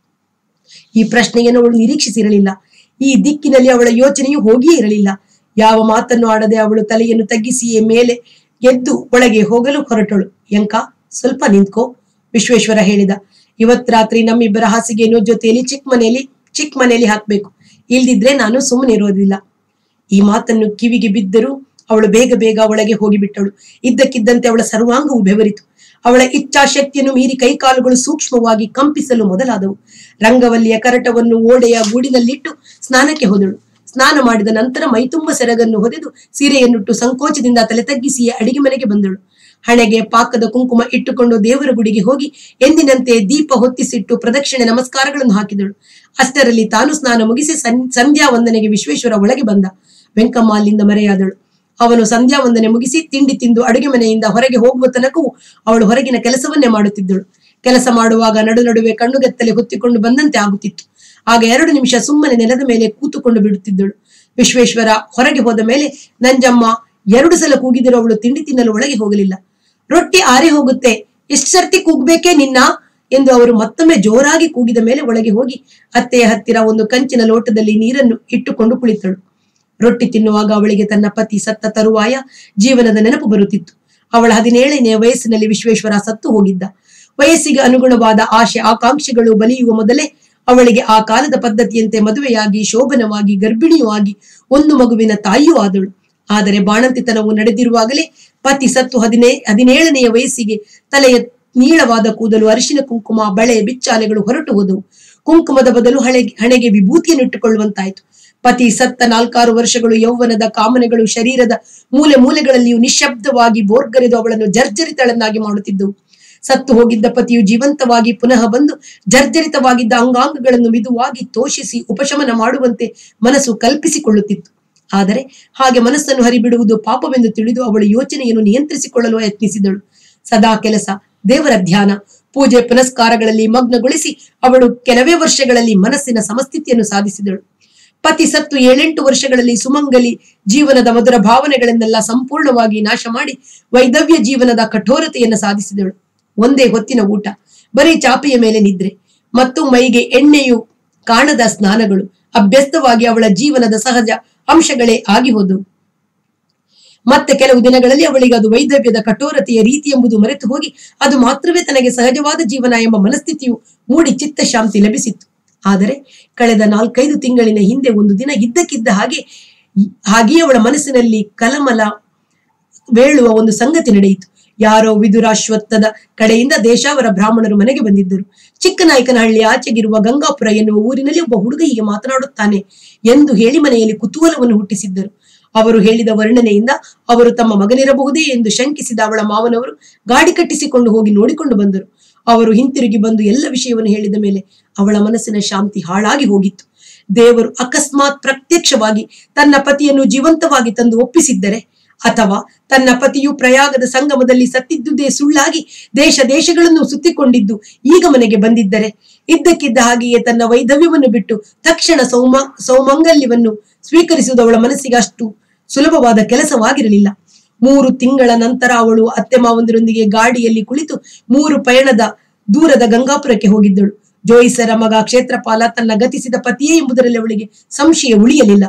ಈ ಪ್ರಶ್ನೆಯನ್ನು ಅವಳು ನಿರೀಕ್ಷಿಸಿರಲಿಲ್ಲ ಈ ದಿಕ್ಕಿನಲ್ಲಿ ಅವಳ ಯೋಚನೆಯು ಹೋಗಿಯೇ ಇರಲಿಲ್ಲ ಯಾವ ಮಾತನ್ನು ಆಡದೆ ಅವಳು ತಲೆಯನ್ನು ತಗ್ಗಿಸಿಯೇ ಮೇಲೆ ಎದ್ದು ಒಳಗೆ ಹೋಗಲು ಹೊರಟಳು ಯಂಕ ಸ್ವಲ್ಪ ನಿಂತ್ಕೋ ವಿಶ್ವೇಶ್ವರ ಹೇಳಿದ ಇವತ್ ರಾತ್ರಿ ನಮ್ಮಿಬ್ಬರ ಹಾಸಿಗೆಯನ್ನು ಜೊತೆಯಲ್ಲಿ ಚಿಕ್ಕ ಮನೆಯಲ್ಲಿ ಚಿಕ್ಕ ಮನೆಯಲ್ಲಿ ಹಾಕ್ಬೇಕು ಇಲ್ದಿದ್ರೆ ನಾನು ಸುಮ್ಮನೆ ಇರೋದಿಲ್ಲ ಈ ಮಾತನ್ನು ಕಿವಿಗೆ ಬಿದ್ದರೂ ಅವಳು ಬೇಗ ಬೇಗ ಒಳಗೆ ಹೋಗಿಬಿಟ್ಟಳು ಇದ್ದಕ್ಕಿದ್ದಂತೆ ಅವಳ ಸರ್ವಾಂಗವು ಬೆವರಿತು ಅವಳ ಇಚ್ಛಾಶಕ್ತಿಯನ್ನು ಮೀರಿ ಕೈಕಾಲುಗಳು ಸೂಕ್ಷ್ಮವಾಗಿ ಕಂಪಿಸಲು ಮೊದಲಾದವು ರಂಗವಲ್ಲಿಯ ಕರಟವನ್ನು ಓಡೆಯ ಗೂಡಿನಲ್ಲಿಟ್ಟು ಸ್ನಾನಕ್ಕೆ ಹೋದಳು ಸ್ನಾನ ಮಾಡಿದ ನಂತರ ಮೈತುಂಬ ಸೆರಗನ್ನು ಹೊದೆದು ಸೀರೆಯನ್ನುಟ್ಟು ಸಂಕೋಚದಿಂದ ತಲೆ ತಗ್ಗಿಸಿಯೇ ಅಡಿಗೆ ಮನೆಗೆ ಬಂದಳು ಹಣೆಗೆ ಪಾಕದ ಕುಂಕುಮ ಇಟ್ಟುಕೊಂಡು ದೇವರ ಗುಡಿಗೆ ಹೋಗಿ ಎಂದಿನಂತೆ ದೀಪ ಹೊತ್ತಿಸಿಟ್ಟು ಪ್ರದಕ್ಷಿಣೆ ನಮಸ್ಕಾರಗಳನ್ನು ಹಾಕಿದಳು ಅಷ್ಟರಲ್ಲಿ ತಾನು ಸ್ನಾನ ಮುಗಿಸಿ ಸಂ- ಸಂಧ್ಯಾ ವಂದನೆಗೆ ವಿಶ್ವೇಶ್ವರ ಒಳಗೆ ಬಂದ ವೆಂಕಮ್ಮ ಅಲ್ಲಿಂದ ಮರೆಯಾದಳು ಅವನು ಸಂಧ್ಯಾ ವಂದನೆ ಮುಗಿಸಿ ತಿಂಡಿ ತಿಂದು ಅಡುಗೆ ಮನೆಯಿಂದ ಹೊರಗೆ ಹೋಗುವ ತನಕವೂ ಅವಳು ಹೊರಗಿನ ಕೆಲಸವನ್ನೇ ಮಾಡುತ್ತಿದ್ದಳು ಕೆಲಸ ಮಾಡುವಾಗ ನಡು ನಡುವೆ ಕಣ್ಣುಗೆತ್ತಲೆ ಹೊತ್ತಿಕೊಂಡು ಬಂದಂತೆ ಆಗುತ್ತಿತ್ತು ಆಗ ಎರಡು ನಿಮಿಷ ಸುಮ್ಮನೆ ನೆಲದ ಮೇಲೆ ಕೂತುಕೊಂಡು ಬಿಡುತ್ತಿದ್ದಳು ವಿಶ್ವೇಶ್ವರ ಹೊರಗೆ ಹೋದ ಮೇಲೆ ನಂಜಮ್ಮ ಎರಡು ಸಲ ಕೂಗಿದರೂ ಅವಳು ತಿಂಡಿ ತಿನ್ನಲು ಒಳಗೆ ಹೋಗಲಿಲ್ಲ ರೊಟ್ಟಿ ಆರಿ ಹೋಗುತ್ತೆ ಎಷ್ಟು ಸರ್ತಿ ಕೂಗ್ಬೇಕೇ ನಿನ್ನ ಎಂದು ಅವರು ಮತ್ತೊಮ್ಮೆ ಜೋರಾಗಿ ಕೂಗಿದ ಮೇಲೆ ಒಳಗೆ ಹೋಗಿ ಅತ್ತೆಯ ಹತ್ತಿರ ಒಂದು ಕಂಚಿನ ಲೋಟದಲ್ಲಿ ನೀರನ್ನು ಇಟ್ಟುಕೊಂಡು ಕುಳಿತಳು ರೊಟ್ಟಿ ತಿನ್ನುವಾಗ ಅವಳಿಗೆ ತನ್ನ ಪತಿ ಸತ್ತ ತರುವಾಯ ಜೀವನದ ನೆನಪು ಬರುತ್ತಿತ್ತು ಅವಳ ಹದಿನೇಳನೆಯ ವಯಸ್ಸಿನಲ್ಲಿ ವಿಶ್ವೇಶ್ವರ ಸತ್ತು ಹೋಗಿದ್ದ ವಯಸ್ಸಿಗೆ ಅನುಗುಣವಾದ ಆಶೆ ಆಕಾಂಕ್ಷೆಗಳು ಬಲಿಯುವ ಮೊದಲೇ ಅವಳಿಗೆ ಆ ಕಾಲದ ಪದ್ಧತಿಯಂತೆ ಮದುವೆಯಾಗಿ ಶೋಭನವಾಗಿ ಗರ್ಭಿಣಿಯೂ ಆಗಿ ಒಂದು ಮಗುವಿನ ತಾಯಿಯೂ ಆದಳು ಆದರೆ ಬಾಣಂತಿತನವು ನಡೆದಿರುವಾಗಲೇ ಪತಿ ಸತ್ತು ಹದಿನೇ ಹದಿನೇಳನೆಯ ವಯಸ್ಸಿಗೆ ತಲೆಯ ನೀಳವಾದ ಕೂದಲು ಅರಿಶಿನ ಕುಂಕುಮ ಬಳೆ ಬಿಚ್ಚಾಲೆಗಳು ಹೊರಟು ಹೋದವು ಕುಂಕುಮದ ಬದಲು ಹಣೆ ಹಣೆಗೆ ವಿಭೂತಿಯನ್ನು ಇಟ್ಟುಕೊಳ್ಳುವಂತಾಯಿತು ಪತಿ ಸತ್ತ ನಾಲ್ಕಾರು ವರ್ಷಗಳು ಯೌವನದ ಕಾಮನೆಗಳು ಶರೀರದ ಮೂಲೆ ಮೂಲೆಗಳಲ್ಲಿಯೂ ನಿಶ್ಶಬ್ದವಾಗಿ ಬೋರ್ಗರೆದು ಅವಳನ್ನು ಜರ್ಜರಿತಳನ್ನಾಗಿ ಮಾಡುತ್ತಿದ್ದವು ಸತ್ತು ಹೋಗಿದ್ದ ಪತಿಯು ಜೀವಂತವಾಗಿ ಪುನಃ ಬಂದು ಜರ್ಜರಿತವಾಗಿದ್ದ ಅಂಗಾಂಗಗಳನ್ನು ಮಿದುವಾಗಿ ತೋಷಿಸಿ ಉಪಶಮನ ಮಾಡುವಂತೆ ಮನಸ್ಸು ಕಲ್ಪಿಸಿಕೊಳ್ಳುತ್ತಿತ್ತು ಆದರೆ ಹಾಗೆ ಮನಸ್ಸನ್ನು ಹರಿಬಿಡುವುದು ಪಾಪವೆಂದು ತಿಳಿದು ಅವಳು ಯೋಚನೆಯನ್ನು ನಿಯಂತ್ರಿಸಿಕೊಳ್ಳಲು ಯತ್ನಿಸಿದಳು ಸದಾ ಕೆಲಸ ದೇವರ ಧ್ಯಾನ ಪೂಜೆ ಪುನಸ್ಕಾರಗಳಲ್ಲಿ ಮಗ್ನಗೊಳಿಸಿ ಅವಳು ಕೆಲವೇ ವರ್ಷಗಳಲ್ಲಿ ಮನಸ್ಸಿನ ಸಮಸ್ಥಿತಿಯನ್ನು ಸಾಧಿಸಿದಳು ಪತಿ ಸತ್ತು ಏಳೆಂಟು ವರ್ಷಗಳಲ್ಲಿ ಸುಮಂಗಲಿ ಜೀವನದ ಮಧುರ ಭಾವನೆಗಳನ್ನೆಲ್ಲ ಸಂಪೂರ್ಣವಾಗಿ ನಾಶ ಮಾಡಿ ವೈದವ್ಯ ಜೀವನದ ಕಠೋರತೆಯನ್ನು ಸಾಧಿಸಿದಳು ಒಂದೇ ಹೊತ್ತಿನ ಊಟ ಬರೀ ಚಾಪೆಯ ಮೇಲೆ ನಿದ್ರೆ ಮತ್ತು ಮೈಗೆ ಎಣ್ಣೆಯು ಕಾಣದ ಸ್ನಾನಗಳು ಅಭ್ಯಸ್ತವಾಗಿ ಅವಳ ಜೀವನದ ಸಹಜ ಅಂಶಗಳೇ ಆಗಿ ಹೋದವು ಮತ್ತೆ ಕೆಲವು ದಿನಗಳಲ್ಲಿ ಅವಳಿಗೆ ಅದು ವೈದವ್ಯದ ಕಠೋರತೆಯ ರೀತಿ ಎಂಬುದು ಮರೆತು ಹೋಗಿ ಅದು ಮಾತ್ರವೇ ತನಗೆ ಸಹಜವಾದ ಜೀವನ ಎಂಬ ಮನಸ್ಥಿತಿಯು ಮೂಡಿ ಚಿತ್ತ ಶಾಂತಿ ಲಭಿಸಿತ್ತು ಆದರೆ ಕಳೆದ ನಾಲ್ಕೈದು ತಿಂಗಳಿನ ಹಿಂದೆ ಒಂದು ದಿನ ಇದ್ದಕ್ಕಿದ್ದ ಹಾಗೆ ಹಾಗೆಯೇ ಅವಳ ಮನಸ್ಸಿನಲ್ಲಿ ಕಲಮಲ ಬೇಳುವ ಒಂದು ಸಂಗತಿ ನಡೆಯಿತು ಯಾರೋ ವಿದುರಾಶ್ವತ್ಥದ ಕಡೆಯಿಂದ ದೇಶಾವರ ಬ್ರಾಹ್ಮಣರು ಮನೆಗೆ ಬಂದಿದ್ದರು ಚಿಕ್ಕನಾಯಕನಹಳ್ಳಿ ಆಚೆಗಿರುವ ಗಂಗಾಪುರ ಎನ್ನುವ ಊರಿನಲ್ಲಿ ಒಬ್ಬ ಹುಡುಗ ಹೀಗೆ ಮಾತನಾಡುತ್ತಾನೆ ಎಂದು ಹೇಳಿ ಮನೆಯಲ್ಲಿ ಕುತೂಹಲವನ್ನು ಹುಟ್ಟಿಸಿದ್ದರು ಅವರು ಹೇಳಿದ ವರ್ಣನೆಯಿಂದ ಅವರು ತಮ್ಮ ಮಗನಿರಬಹುದೇ ಎಂದು ಶಂಕಿಸಿದ ಅವಳ ಮಾವನವರು ಗಾಡಿ ಕಟ್ಟಿಸಿಕೊಂಡು ಹೋಗಿ ನೋಡಿಕೊಂಡು ಬಂದರು ಅವರು ಹಿಂತಿರುಗಿ ಬಂದು ಎಲ್ಲ ವಿಷಯವನ್ನು ಹೇಳಿದ ಮೇಲೆ ಅವಳ ಮನಸ್ಸಿನ ಶಾಂತಿ ಹಾಳಾಗಿ ಹೋಗಿತ್ತು ದೇವರು ಅಕಸ್ಮಾತ್ ಪ್ರತ್ಯಕ್ಷವಾಗಿ ತನ್ನ ಪತಿಯನ್ನು ಜೀವಂತವಾಗಿ ತಂದು ಒಪ್ಪಿಸಿದ್ದರೆ ಅಥವಾ ತನ್ನ ಪತಿಯು ಪ್ರಯಾಗದ ಸಂಗಮದಲ್ಲಿ ಸತ್ತಿದ್ದುದೇ ಸುಳ್ಳಾಗಿ ದೇಶ ದೇಶಗಳನ್ನು ಸುತ್ತಿಕೊಂಡಿದ್ದು ಈಗ ಮನೆಗೆ ಬಂದಿದ್ದರೆ ಇದ್ದಕ್ಕಿದ್ದ ಹಾಗೆಯೇ ತನ್ನ ವೈಧವ್ಯವನ್ನು ಬಿಟ್ಟು ತಕ್ಷಣ ಸೌಮ ಸೌಮಂಗಲ್ಯವನ್ನು ಸ್ವೀಕರಿಸುವುದು ಅವಳ ಮನಸ್ಸಿಗೆ ಅಷ್ಟು ಸುಲಭವಾದ ಕೆಲಸವಾಗಿರಲಿಲ್ಲ ಮೂರು ತಿಂಗಳ ನಂತರ ಅವಳು ಅತ್ತೆ ಮಾವಂದಿರೊಂದಿಗೆ ಗಾಡಿಯಲ್ಲಿ ಕುಳಿತು ಮೂರು ಪಯಣದ ದೂರದ ಗಂಗಾಪುರಕ್ಕೆ ಹೋಗಿದ್ದಳು ಜೋಯಿಸರ ಮಗ ಕ್ಷೇತ್ರಪಾಲ ತನ್ನ ಗತಿಸಿದ ಪತಿಯೇ ಎಂಬುದರಲ್ಲಿ ಅವಳಿಗೆ ಸಂಶಯ ಉಳಿಯಲಿಲ್ಲ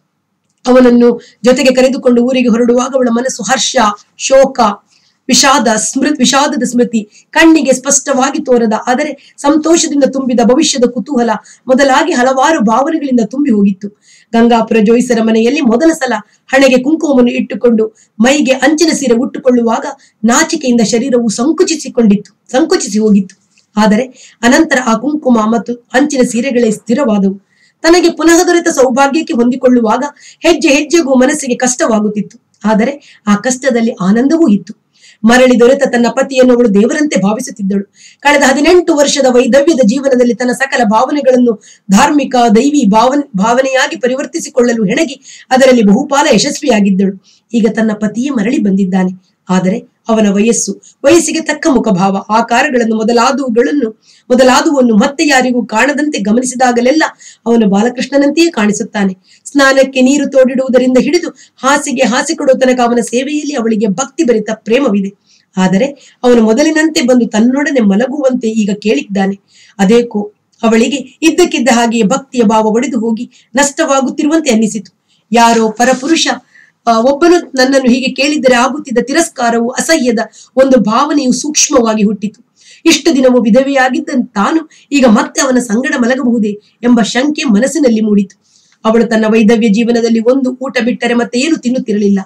ಅವನನ್ನು ಜೊತೆಗೆ ಕರೆದುಕೊಂಡು ಊರಿಗೆ ಹೊರಡುವಾಗ ಅವಳ ಮನಸ್ಸು ಹರ್ಷ ಶೋಕ ವಿಷಾದ ಸ್ಮೃತಿ ವಿಷಾದದ ಸ್ಮೃತಿ ಕಣ್ಣಿಗೆ ಸ್ಪಷ್ಟವಾಗಿ ತೋರದ ಆದರೆ ಸಂತೋಷದಿಂದ ತುಂಬಿದ ಭವಿಷ್ಯದ ಕುತೂಹಲ ಮೊದಲಾಗಿ ಹಲವಾರು ಭಾವನೆಗಳಿಂದ ತುಂಬಿ ಹೋಗಿತ್ತು ಗಂಗಾಪುರ ಜೋಯಿಸರ ಮನೆಯಲ್ಲಿ ಮೊದಲ ಸಲ ಹಣೆಗೆ ಕುಂಕುಮವನ್ನು ಇಟ್ಟುಕೊಂಡು ಮೈಗೆ ಅಂಚಿನ ಸೀರೆ ಉಟ್ಟುಕೊಳ್ಳುವಾಗ ನಾಚಿಕೆಯಿಂದ ಶರೀರವು ಸಂಕುಚಿಸಿಕೊಂಡಿತ್ತು ಸಂಕುಚಿಸಿ ಹೋಗಿತ್ತು ಆದರೆ ಅನಂತರ ಆ ಕುಂಕುಮ ಮತ್ತು ಅಂಚಿನ ಸೀರೆಗಳೇ ಸ್ಥಿರವಾದವು ತನಗೆ ಪುನಃ ದೊರೆತ ಸೌಭಾಗ್ಯಕ್ಕೆ ಹೊಂದಿಕೊಳ್ಳುವಾಗ ಹೆಜ್ಜೆ ಹೆಜ್ಜೆಗೂ ಮನಸ್ಸಿಗೆ ಕಷ್ಟವಾಗುತ್ತಿತ್ತು ಆದರೆ ಆ ಕಷ್ಟದಲ್ಲಿ ಆನಂದವೂ ಇತ್ತು ಮರಳಿ ದೊರೆತ ತನ್ನ ಪತಿಯನ್ನು ಅವಳು ದೇವರಂತೆ ಭಾವಿಸುತ್ತಿದ್ದಳು ಕಳೆದ ಹದಿನೆಂಟು ವರ್ಷದ ವೈದವ್ಯದ ಜೀವನದಲ್ಲಿ ತನ್ನ ಸಕಲ ಭಾವನೆಗಳನ್ನು ಧಾರ್ಮಿಕ ದೈವಿ ಭಾವನೆ ಭಾವನೆಯಾಗಿ ಪರಿವರ್ತಿಸಿಕೊಳ್ಳಲು ಹೆಣಗಿ ಅದರಲ್ಲಿ ಬಹುಪಾಲ ಯಶಸ್ವಿಯಾಗಿದ್ದಳು ಈಗ ತನ್ನ ಪತಿಯೇ ಮರಳಿ ಬಂದಿದ್ದಾನೆ ಆದರೆ ಅವನ ವಯಸ್ಸು ವಯಸ್ಸಿಗೆ ತಕ್ಕ ಮುಖಭಾವ ಆಕಾರಗಳನ್ನು ಮೊದಲಾದವುಗಳನ್ನು ಮೊದಲಾದವನ್ನು ಮತ್ತೆ ಯಾರಿಗೂ ಕಾಣದಂತೆ ಗಮನಿಸಿದಾಗಲೆಲ್ಲ ಅವನು ಬಾಲಕೃಷ್ಣನಂತೆಯೇ ಕಾಣಿಸುತ್ತಾನೆ ಸ್ನಾನಕ್ಕೆ ನೀರು ತೋಡಿಡುವುದರಿಂದ ಹಿಡಿದು ಹಾಸಿಗೆ ಹಾಸಿಕೊಡುವ ತನಕ ಅವನ ಸೇವೆಯಲ್ಲಿ ಅವಳಿಗೆ ಭಕ್ತಿ ಭರಿತ ಪ್ರೇಮವಿದೆ ಆದರೆ ಅವನು ಮೊದಲಿನಂತೆ ಬಂದು ತನ್ನೊಡನೆ ಮಲಗುವಂತೆ ಈಗ ಕೇಳಿದ್ದಾನೆ ಅದೇಕೋ ಅವಳಿಗೆ ಇದ್ದಕ್ಕಿದ್ದ ಹಾಗೆಯೇ ಭಕ್ತಿಯ ಭಾವ ಒಡೆದು ಹೋಗಿ ನಷ್ಟವಾಗುತ್ತಿರುವಂತೆ ಅನ್ನಿಸಿತು ಯಾರೋ ಪರಪುರುಷ ಆ, ಒಬ್ಬನು ನನ್ನನ್ನು ಹೀಗೆ ಕೇಳಿದರೆ ಆಗುತ್ತಿದ್ದ ತಿರಸ್ಕಾರವು ಅಸಹ್ಯದ ಒಂದು ಭಾವನೆಯು ಸೂಕ್ಷ್ಮವಾಗಿ ಹುಟ್ಟಿತು ಇಷ್ಟು ದಿನವೂ ವಿಧವೆಯಾಗಿದ್ದ ತಾನು ಈಗ ಮತ್ತೆ ಅವನ ಸಂಗಡ ಮಲಗಬಹುದೇ ಎಂಬ ಶಂಕೆ ಮನಸ್ಸಿನಲ್ಲಿ ಮೂಡಿತು ಅವಳು ತನ್ನ ವೈದವ್ಯ ಜೀವನದಲ್ಲಿ ಒಂದು ಊಟ ಬಿಟ್ಟರೆ ಮತ್ತೆ ಏನು ತಿನ್ನುತ್ತಿರಲಿಲ್ಲ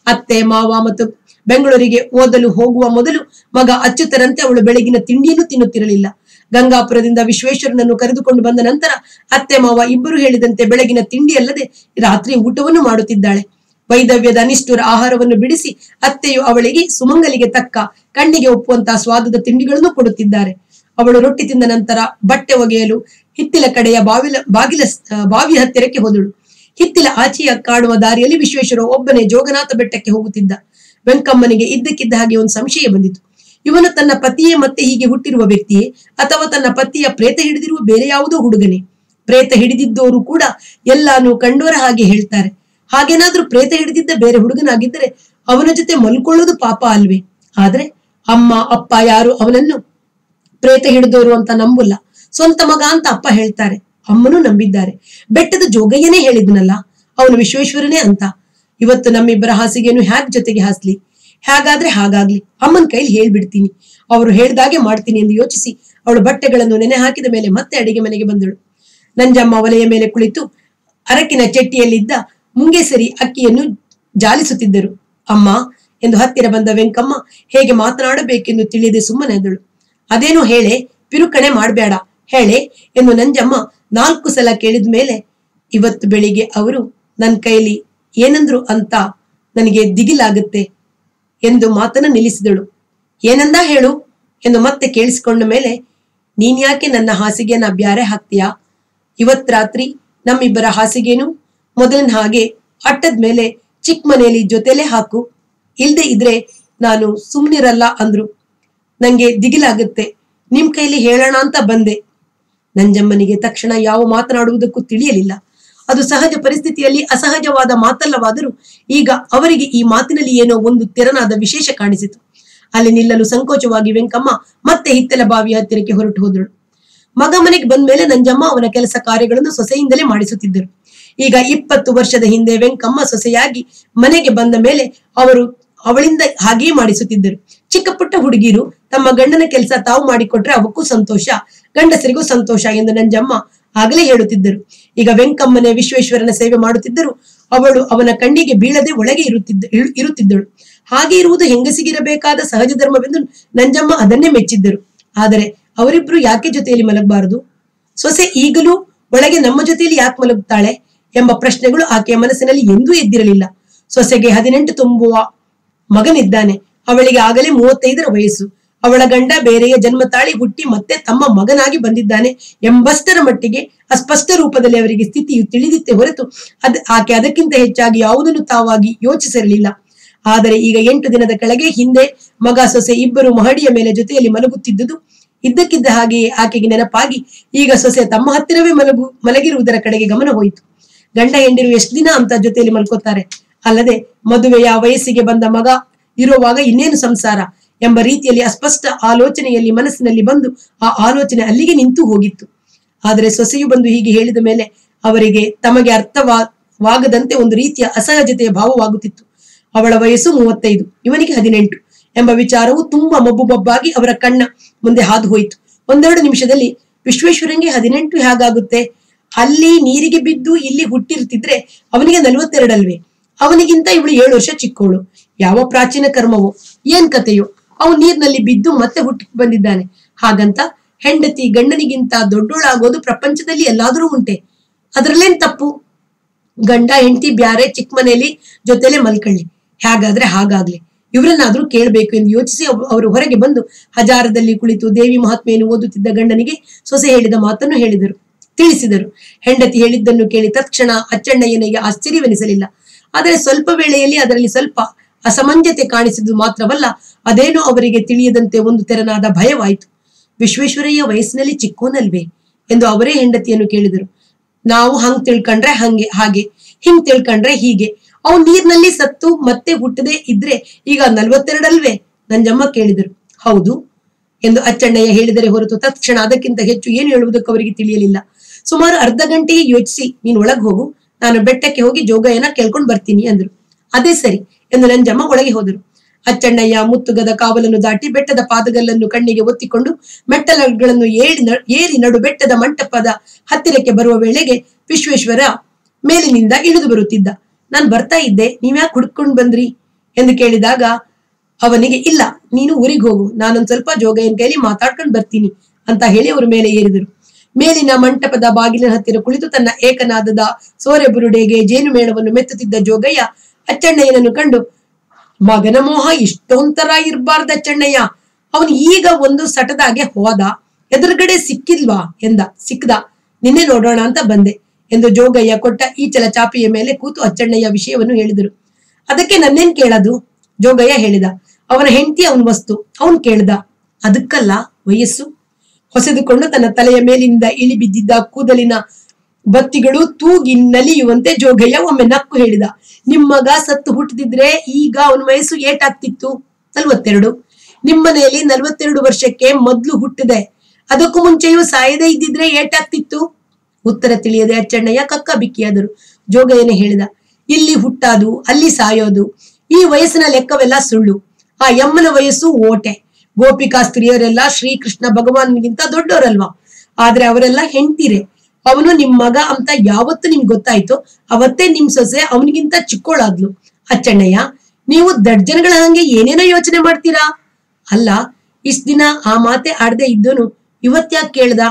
ಅತ್ತೆ ಮಾವ ಮತ್ತು ಬೆಂಗಳೂರಿಗೆ ಓದಲು ಹೋಗುವ ಮೊದಲು ಮಗ ಅಚ್ಚುತರಂತೆ ಅವಳು ಬೆಳಗಿನ ತಿಂಡಿಯನ್ನು ತಿನ್ನುತ್ತಿರಲಿಲ್ಲ ಗಂಗಾಪುರದಿಂದ ವಿಶ್ವೇಶ್ವರನನ್ನು ಕರೆದುಕೊಂಡು ಬಂದ ನಂತರ ಅತ್ತೆ ಮಾವ ಇಬ್ಬರು ಹೇಳಿದಂತೆ ಬೆಳಗಿನ ತಿಂಡಿ ಅಲ್ಲದೆ ರಾತ್ರಿ ಊಟವನ್ನು ಮಾಡುತ್ತಿದ್ದಾಳೆ ವೈದವ್ಯದ ಅನಿಷ್ಠುರ ಆಹಾರವನ್ನು ಬಿಡಿಸಿ ಅತ್ತೆಯು ಅವಳಿಗೆ ಸುಮಂಗಲಿಗೆ ತಕ್ಕ ಕಣ್ಣಿಗೆ ಒಪ್ಪುವಂತಹ ಸ್ವಾದದ ತಿಂಡಿಗಳನ್ನು ಕೊಡುತ್ತಿದ್ದಾರೆ ಅವಳು ರೊಟ್ಟಿ ತಿಂದ ನಂತರ ಬಟ್ಟೆ ಒಗೆಯಲು ಹಿತ್ತಿಲ ಕಡೆಯ ಬಾವಿಲ ಬಾಗಿಲ ಆ, ಬಾವಿಯ ಹತ್ತಿರಕ್ಕೆ ಹೋದಳು ಹಿತ್ತಿಲ ಆಚೆಯ ಕಾಣುವ ದಾರಿಯಲ್ಲಿ ವಿಶ್ವೇಶ್ವರ ಒಬ್ಬನೇ ಜೋಗನಾಥ ಬೆಟ್ಟಕ್ಕೆ ಹೋಗುತ್ತಿದ್ದ ವೆಂಕಮ್ಮನಿಗೆ ಇದ್ದಕ್ಕಿದ್ದ ಹಾಗೆ ಒಂದು ಸಂಶಯ ಬಂದಿತು ಇವನು ತನ್ನ ಪತಿಯೇ ಮತ್ತೆ ಹೀಗೆ ಹುಟ್ಟಿರುವ ವ್ಯಕ್ತಿಯೇ ಅಥವಾ ತನ್ನ ಪತಿಯ ಪ್ರೇತ ಹಿಡಿದಿರುವ ಬೇರೆ ಯಾವುದೋ ಹುಡುಗನೇ ಪ್ರೇತ ಹಿಡಿದಿದ್ದವರು ಕೂಡ ಎಲ್ಲಾನು ಕಂಡೋರ ಹಾಗೆ ಹೇಳ್ತಾರೆ ಹಾಗೇನಾದ್ರೂ ಪ್ರೇತ ಹಿಡಿದಿದ್ದ ಬೇರೆ ಹುಡುಗನಾಗಿದ್ದರೆ ಅವನ ಜೊತೆ ಮಲ್ಕೊಳ್ಳೋದು ಪಾಪ ಅಲ್ವೇ ಆದ್ರೆ ಅಮ್ಮ ಅಪ್ಪ ಯಾರು ಅವನನ್ನು ಪ್ರೇತ ಹಿಡಿದವರು ಅಂತ ನಂಬುಲ್ಲ ಸ್ವಂತ ಮಗ ಅಂತ ಅಪ್ಪ ಹೇಳ್ತಾರೆ ಅಮ್ಮನೂ ನಂಬಿದ್ದಾರೆ ಬೆಟ್ಟದ ಜೋಗಯ್ಯನೇ ಹೇಳಿದ್ನಲ್ಲ ಅವನು ವಿಶ್ವೇಶ್ವರನೇ ಅಂತ ಇವತ್ತು ನಮ್ಮಿಬ್ಬರ ಹಾಸಿಗೆಯನ್ನು ಹ್ಯಾಗ್ ಜೊತೆಗೆ ಹಾಸ್ಲಿ ಹೇಗಾದ್ರೆ ಹಾಗಾಗ್ಲಿ ಅಮ್ಮನ ಕೈಲಿ ಹೇಳ್ಬಿಡ್ತೀನಿ ಅವರು ಹೇಳ್ದಾಗೆ ಮಾಡ್ತೀನಿ ಎಂದು ಯೋಚಿಸಿ ಅವಳು ಬಟ್ಟೆಗಳನ್ನು ನೆನೆ ಹಾಕಿದ ಮೇಲೆ ಮತ್ತೆ ಅಡಿಗೆ ಮನೆಗೆ ಬಂದಳು ನಂಜಮ್ಮ ಒಲೆಯ ಮೇಲೆ ಕುಳಿತು ಅರಕಿನ ಚಟ್ಟಿಯಲ್ಲಿದ್ದ ಮುಂಗೆಸರಿ ಅಕ್ಕಿಯನ್ನು ಜಾಲಿಸುತ್ತಿದ್ದರು ಅಮ್ಮ ಎಂದು ಹತ್ತಿರ ಬಂದ ವೆಂಕಮ್ಮ ಹೇಗೆ ಮಾತನಾಡಬೇಕೆಂದು ತಿಳಿಯದೆ ಸುಮ್ಮನೆ ಎದ್ದಳು ಅದೇನು ಹೇಳೆ ಪಿರುಕಣೆ ಮಾಡಬೇಡ ಹೇಳೆ ಎಂದು ನಂಜಮ್ಮ ನಾಲ್ಕು ಸಲ ಕೇಳಿದ ಮೇಲೆ ಇವತ್ತು ಬೆಳಿಗ್ಗೆ ಅವರು ನನ್ನ ಕೈಲಿ ಏನಂದ್ರು ಅಂತ ನನಗೆ ದಿಗಿಲಾಗುತ್ತೆ ಎಂದು ಮಾತನ್ನ ನಿಲ್ಲಿಸಿದಳು ಏನಂದ ಹೇಳು ಎಂದು ಮತ್ತೆ ಕೇಳಿಸಿಕೊಂಡ ಮೇಲೆ ನೀನ್ ಯಾಕೆ ನನ್ನ ಹಾಸಿಗೆಯನ್ನ ಬ್ಯಾರೆ ಹಾಕ್ತೀಯಾ ಇವತ್ ರಾತ್ರಿ ನಮ್ಮಿಬ್ಬರ ಹಾಸಿಗೆನು ಮೊದಲಿನ ಹಾಗೆ ಅಟ್ಟದ ಮೇಲೆ ಚಿಕ್ಕ ಮನೆಯಲ್ಲಿ ಜೊತೆಲೇ ಹಾಕು ಇಲ್ದೆ ಇದ್ರೆ ನಾನು ಸುಮ್ನಿರಲ್ಲ ಅಂದ್ರು ನಂಗೆ ದಿಗಿಲಾಗುತ್ತೆ ನಿಮ್ ಕೈಲಿ ಹೇಳೋಣ ಅಂತ ಬಂದೆ ನಂಜಮ್ಮನಿಗೆ ತಕ್ಷಣ ಯಾವ ಮಾತನಾಡುವುದಕ್ಕೂ ತಿಳಿಯಲಿಲ್ಲ ಅದು ಸಹಜ ಪರಿಸ್ಥಿತಿಯಲ್ಲಿ ಅಸಹಜವಾದ ಮಾತಲ್ಲವಾದರೂ ಈಗ ಅವರಿಗೆ ಈ ಮಾತಿನಲ್ಲಿ ಏನೋ ಒಂದು ತೆರನಾದ ವಿಶೇಷ ಕಾಣಿಸಿತು ಅಲ್ಲಿ ನಿಲ್ಲಲು ಸಂಕೋಚವಾಗಿ ವೆಂಕಮ್ಮ ಮತ್ತೆ ಹಿತ್ತೆಲ ಬಾವಿಯ ಹತ್ತಿರಕ್ಕೆ ಹೊರಟು ಹೋದಳು ಮಗ ಮನೆಗೆ ಬಂದ ಮೇಲೆ ನಂಜಮ್ಮ ಅವನ ಕೆಲಸ ಕಾರ್ಯಗಳನ್ನು ಸೊಸೆಯಿಂದಲೇ ಮಾಡಿಸುತ್ತಿದ್ದರು ಈಗ ಇಪ್ಪತ್ತು ವರ್ಷದ ಹಿಂದೆ ವೆಂಕಮ್ಮ ಸೊಸೆಯಾಗಿ ಮನೆಗೆ ಬಂದ ಮೇಲೆ ಅವರು ಅವಳಿಂದ ಹಾಗೆಯೇ ಮಾಡಿಸುತ್ತಿದ್ದರು ಚಿಕ್ಕ ಪುಟ್ಟ ಹುಡುಗಿರು ತಮ್ಮ ಗಂಡನ ಕೆಲಸ ತಾವು ಮಾಡಿಕೊಟ್ರೆ ಅವಕ್ಕೂ ಸಂತೋಷ ಗಂಡಸರಿಗೂ ಸಂತೋಷ ಎಂದು ನಂಜಮ್ಮ ಆಗಲೇ ಹೇಳುತ್ತಿದ್ದರು ಈಗ ವೆಂಕಮ್ಮನೆ ವಿಶ್ವೇಶ್ವರನ ಸೇವೆ ಮಾಡುತ್ತಿದ್ದರು ಅವಳು ಅವನ ಕಣ್ಣಿಗೆ ಬೀಳದೆ ಒಳಗೆ ಇರುತ್ತಿದ್ದ ಇರು- ಇರುತ್ತಿದ್ದಳು ಹಾಗೆ ಇರುವುದು ಹೆಂಗಸಿಗಿರಬೇಕಾದ ಸಹಜ ಧರ್ಮವೆಂದು ನಂಜಮ್ಮ ಅದನ್ನೇ ಮೆಚ್ಚಿದ್ದರು ಆದರೆ ಅವರಿಬ್ರು ಯಾಕೆ ಜೊತೆಯಲ್ಲಿ ಮಲಗಬಾರದು ಸೊಸೆ ಈಗಲೂ ಒಳಗೆ ನಮ್ಮ ಜೊತೆಯಲ್ಲಿ ಯಾಕೆ ಮಲಗುತ್ತಾಳೆ ಎಂಬ ಪ್ರಶ್ನೆಗಳು ಆಕೆಯ ಮನಸ್ಸಿನಲ್ಲಿ ಎಂದೂ ಎದ್ದಿರಲಿಲ್ಲ ಸೊಸೆಗೆ ಹದಿನೆಂಟು ತುಂಬುವ ಮಗನಿದ್ದಾನೆ ಅವಳಿಗೆ ಆಗಲೇ ಮೂವತ್ತೈದರ ವಯಸ್ಸು ಅವಳ ಗಂಡ ಬೇರೆಯ ಜನ್ಮ ತಾಳಿ ಹುಟ್ಟಿ ಮತ್ತೆ ತಮ್ಮ ಮಗನಾಗಿ ಬಂದಿದ್ದಾನೆ ಎಂಬಷ್ಟರ ಮಟ್ಟಿಗೆ ಅಸ್ಪಷ್ಟ ರೂಪದಲ್ಲಿ ಅವರಿಗೆ ಸ್ಥಿತಿಯು ತಿಳಿದಿತ್ತೆ ಹೊರತು ಅದ್ ಆಕೆ ಅದಕ್ಕಿಂತ ಹೆಚ್ಚಾಗಿ ಯಾವುದನ್ನು ತಾವಾಗಿ ಯೋಚಿಸಿರಲಿಲ್ಲ ಆದರೆ ಈಗ ಎಂಟು ದಿನದ ಕೆಳಗೆ ಹಿಂದೆ ಮಗ ಸೊಸೆ ಇಬ್ಬರು ಮಹಡಿಯ ಮೇಲೆ ಜೊತೆಯಲ್ಲಿ ಮಲಗುತ್ತಿದ್ದುದು ಇದ್ದಕ್ಕಿದ್ದ ಹಾಗೆಯೇ ಆಕೆಗೆ ನೆನಪಾಗಿ ಈಗ ಸೊಸೆ ತಮ್ಮ ಹತ್ತಿರವೇ ಮಲಗು ಮಲಗಿರುವುದರ ಕಡೆಗೆ ಗಮನ ಹೋಯಿತು ಗಂಡ ಹೆಂಡಿರು ಎಷ್ಟು ದಿನ ಅಂತ ಜೊತೆಯಲ್ಲಿ ಮಲ್ಕೋತಾರೆ ಅಲ್ಲದೆ ಮದುವೆಯ ವಯಸ್ಸಿಗೆ ಬಂದ ಮಗ ಇರುವಾಗ ಇನ್ನೇನು ಸಂಸಾರ ಎಂಬ ರೀತಿಯಲ್ಲಿ ಅಸ್ಪಷ್ಟ ಆಲೋಚನೆಯಲ್ಲಿ ಮನಸ್ಸಿನಲ್ಲಿ ಬಂದು ಆ ಆಲೋಚನೆ ಅಲ್ಲಿಗೆ ನಿಂತು ಹೋಗಿತ್ತು ಆದರೆ ಸೊಸೆಯು ಬಂದು ಹೀಗೆ ಹೇಳಿದ ಮೇಲೆ ಅವರಿಗೆ ತಮಗೆ ಅರ್ಥವಾಗದಂತೆ ಒಂದು ರೀತಿಯ ಅಸಹಜತೆಯ ಭಾವವಾಗುತ್ತಿತ್ತು ಅವಳ ವಯಸ್ಸು ಮೂವತ್ತೈದು ಇವನಿಗೆ ಹದಿನೆಂಟು ಎಂಬ ವಿಚಾರವು ತುಂಬಾ ಮಬ್ಬು ಮಬ್ಬಾಗಿ ಅವರ ಕಣ್ಣ ಮುಂದೆ ಹಾದು ಹೋಯಿತು ಒಂದೆರಡು ನಿಮಿಷದಲ್ಲಿ ವಿಶ್ವೇಶ್ವರಂಗೆ ಹದಿನೆಂಟು ಹೇಗಾಗುತ್ತೆ ಅಲ್ಲಿ ನೀರಿಗೆ ಬಿದ್ದು ಇಲ್ಲಿ ಹುಟ್ಟಿರ್ತಿದ್ರೆ ಅವನಿಗೆ ನಲವತ್ತೆರಡಲ್ವೇ ಅವನಿಗಿಂತ ಇವಳು ಏಳು ವರ್ಷ ಚಿಕ್ಕವಳು ಯಾವ ಪ್ರಾಚೀನ ಕರ್ಮವೋ ಏನ್ ಕತೆಯೋ ಅವನು ನೀರಿನಲ್ಲಿ ಬಿದ್ದು ಮತ್ತೆ ಹುಟ್ಟಿ ಬಂದಿದ್ದಾನೆ ಹಾಗಂತ ಹೆಂಡತಿ ಗಂಡನಿಗಿಂತ ದೊಡ್ಡೋಳಾಗೋದು ಪ್ರಪಂಚದಲ್ಲಿ ಎಲ್ಲಾದರೂ ಉಂಟೆ ಅದ್ರಲ್ಲೇನ್ ತಪ್ಪು ಗಂಡ ಹೆಂಡತಿ ಬ್ಯಾರೆ ಚಿಕ್ಕ ಮನೆಯಲ್ಲಿ ಜೊತೆಲೆ ಮಲ್ಕೊಳ್ಳಿ ಹೇಗಾದ್ರೆ ಹಾಗಾಗ್ಲಿ ಇವರನ್ನಾದ್ರೂ ಕೇಳಬೇಕು ಎಂದು ಯೋಚಿಸಿ ಅವ್- ಅವರು ಹೊರಗೆ ಬಂದು ಹಜಾರದಲ್ಲಿ ಕುಳಿತು ದೇವಿ ಮಹಾತ್ಮೆಯನ್ನು ಓದುತ್ತಿದ್ದ ಗಂಡನಿಗೆ ಸೊಸೆ ಹೇಳಿದ ಮಾತನ್ನು ಹೇಳಿದರು ತಿಳಿಸಿದರು ಹೆಂಡತಿ ಹೇಳಿದ್ದನ್ನು ಕೇಳಿ ತಕ್ಷಣ ಅಚ್ಚಣ್ಣಯ್ಯನಿಗೆ ಆಶ್ಚರ್ಯವೆನಿಸಲಿಲ್ಲ ಆದರೆ ಸ್ವಲ್ಪ ವೇಳೆಯಲ್ಲಿ ಅದರಲ್ಲಿ ಸ್ವಲ್ಪ ಅಸಮಂಜತೆ ಕಾಣಿಸಿದ್ದು ಮಾತ್ರವಲ್ಲ ಅದೇನೋ ಅವರಿಗೆ ತಿಳಿಯದಂತೆ ಒಂದು ತೆರನಾದ ಭಯವಾಯಿತು ವಿಶ್ವೇಶ್ವರಯ್ಯ ವಯಸ್ಸಿನಲ್ಲಿ ಚಿಕ್ಕೋನಲ್ವೇ ಎಂದು ಅವರೇ ಹೆಂಡತಿಯನ್ನು ಕೇಳಿದರು ನಾವು ಹಂಗ್ ತಿಳ್ಕೊಂಡ್ರೆ ಹಂಗೆ ಹಾಗೆ ಹಿಂಗ್ ತಿಳ್ಕೊಂಡ್ರೆ ಹೀಗೆ ಅವ್ನ್ ನೀರ್ನಲ್ಲಿ ಸತ್ತು ಮತ್ತೆ ಹುಟ್ಟದೆ ಇದ್ರೆ ಈಗ ನಲ್ವತ್ತೆರಡಲ್ವೇ ನಂಜಮ್ಮ ಕೇಳಿದರು ಹೌದು ಎಂದು ಅಚ್ಚಣ್ಣಯ್ಯ ಹೇಳಿದರೆ ಹೊರತು ತಕ್ಷಣ ಅದಕ್ಕಿಂತ ಹೆಚ್ಚು ಏನು ಹೇಳುವುದಕ್ಕೆ ಅವರಿಗೆ ತಿಳಿಯಲಿಲ್ಲ ಸುಮಾರು ಅರ್ಧ ಗಂಟೆಗೆ ಯೋಚಿಸಿ ನೀನ್ ಒಳಗ್ ಹೋಗು ನಾನು ಬೆಟ್ಟಕ್ಕೆ ಹೋಗಿ ಜೋಗಯ್ಯನ ಕೇಳ್ಕೊಂಡ್ ಬರ್ತೀನಿ ಅಂದ್ರು ಅದೇ ಸರಿ ಎಂದು ನಂಜಮ್ಮ ಒಳಗೆ ಹೋದರು ಅಚ್ಚಣ್ಣಯ್ಯ ಮುತ್ತುಗದ ಕಾವಲನ್ನು ದಾಟಿ ಬೆಟ್ಟದ ಪಾದಗಲ್ಲನ್ನು ಕಣ್ಣಿಗೆ ಒತ್ತಿಕೊಂಡು ಮೆಟ್ಟಲಗಳನ್ನು ಏಳಿ ನ- ಏರಿ ನಡು ಬೆಟ್ಟದ ಮಂಟಪದ ಹತ್ತಿರಕ್ಕೆ ಬರುವ ವೇಳೆಗೆ ವಿಶ್ವೇಶ್ವರ ಮೇಲಿನಿಂದ ಇಳಿದು ಬರುತ್ತಿದ್ದ ನಾನ್ ಬರ್ತಾ ಇದ್ದೆ ನೀವ್ಯಾಕೆ ಹುಡ್ಕೊಂಡ್ ಬಂದ್ರಿ ಎಂದು ಕೇಳಿದಾಗ ಅವನಿಗೆ ಇಲ್ಲ ನೀನು ಊರಿಗೆ ಹೋಗು ನಾನೊಂದ್ ಸ್ವಲ್ಪ ಜೋಗಯ್ಯನ ಕೈಲಿ ಮಾತಾಡ್ಕೊಂಡು ಬರ್ತೀನಿ ಅಂತ ಹೇಳಿ ಅವರು ಮೇಲೆ ಏರಿದರು ಮೇಲಿನ ಮಂಟಪದ ಬಾಗಿಲಿನ ಹತ್ತಿರ ಕುಳಿತು ತನ್ನ ಏಕನಾದದ ಸೋರೆ ಬುರುಡೆಗೆ ಜೇನು ಮೇಳವನ್ನು ಮೆತ್ತುತ್ತಿದ್ದ ಜೋಗಯ್ಯ ಅಚ್ಚಣ್ಣಯ್ಯನನ್ನು ಕಂಡು ಮಗನ ಮೋಹ ಇಷ್ಟೊಂತರ ಇರ್ಬಾರ್ದ ಅಚ್ಚಣ್ಣಯ್ಯ ಅವನು ಈಗ ಒಂದು ಸಟದಾಗೆ ಹೋದ ಎದುರುಗಡೆ ಸಿಕ್ಕಿಲ್ವಾ ಎಂದ ಸಿಕ್ದ ನಿನ್ನೆ ನೋಡೋಣ ಅಂತ ಬಂದೆ ಎಂದು ಜೋಗಯ್ಯ ಕೊಟ್ಟ ಈಚಲ ಚಾಪೆಯ ಮೇಲೆ ಕೂತು ಅಚ್ಚಣ್ಣಯ್ಯ ವಿಷಯವನ್ನು ಹೇಳಿದರು ಅದಕ್ಕೆ ನನ್ನೇನ್ ಕೇಳದು ಜೋಗಯ್ಯ ಹೇಳಿದ ಅವನ ಹೆಂಡತಿ ಅವನ ವಸ್ತು ಅವನ್ ಕೇಳ್ದ ಅದಕ್ಕಲ್ಲ ವಯಸ್ಸು ಹೊಸೆದುಕೊಂಡು ತನ್ನ ತಲೆಯ ಮೇಲಿಂದ ಇಳಿ ಬಿದ್ದಿದ್ದ ಕೂದಲಿನ ಬತ್ತಿಗಳು ತೂಗಿ ನಲಿಯುವಂತೆ ಜೋಗಯ್ಯ ಒಮ್ಮೆ ನಕ್ಕು ಹೇಳಿದ ನಿಮ್ ಮಗ ಸತ್ತು ಹುಟ್ಟದಿದ್ರೆ ಈಗ ಅವನ ವಯಸ್ಸು ಏಟಾಗ್ತಿತ್ತು ನಲ್ವತ್ತೆರಡು ನಿಮ್ಮನೆಯಲ್ಲಿ ನಲ್ವತ್ತೆರಡು ವರ್ಷಕ್ಕೆ ಮೊದ್ಲು ಹುಟ್ಟಿದೆ ಅದಕ್ಕೂ ಮುಂಚೆಯೂ ಸಾಯದೇ ಇದ್ದಿದ್ರೆ ಏಟಾಗ್ತಿತ್ತು ಉತ್ತರ ತಿಳಿಯದೆ ಅಚ್ಚಣ್ಣಯ್ಯ ಕಕ್ಕ ಬಿಕ್ಕಿಯಾದರು ಜೋಗಯ್ಯನೇ ಹೇಳಿದ ಇಲ್ಲಿ ಹುಟ್ಟಾದು ಅಲ್ಲಿ ಸಾಯೋದು ಈ ವಯಸ್ಸಿನ ಲೆಕ್ಕವೆಲ್ಲ ಸುಳ್ಳು ಆ ಯಮ್ಮನ ವಯಸ್ಸು ಓಟೆ ಗೋಪಿಕಾ ಸ್ತ್ರೀಯರೆಲ್ಲ ಶ್ರೀಕೃಷ್ಣ ಭಗವಾನ್ಗಿಂತ ದೊಡ್ಡವರಲ್ವಾ ಆದ್ರೆ ಅವರೆಲ್ಲ ಹೆಂಡ್ತಿರೆ ಅವನು ನಿಮ್ ಮಗ ಅಂತ ಯಾವತ್ತು ನಿಮ್ಗೆ ಗೊತ್ತಾಯ್ತೋ ಅವತ್ತೇ ನಿಮ್ ಸೊಸೆ ಅವನಿಗಿಂತ ಚಿಕ್ಕೋಳಾದ್ಲು ಅಚ್ಚಣ್ಣಯ್ಯ ನೀವು ದಡ್ಜನಗಳ ಹಂಗೆ ಏನೇನೋ ಯೋಚನೆ ಮಾಡ್ತೀರಾ ಅಲ್ಲ ಇಷ್ಟ ದಿನ ಆ ಮಾತೆ ಆಡದೆ ಇದ್ದೋನು ಇವತ್ತ್ಯಾಕ್ ಕೇಳ್ದ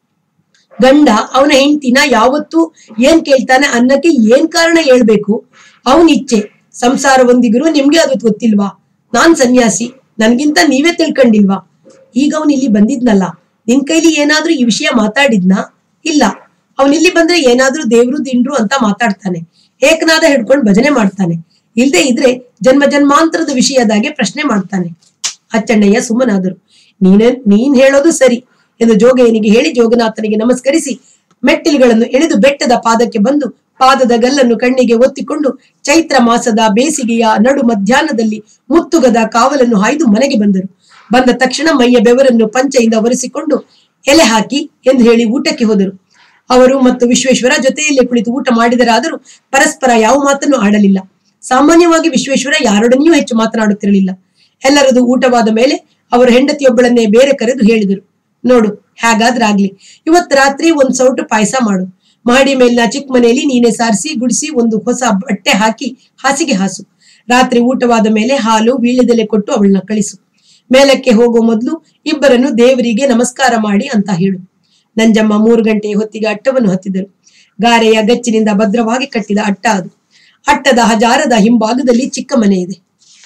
ಗಂಡ ಅವನ ಹೆಂಡತಿನ ಯಾವತ್ತು ಏನ್ ಕೇಳ್ತಾನೆ ಅನ್ನಕ್ಕೆ ಏನ್ ಕಾರಣ ಹೇಳ್ಬೇಕು ಅವನ್ ಇಚ್ಛೆ ಸಂಸಾರ ಒಂದಿಗರು ನಿಮ್ಗೆ ಅದು ಗೊತ್ತಿಲ್ವಾ ನಾನ್ ಸನ್ಯಾಸಿ ನನ್ಗಿಂತ ನೀವೇ ತಿಳ್ಕೊಂಡಿಲ್ವಾ ಈಗ ಅವನ್ ಇಲ್ಲಿ ಬಂದಿದ್ನಲ್ಲ ನಿನ್ ಕೈಲಿ ಏನಾದ್ರೂ ಈ ವಿಷಯ ಮಾತಾಡಿದ್ನಾ ಇಲ್ಲ ಅವನ್ ಇಲ್ಲಿ ಬಂದ್ರೆ ಏನಾದ್ರೂ ದೇವ್ರು ದಿಂಡ್ರು ಅಂತ ಮಾತಾಡ್ತಾನೆ ಏಕನಾದ ಹಿಡ್ಕೊಂಡು ಭಜನೆ ಮಾಡ್ತಾನೆ ಇಲ್ದೇ ಇದ್ರೆ ಜನ್ಮ ಜನ್ಮಾಂತರದ ವಿಷಯದಾಗೆ ಪ್ರಶ್ನೆ ಮಾಡ್ತಾನೆ ಅಚ್ಚಣ್ಣಯ್ಯ ಸುಮ್ಮನಾದರು ನೀನೇ ನೀನ್ ಹೇಳೋದು ಸರಿ ಎಂದು ಜೋಗಯ್ಯನಿಗೆ ಹೇಳಿ ಜೋಗನಾಥನಿಗೆ ನಮಸ್ಕರಿಸಿ ಮೆಟ್ಟಿಲುಗಳನ್ನು ಎಳೆದು ಬೆಟ್ಟದ ಪಾದಕ್ಕೆ ಬಂದು ಪಾದದ ಗಲ್ಲನ್ನು ಕಣ್ಣಿಗೆ ಒತ್ತಿಕೊಂಡು ಚೈತ್ರ ಮಾಸದ ಬೇಸಿಗೆಯ ನಡು ಮಧ್ಯಾಹ್ನದಲ್ಲಿ ಮುತ್ತುಗದ ಕಾವಲನ್ನು ಹಾಯ್ದು ಮನೆಗೆ ಬಂದರು ಬಂದ ತಕ್ಷಣ ಮೈಯ ಬೆವರನ್ನು ಪಂಚೆಯಿಂದ ಒರೆಸಿಕೊಂಡು ಎಲೆ ಹಾಕಿ ಎಂದು ಹೇಳಿ ಊಟಕ್ಕೆ ಹೋದರು ಅವರು ಮತ್ತು ವಿಶ್ವೇಶ್ವರ ಜೊತೆಯಲ್ಲೇ ಕುಳಿತು ಊಟ ಮಾಡಿದರಾದರೂ ಪರಸ್ಪರ ಯಾವ ಮಾತನ್ನು ಆಡಲಿಲ್ಲ ಸಾಮಾನ್ಯವಾಗಿ ವಿಶ್ವೇಶ್ವರ ಯಾರೊಡನೆಯೂ ಹೆಚ್ಚು ಮಾತನಾಡುತ್ತಿರಲಿಲ್ಲ ಎಲ್ಲರದು ಊಟವಾದ ಮೇಲೆ ಅವರು ಹೆಂಡತಿಯೊಬ್ಬಳನ್ನೇ ಬೇರೆ ಕರೆದು ಹೇಳಿದರು ನೋಡು ಹೇಗಾದ್ರಾಗ್ಲಿ ಇವತ್ ರಾತ್ರಿ ಒಂದ್ ಸೌಟು ಪಾಯಸ ಮಾಡು ಮಾಡಿ ಮೇಲಿನ ಚಿಕ್ಕ ಮನೆಯಲ್ಲಿ ನೀನೆ ಸಾರಿಸಿ ಗುಡಿಸಿ ಒಂದು ಹೊಸ ಬಟ್ಟೆ ಹಾಕಿ ಹಾಸಿಗೆ ಹಾಸು ರಾತ್ರಿ ಊಟವಾದ ಮೇಲೆ ಹಾಲು ವೀಳ್ಯದೆಲೆ ಕೊಟ್ಟು ಅವಳನ್ನ ಕಳಿಸು ಮೇಲಕ್ಕೆ ಹೋಗೋ ಮೊದಲು ಇಬ್ಬರನ್ನು ದೇವರಿಗೆ ನಮಸ್ಕಾರ ಮಾಡಿ ಅಂತ ಹೇಳು ನಂಜಮ್ಮ ಮೂರು ಗಂಟೆಯ ಹೊತ್ತಿಗೆ ಅಟ್ಟವನ್ನು ಹತ್ತಿದರು ಗಾರೆಯ ಗಚ್ಚಿನಿಂದ ಭದ್ರವಾಗಿ ಕಟ್ಟಿದ ಅಟ್ಟ ಅದು ಅಟ್ಟದ ಹಜಾರದ ಹಿಂಭಾಗದಲ್ಲಿ ಚಿಕ್ಕ ಮನೆ ಇದೆ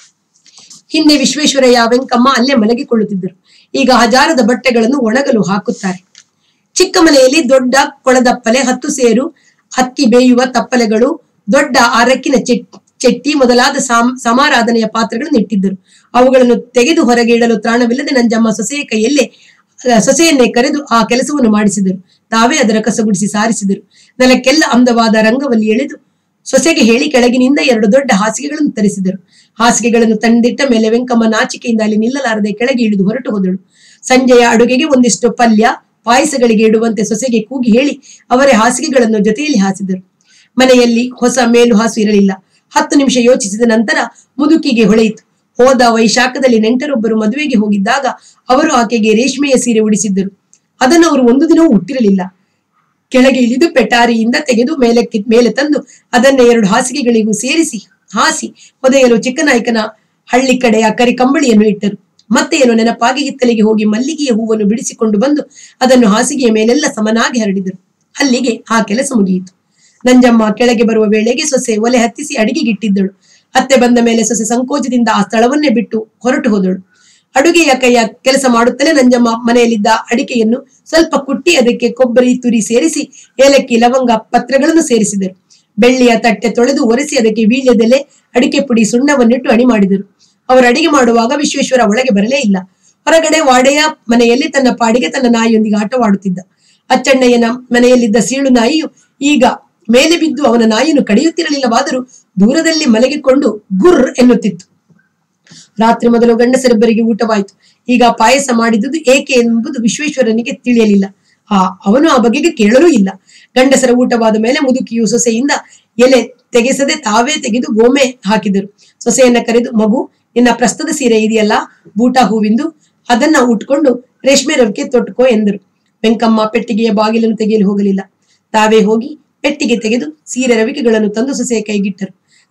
ಹಿಂದೆ ವಿಶ್ವೇಶ್ವರಯ್ಯ ವೆಂಕಮ್ಮ ಅಲ್ಲೇ ಮಲಗಿಕೊಳ್ಳುತ್ತಿದ್ದರು ಈಗ ಹಜಾರದ ಬಟ್ಟೆಗಳನ್ನು ಒಣಗಲು ಹಾಕುತ್ತಾರೆ ಚಿಕ್ಕ ಮನೆಯಲ್ಲಿ ದೊಡ್ಡ ಕೊಳದಪ್ಪಲೆ ಹತ್ತು ಸೇರು ಅಕ್ಕಿ ಬೇಯುವ ತಪ್ಪಲೆಗಳು ದೊಡ್ಡ ಅರಕ್ಕಿನ ಚೆಟ್ ಚೆಟ್ಟಿ ಮೊದಲಾದ ಸಾಮ್ ಸಮಾರಾಧನೆಯ ಪಾತ್ರೆಗಳನ್ನು ಇಟ್ಟಿದ್ದರು ಅವುಗಳನ್ನು ತೆಗೆದು ಹೊರಗೆ ಇಡಲು ತ್ರಾಣವಿಲ್ಲದೆ ನಂಜಮ್ಮ ಸೊಸೆಯ ಕೈಯಲ್ಲೇ ಅಹ್, ಸೊಸೆಯನ್ನೇ ಕರೆದು ಆ ಕೆಲಸವನ್ನು ಮಾಡಿಸಿದರು ತಾವೇ ಅದರ ಕಸಗುಡಿಸಿ ಸಾರಿಸಿದರು ನೆಲಕ್ಕೆಲ್ಲ ಅಂದವಾದ ರಂಗವಲ್ಲಿ ಎಳೆದು ಸೊಸೆಗೆ ಹೇಳಿ ಕೆಳಗಿನಿಂದ ಎರಡು ದೊಡ್ಡ ಹಾಸಿಗೆಗಳನ್ನು ತರಿಸಿದರು ಹಾಸಿಗೆಗಳನ್ನು ತಂದಿಟ್ಟ ಮೇಲೆ ವೆಂಕಮ್ಮ ನಾಚಿಕೆಯಿಂದ ಅಲ್ಲಿ ನಿಲ್ಲಲಾರದೆ ಕೆಳಗೆ ಇಳಿದು ಹೊರಟು ಹೋದಳು ಸಂಜೆಯ ಅಡುಗೆಗೆ ಒಂದಿಷ್ಟು ಪಲ್ಯ ಪಾಯಸಗಳಿಗೆ ಇಡುವಂತೆ ಸೊಸೆಗೆ ಕೂಗಿ ಹೇಳಿ ಅವರೇ ಹಾಸಿಗೆಗಳನ್ನು ಜೊತೆಯಲ್ಲಿ ಹಾಸಿದರು ಮನೆಯಲ್ಲಿ ಹೊಸ ಮೇಲು ಹಾಸು ಇರಲಿಲ್ಲ ಹತ್ತು ನಿಮಿಷ ಯೋಚಿಸಿದ ನಂತರ ಮುದುಕಿಗೆ ಹೊಳೆಯಿತು ಹೋದ ವೈಶಾಖದಲ್ಲಿ ನೆಂಟರೊಬ್ಬರು ಮದುವೆಗೆ ಹೋಗಿದ್ದಾಗ ಅವರು ಆಕೆಗೆ ರೇಷ್ಮೆಯ ಸೀರೆ ಉಡಿಸಿದ್ದರು ಅದನ್ನು ಅವರು ಒಂದು ದಿನವೂ ಉಟ್ಟಿರಲಿಲ್ಲ ಕೆಳಗೆ ಇಳಿದು ಪೆಟಾರಿಯಿಂದ ತೆಗೆದು ಮೇಲಕ್ಕೆ ಮೇಲೆ ತಂದು ಅದನ್ನ ಎರಡು ಹಾಸಿಗೆಗಳಿಗೂ ಸೇರಿಸಿ ಹಾಸಿ ಹೊದೆಯಲು ಚಿಕ್ಕನಾಯಕನ ಹಳ್ಳಿ ಕಡೆಯ ಕರಿ ಕಂಬಳಿಯನ್ನು ಇಟ್ಟರು ಮತ್ತೆ ಏನು ನೆನಪಾಗಿ ಹಿತ್ತಲಿಗೆ ಹೋಗಿ ಮಲ್ಲಿಗೆಯ ಹೂವನ್ನು ಬಿಡಿಸಿಕೊಂಡು ಬಂದು ಅದನ್ನು ಹಾಸಿಗೆಯ ಮೇಲೆಲ್ಲ ಸಮನಾಗಿ ಹರಡಿದರು ಅಲ್ಲಿಗೆ ಆ ಕೆಲಸ ಮುಗಿಯಿತು ನಂಜಮ್ಮ ಕೆಳಗೆ ಬರುವ ವೇಳೆಗೆ ಸೊಸೆ ಒಲೆ ಹತ್ತಿಸಿ ಅಡಿಗೆಗಿಟ್ಟಿದ್ದಳು ಅತ್ತೆ ಬಂದ ಮೇಲೆ ಸೊಸೆ ಸಂಕೋಚದಿಂದ ಆ ಸ್ಥಳವನ್ನೇ ಬಿಟ್ಟು ಹೊರಟು ಹೋದಳು ಅಡುಗೆಯ ಕೈಯ ಕೆಲಸ ಮಾಡುತ್ತಲೇ ನಂಜಮ್ಮ ಮನೆಯಲ್ಲಿದ್ದ ಅಡಿಕೆಯನ್ನು ಸ್ವಲ್ಪ ಕುಟ್ಟಿ ಅದಕ್ಕೆ ಕೊಬ್ಬರಿ ತುರಿ ಸೇರಿಸಿ ಏಲಕ್ಕಿ ಲವಂಗ ಪತ್ರಗಳನ್ನು ಸೇರಿಸಿದರು ಬೆಳ್ಳಿಯ ತಟ್ಟೆ ತೊಳೆದು ಒರೆಸಿ ಅದಕ್ಕೆ ವೀಳ್ಯದೆಲೆ ಅಡಿಕೆ ಪುಡಿ ಸುಣ್ಣವನ್ನಿಟ್ಟು ಅಣಿ ಮಾಡಿದರು ಅವರು ಅಡಿಗೆ ಮಾಡುವಾಗ ವಿಶ್ವೇಶ್ವರ ಒಳಗೆ ಬರಲೇ ಇಲ್ಲ ಹೊರಗಡೆ ವಾಡೆಯ ಮನೆಯಲ್ಲಿ ತನ್ನ ಪಾಡಿಗೆ ತನ್ನ ನಾಯಿಯೊಂದಿಗೆ ಆಟವಾಡುತ್ತಿದ್ದ ಅಚ್ಚಣ್ಣಯ್ಯನ ಮನೆಯಲ್ಲಿದ್ದ ಸೀಳು ನಾಯಿಯು ಈಗ ಮೇಲೆ ಬಿದ್ದು ಅವನ ನಾಯಿಯನ್ನು ಕಡಿಯುತ್ತಿರಲಿಲ್ಲವಾದರೂ ದೂರದಲ್ಲಿ ಮಲಗಿಕೊಂಡು ಗುರ್ ಎನ್ನುತ್ತಿತ್ತು ರಾತ್ರಿ ಮೊದಲು ಗಂಡಸರಿಬ್ಬರಿಗೆ ಊಟವಾಯಿತು ಈಗ ಪಾಯಸ ಮಾಡಿದುದು ಏಕೆ ಎಂಬುದು ವಿಶ್ವೇಶ್ವರನಿಗೆ ತಿಳಿಯಲಿಲ್ಲ ಆ ಅವನು ಆ ಬಗೆಗೆ ಕೇಳಲೂ ಇಲ್ಲ ಗಂಡಸರ ಊಟವಾದ ಮೇಲೆ ಮುದುಕಿಯು ಸೊಸೆಯಿಂದ ಎಲೆ ತೆಗೆಸದೆ ತಾವೇ ತೆಗೆದು ಗೋಮೆ ಹಾಕಿದರು ಸೊಸೆಯನ್ನ ಕರೆದು ಮಗು ನಿನ್ನ ಪ್ರಸ್ತದ ಸೀರೆ ಇದೆಯಲ್ಲ ಬೂಟ ಹೂವಿಂದು ಅದನ್ನ ಉಟ್ಕೊಂಡು ರೇಷ್ಮೆ ರವಿಕೆ ತೊಟ್ಟುಕೋ ಎಂದರು ವೆಂಕಮ್ಮ ಪೆಟ್ಟಿಗೆಯ ಬಾಗಿಲನ್ನು ತೆಗೆಯಲು ಹೋಗಲಿಲ್ಲ ತಾವೇ ಹೋಗಿ ಪೆಟ್ಟಿಗೆ ತೆಗೆದು ಸೀರೆ ರವಿಕೆಗಳನ್ನು ತಂದು ಸೊಸೆಯ ಕೈಗಿಟ್ಟರು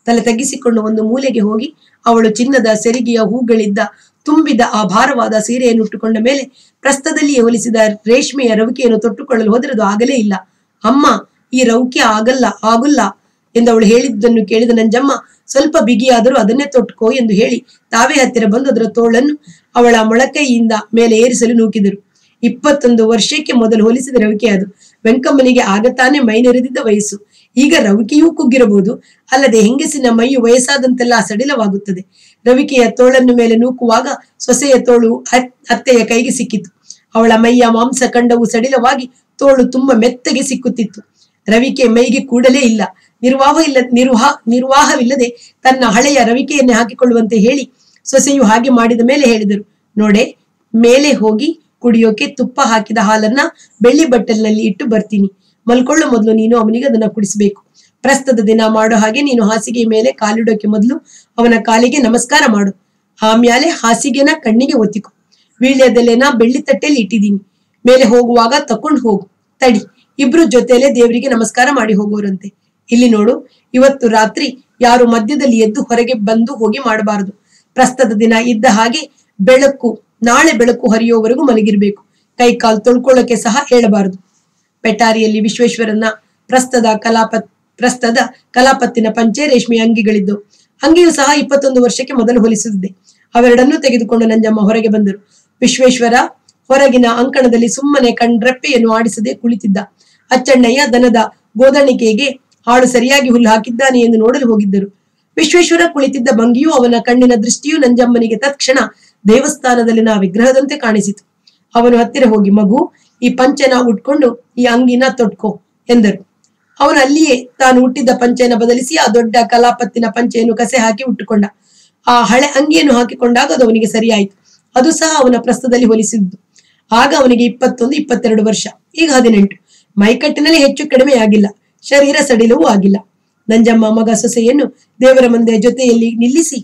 ತಲೆ ತಗ್ಗಿಸಿಕೊಂಡು ಒಂದು ಮೂಲೆಗೆ ಹೋಗಿ ಅವಳು ಚಿನ್ನದ ಸೆರಿಗೆಯ ಹೂಗಳಿದ್ದ ತುಂಬಿದ ಆ ಭಾರವಾದ ಸೀರೆಯನ್ನು ಉಟ್ಟುಕೊಂಡ ಮೇಲೆ ಪ್ರಸ್ತದಲ್ಲಿಯೇ ಹೊಲಿಸಿದ ರೇಷ್ಮೆಯ ರವಿಕೆಯನ್ನು ತೊಟ್ಟುಕೊಳ್ಳಲು ಹೋದರೆ ಅದು ಆಗಲೇ ಇಲ್ಲ ಅಮ್ಮ ಈ ರೌಕೆ ಆಗಲ್ಲ ಆಗುಲ್ಲ ಎಂದು ಅವಳು ಹೇಳಿದ್ದನ್ನು ಕೇಳಿದ ನಂಜಮ್ಮ ಸ್ವಲ್ಪ ಬಿಗಿಯಾದರೂ ಅದನ್ನೇ ತೊಟ್ಟುಕೋ ಎಂದು ಹೇಳಿ ತಾವೇ ಹತ್ತಿರ ಬಂದು ಅದರ ತೋಳನ್ನು ಅವಳ ಮೊಳಕೈಯಿಂದ ಮೇಲೆ ಏರಿಸಲು ನೂಕಿದರು ಇಪ್ಪತ್ತೊಂದು ವರ್ಷಕ್ಕೆ ಮೊದಲು ಹೊಲಿಸಿದ ರವಿಕೆ ಅದು ವೆಂಕಮ್ಮನಿಗೆ ಆಗ ತಾನೇ ಮೈ ನೆರೆದಿದ್ದ ವಯಸ್ಸು ಈಗ ರವಿಕೆಯೂ ಕುಗ್ಗಿರಬಹುದು ಅಲ್ಲದೆ ಹೆಂಗಸಿನ ಮೈಯು ವಯಸ್ಸಾದಂತೆಲ್ಲ ಸಡಿಲವಾಗುತ್ತದೆ ರವಿಕೆಯ ತೋಳನ್ನು ಮೇಲೆ ನೂಕುವಾಗ ಸೊಸೆಯ ತೋಳು ಅತ್- ಅತ್ತೆಯ ಕೈಗೆ ಸಿಕ್ಕಿತು ಅವಳ ಮೈಯ ಮಾಂಸ ಕಂಡವು ಸಡಿಲವಾಗಿ ತೋಳು ತುಂಬಾ ಮೆತ್ತಗೆ ಸಿಕ್ಕುತ್ತಿತ್ತು ರವಿಕೆ ಮೈಗೆ ಕೂಡಲೇ ಇಲ್ಲ ನಿರ್ವಾಹ ಇಲ್ಲ ನಿರ್ವಾಹ ನಿರ್ವಾಹವಿಲ್ಲದೆ ತನ್ನ ಹಳೆಯ ರವಿಕೆಯನ್ನೇ ಹಾಕಿಕೊಳ್ಳುವಂತೆ ಹೇಳಿ ಸೊಸೆಯು ಹಾಗೆ ಮಾಡಿದ ಮೇಲೆ ಹೇಳಿದರು ನೋಡೆ ಮೇಲೆ ಹೋಗಿ ಕುಡಿಯೋಕೆ ತುಪ್ಪ ಹಾಕಿದ ಹಾಲನ್ನ ಬೆಳ್ಳಿ ಬಟ್ಟಲಿನಲ್ಲಿ ಇಟ್ಟು ಬರ್ತೀನಿ ಮಲ್ಕೊಳ್ಳೋ ಮೊದಲು ನೀನು ಅವನಿಗೆ ಅದನ್ನ ಕುಡಿಸಬೇಕು ಪ್ರಸ್ತದ ದಿನ ಮಾಡೋ ಹಾಗೆ ನೀನು ಹಾಸಿಗೆ ಮೇಲೆ ಕಾಲಿಡೋಕೆ ಮೊದಲು ಅವನ ಕಾಲಿಗೆ ನಮಸ್ಕಾರ ಮಾಡು ಆಮ್ಯಾಲೆ ಹಾಸಿಗೆನ ಕಣ್ಣಿಗೆ ಒತ್ತಿಕೊ ವೀಳ್ಯದೆಲೆನ ಬೆಳ್ಳಿ ತಟ್ಟೆಯಲ್ಲಿ ಇಟ್ಟಿದ್ದೀನಿ ಮೇಲೆ ಹೋಗುವಾಗ ತಕೊಂಡು ಹೋಗು ತಡಿ ಇಬ್ರು ಜೊತೆಲೆ ದೇವರಿಗೆ ನಮಸ್ಕಾರ ಮಾಡಿ ಹೋಗೋರಂತೆ ಇಲ್ಲಿ ನೋಡು ಇವತ್ತು ರಾತ್ರಿ ಯಾರು ಮಧ್ಯದಲ್ಲಿ ಎದ್ದು ಹೊರಗೆ ಬಂದು ಹೋಗಿ ಮಾಡಬಾರದು ಪ್ರಸ್ತದ ದಿನ ಇದ್ದ ಹಾಗೆ ಬೆಳಕು ನಾಳೆ ಬೆಳಕು ಹರಿಯೋವರೆಗೂ ಮಲಗಿರ್ಬೇಕು ಕೈ ಕಾಲು ತೊಳ್ಕೊಳ್ಳೋಕೆ ಸಹ ಹೇಳಬಾರದು ಪೆಟಾರಿಯಲ್ಲಿ ವಿಶ್ವೇಶ್ವರನ ಪ್ರಸ್ತದ ಕಲಾಪ ಪ್ರಸ್ತದ ಕಲಾಪತ್ತಿನ ಪಂಚೆ ರೇಷ್ಮೆಯ ಅಂಗಿಗಳಿದ್ದವು ಅಂಗಿಯು ಸಹ ಇಪ್ಪತ್ತೊಂದು ವರ್ಷಕ್ಕೆ ಮೊದಲು ಹೊಲಿಸಿದ್ದೆ ಅವೆರಡನ್ನೂ ತೆಗೆದುಕೊಂಡು ನಂಜಮ್ಮ ಹೊರಗೆ ಬಂದರು ವಿಶ್ವೇಶ್ವರ ಹೊರಗಿನ ಅಂಕಣದಲ್ಲಿ ಸುಮ್ಮನೆ ಕಣ್ರೆಪ್ಪೆಯನ್ನು ಆಡಿಸದೆ ಕುಳಿತಿದ್ದ ಅಚ್ಚಣ್ಣಯ್ಯ ದನದ ಗೋದಣಿಕೆಗೆ ಆಳು ಸರಿಯಾಗಿ ಹುಲ್ಲು ಹಾಕಿದ್ದಾನೆ ಎಂದು ನೋಡಲು ಹೋಗಿದ್ದರು ವಿಶ್ವೇಶ್ವರ ಕುಳಿತಿದ್ದ ಭಂಗಿಯೂ ಅವನ ಕಣ್ಣಿನ ದೃಷ್ಟಿಯೂ ನಂಜಮ್ಮನಿಗೆ ತತ್ಕ್ಷಣ ದೇವಸ್ಥಾನದಲ್ಲಿನ ವಿಗ್ರಹದಂತೆ ಕಾಣಿಸಿತು ಅವನು ಹತ್ತಿರ ಹೋಗಿ ಮಗು ಈ ಪಂಚನ ಉಟ್ಕೊಂಡು ಈ ಅಂಗಿನ ತೊಟ್ಕೋ ಎಂದರು ಅವನು ಅಲ್ಲಿಯೇ ತಾನು ಹುಟ್ಟಿದ್ದ ಪಂಚೆಯನ್ನು ಬದಲಿಸಿ ಆ ದೊಡ್ಡ ಕಲಾಪತ್ತಿನ ಪಂಚೆಯನ್ನು ಕಸೆ ಹಾಕಿ ಉಟ್ಟುಕೊಂಡ ಆ ಹಳೆ ಅಂಗಿಯನ್ನು ಹಾಕಿಕೊಂಡಾಗ ಅದು ಅವನಿಗೆ ಸರಿಯಾಯಿತು ಅದು ಸಹ ಅವನ ಪ್ರಸ್ತದಲ್ಲಿ ಹೊಲಿಸಿದ್ದು ಆಗ ಅವನಿಗೆ ಇಪ್ಪತ್ತೊಂದು ಇಪ್ಪತ್ತೆರಡು ವರ್ಷ ಈಗ ಹದಿನೆಂಟು ಮೈಕಟ್ಟಿನಲ್ಲಿ ಹೆಚ್ಚು ಕಡಿಮೆ ಆಗಿಲ್ಲ ಶರೀರ ಸಡಿಲವೂ ಆಗಿಲ್ಲ ನಂಜಮ್ಮ ಮಗ ಸೊಸೆಯನ್ನು ದೇವರ ಮಂದಿರ ಜೊತೆಯಲ್ಲಿ ನಿಲ್ಲಿಸಿ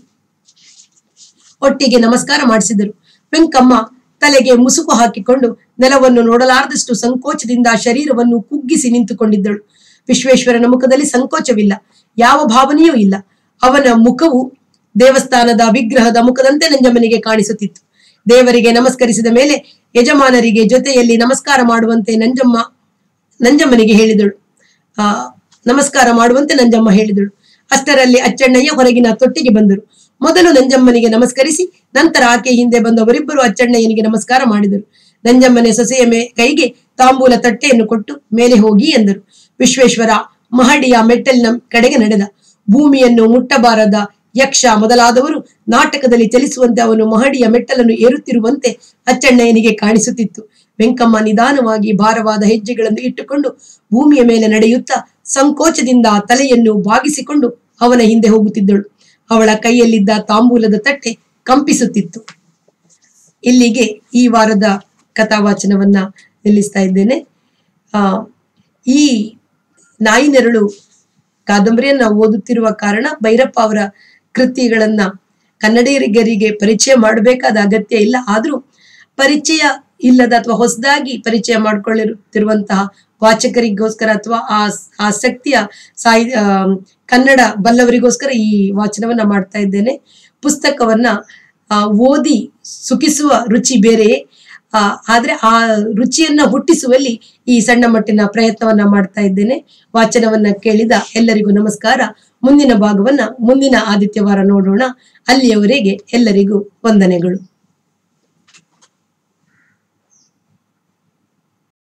ಒಟ್ಟಿಗೆ ನಮಸ್ಕಾರ ಮಾಡಿಸಿದರು ವೆಂಕಮ್ಮ ತಲೆಗೆ ಮುಸುಕು ಹಾಕಿಕೊಂಡು ನೆಲವನ್ನು ನೋಡಲಾರದಷ್ಟು ಸಂಕೋಚದಿಂದ ಶರೀರವನ್ನು ಕುಗ್ಗಿಸಿ ನಿಂತುಕೊಂಡಿದ್ದಳು ವಿಶ್ವೇಶ್ವರನ ಮುಖದಲ್ಲಿ ಸಂಕೋಚವಿಲ್ಲ ಯಾವ ಭಾವನೆಯೂ ಇಲ್ಲ ಅವನ ಮುಖವು ದೇವಸ್ಥಾನದ ವಿಗ್ರಹದ ಮುಖದಂತೆ ನಂಜಮ್ಮನಿಗೆ ಕಾಣಿಸುತ್ತಿತ್ತು ದೇವರಿಗೆ ನಮಸ್ಕರಿಸಿದ ಮೇಲೆ ಯಜಮಾನರಿಗೆ ಜೊತೆಯಲ್ಲಿ ನಮಸ್ಕಾರ ಮಾಡುವಂತೆ ನಂಜಮ್ಮ ನಂಜಮ್ಮನಿಗೆ ಹೇಳಿದಳು ಆ ನಮಸ್ಕಾರ ಮಾಡುವಂತೆ ನಂಜಮ್ಮ ಹೇಳಿದಳು ಅಷ್ಟರಲ್ಲಿ ಅಚ್ಚಣ್ಣಯ್ಯ ಹೊರಗಿನ ತೊಟ್ಟಿಗೆ ಬಂದರು ಮೊದಲು ನಂಜಮ್ಮನಿಗೆ ನಮಸ್ಕರಿಸಿ ನಂತರ ಆಕೆ ಹಿಂದೆ ಬಂದವರಿಬ್ಬರು ಅಚ್ಚಣ್ಣಯ್ಯನಿಗೆ ನಮಸ್ಕಾರ ಮಾಡಿದರು ನಂಜಮ್ಮನೆ ಸೊಸೆಯ ಮೇ ಕೈಗೆ ತಾಂಬೂಲ ತಟ್ಟೆಯನ್ನು ಕೊಟ್ಟು ಮೇಲೆ ಹೋಗಿ ಎಂದರು ವಿಶ್ವೇಶ್ವರ ಮಹಡಿಯ ಮೆಟ್ಟಲಿನ ಕಡೆಗೆ ನಡೆದ ಭೂಮಿಯನ್ನು ಮುಟ್ಟಬಾರದ ಯಕ್ಷ ಮೊದಲಾದವರು ನಾಟಕದಲ್ಲಿ ಚಲಿಸುವಂತೆ ಅವನು ಮಹಡಿಯ ಮೆಟ್ಟಲನ್ನು ಏರುತ್ತಿರುವಂತೆ ಅಚ್ಚಣ್ಣಯ್ಯನಿಗೆ ಕಾಣಿಸುತ್ತಿತ್ತು ವೆಂಕಮ್ಮ ನಿಧಾನವಾಗಿ ಭಾರವಾದ ಹೆಜ್ಜೆಗಳನ್ನು ಇಟ್ಟುಕೊಂಡು ಭೂಮಿಯ ಮೇಲೆ ನಡೆಯುತ್ತಾ ಸಂಕೋಚದಿಂದ ತಲೆಯನ್ನು ಬಾಗಿಸಿಕೊಂಡು ಅವನ ಹಿಂದೆ ಹೋಗುತ್ತಿದ್ದಳು ಅವಳ ಕೈಯಲ್ಲಿದ್ದ ತಾಂಬೂಲದ ತಟ್ಟೆ ಕಂಪಿಸುತ್ತಿತ್ತು ಇಲ್ಲಿಗೆ ಈ ವಾರದ ಕಥಾವಾಚನವನ್ನ ನಿಲ್ಲಿಸ್ತಾ ಇದ್ದೇನೆ ಆ ಈ ನಾಯಿ ನೆರಳು ಕಾದಂಬರಿಯನ್ನ ಓದುತ್ತಿರುವ ಕಾರಣ ಭೈರಪ್ಪ ಅವರ ಕೃತಿಗಳನ್ನ ಕನ್ನಡಿಗರಿಗೆ ಪರಿಚಯ ಮಾಡಬೇಕಾದ ಅಗತ್ಯ ಇಲ್ಲ ಆದ್ರೂ ಪರಿಚಯ ಇಲ್ಲದ ಅಥವಾ ಹೊಸದಾಗಿ ಪರಿಚಯ ಮಾಡ್ಕೊಳ್ಳಿರುತ್ತಿರುವಂತಹ ವಾಚಕರಿಗೋಸ್ಕರ ಅಥವಾ ಆ ಆಸಕ್ತಿಯ ಸಾಹಿ ಆ, ಕನ್ನಡ ಬಲ್ಲವರಿಗೋಸ್ಕರ ಈ ವಾಚನವನ್ನ ಮಾಡ್ತಾ ಇದ್ದೇನೆ ಪುಸ್ತಕವನ್ನ ಆ, ಓದಿ ಸುಖಿಸುವ ರುಚಿ ಬೇರೆ ಆ, ಆದ್ರೆ ಆ ರುಚಿಯನ್ನ ಹುಟ್ಟಿಸುವಲ್ಲಿ ಈ ಸಣ್ಣ ಮಟ್ಟಿನ ಪ್ರಯತ್ನವನ್ನ ಮಾಡ್ತಾ ಇದ್ದೇನೆ ವಾಚನವನ್ನ ಕೇಳಿದ ಎಲ್ಲರಿಗೂ ನಮಸ್ಕಾರ ಮುಂದಿನ ಭಾಗವನ್ನ ಮುಂದಿನ ಆದಿತ್ಯವಾರ ನೋಡೋಣ ಅಲ್ಲಿಯವರೆಗೆ ಎಲ್ಲರಿಗೂ ವಂದನೆಗಳು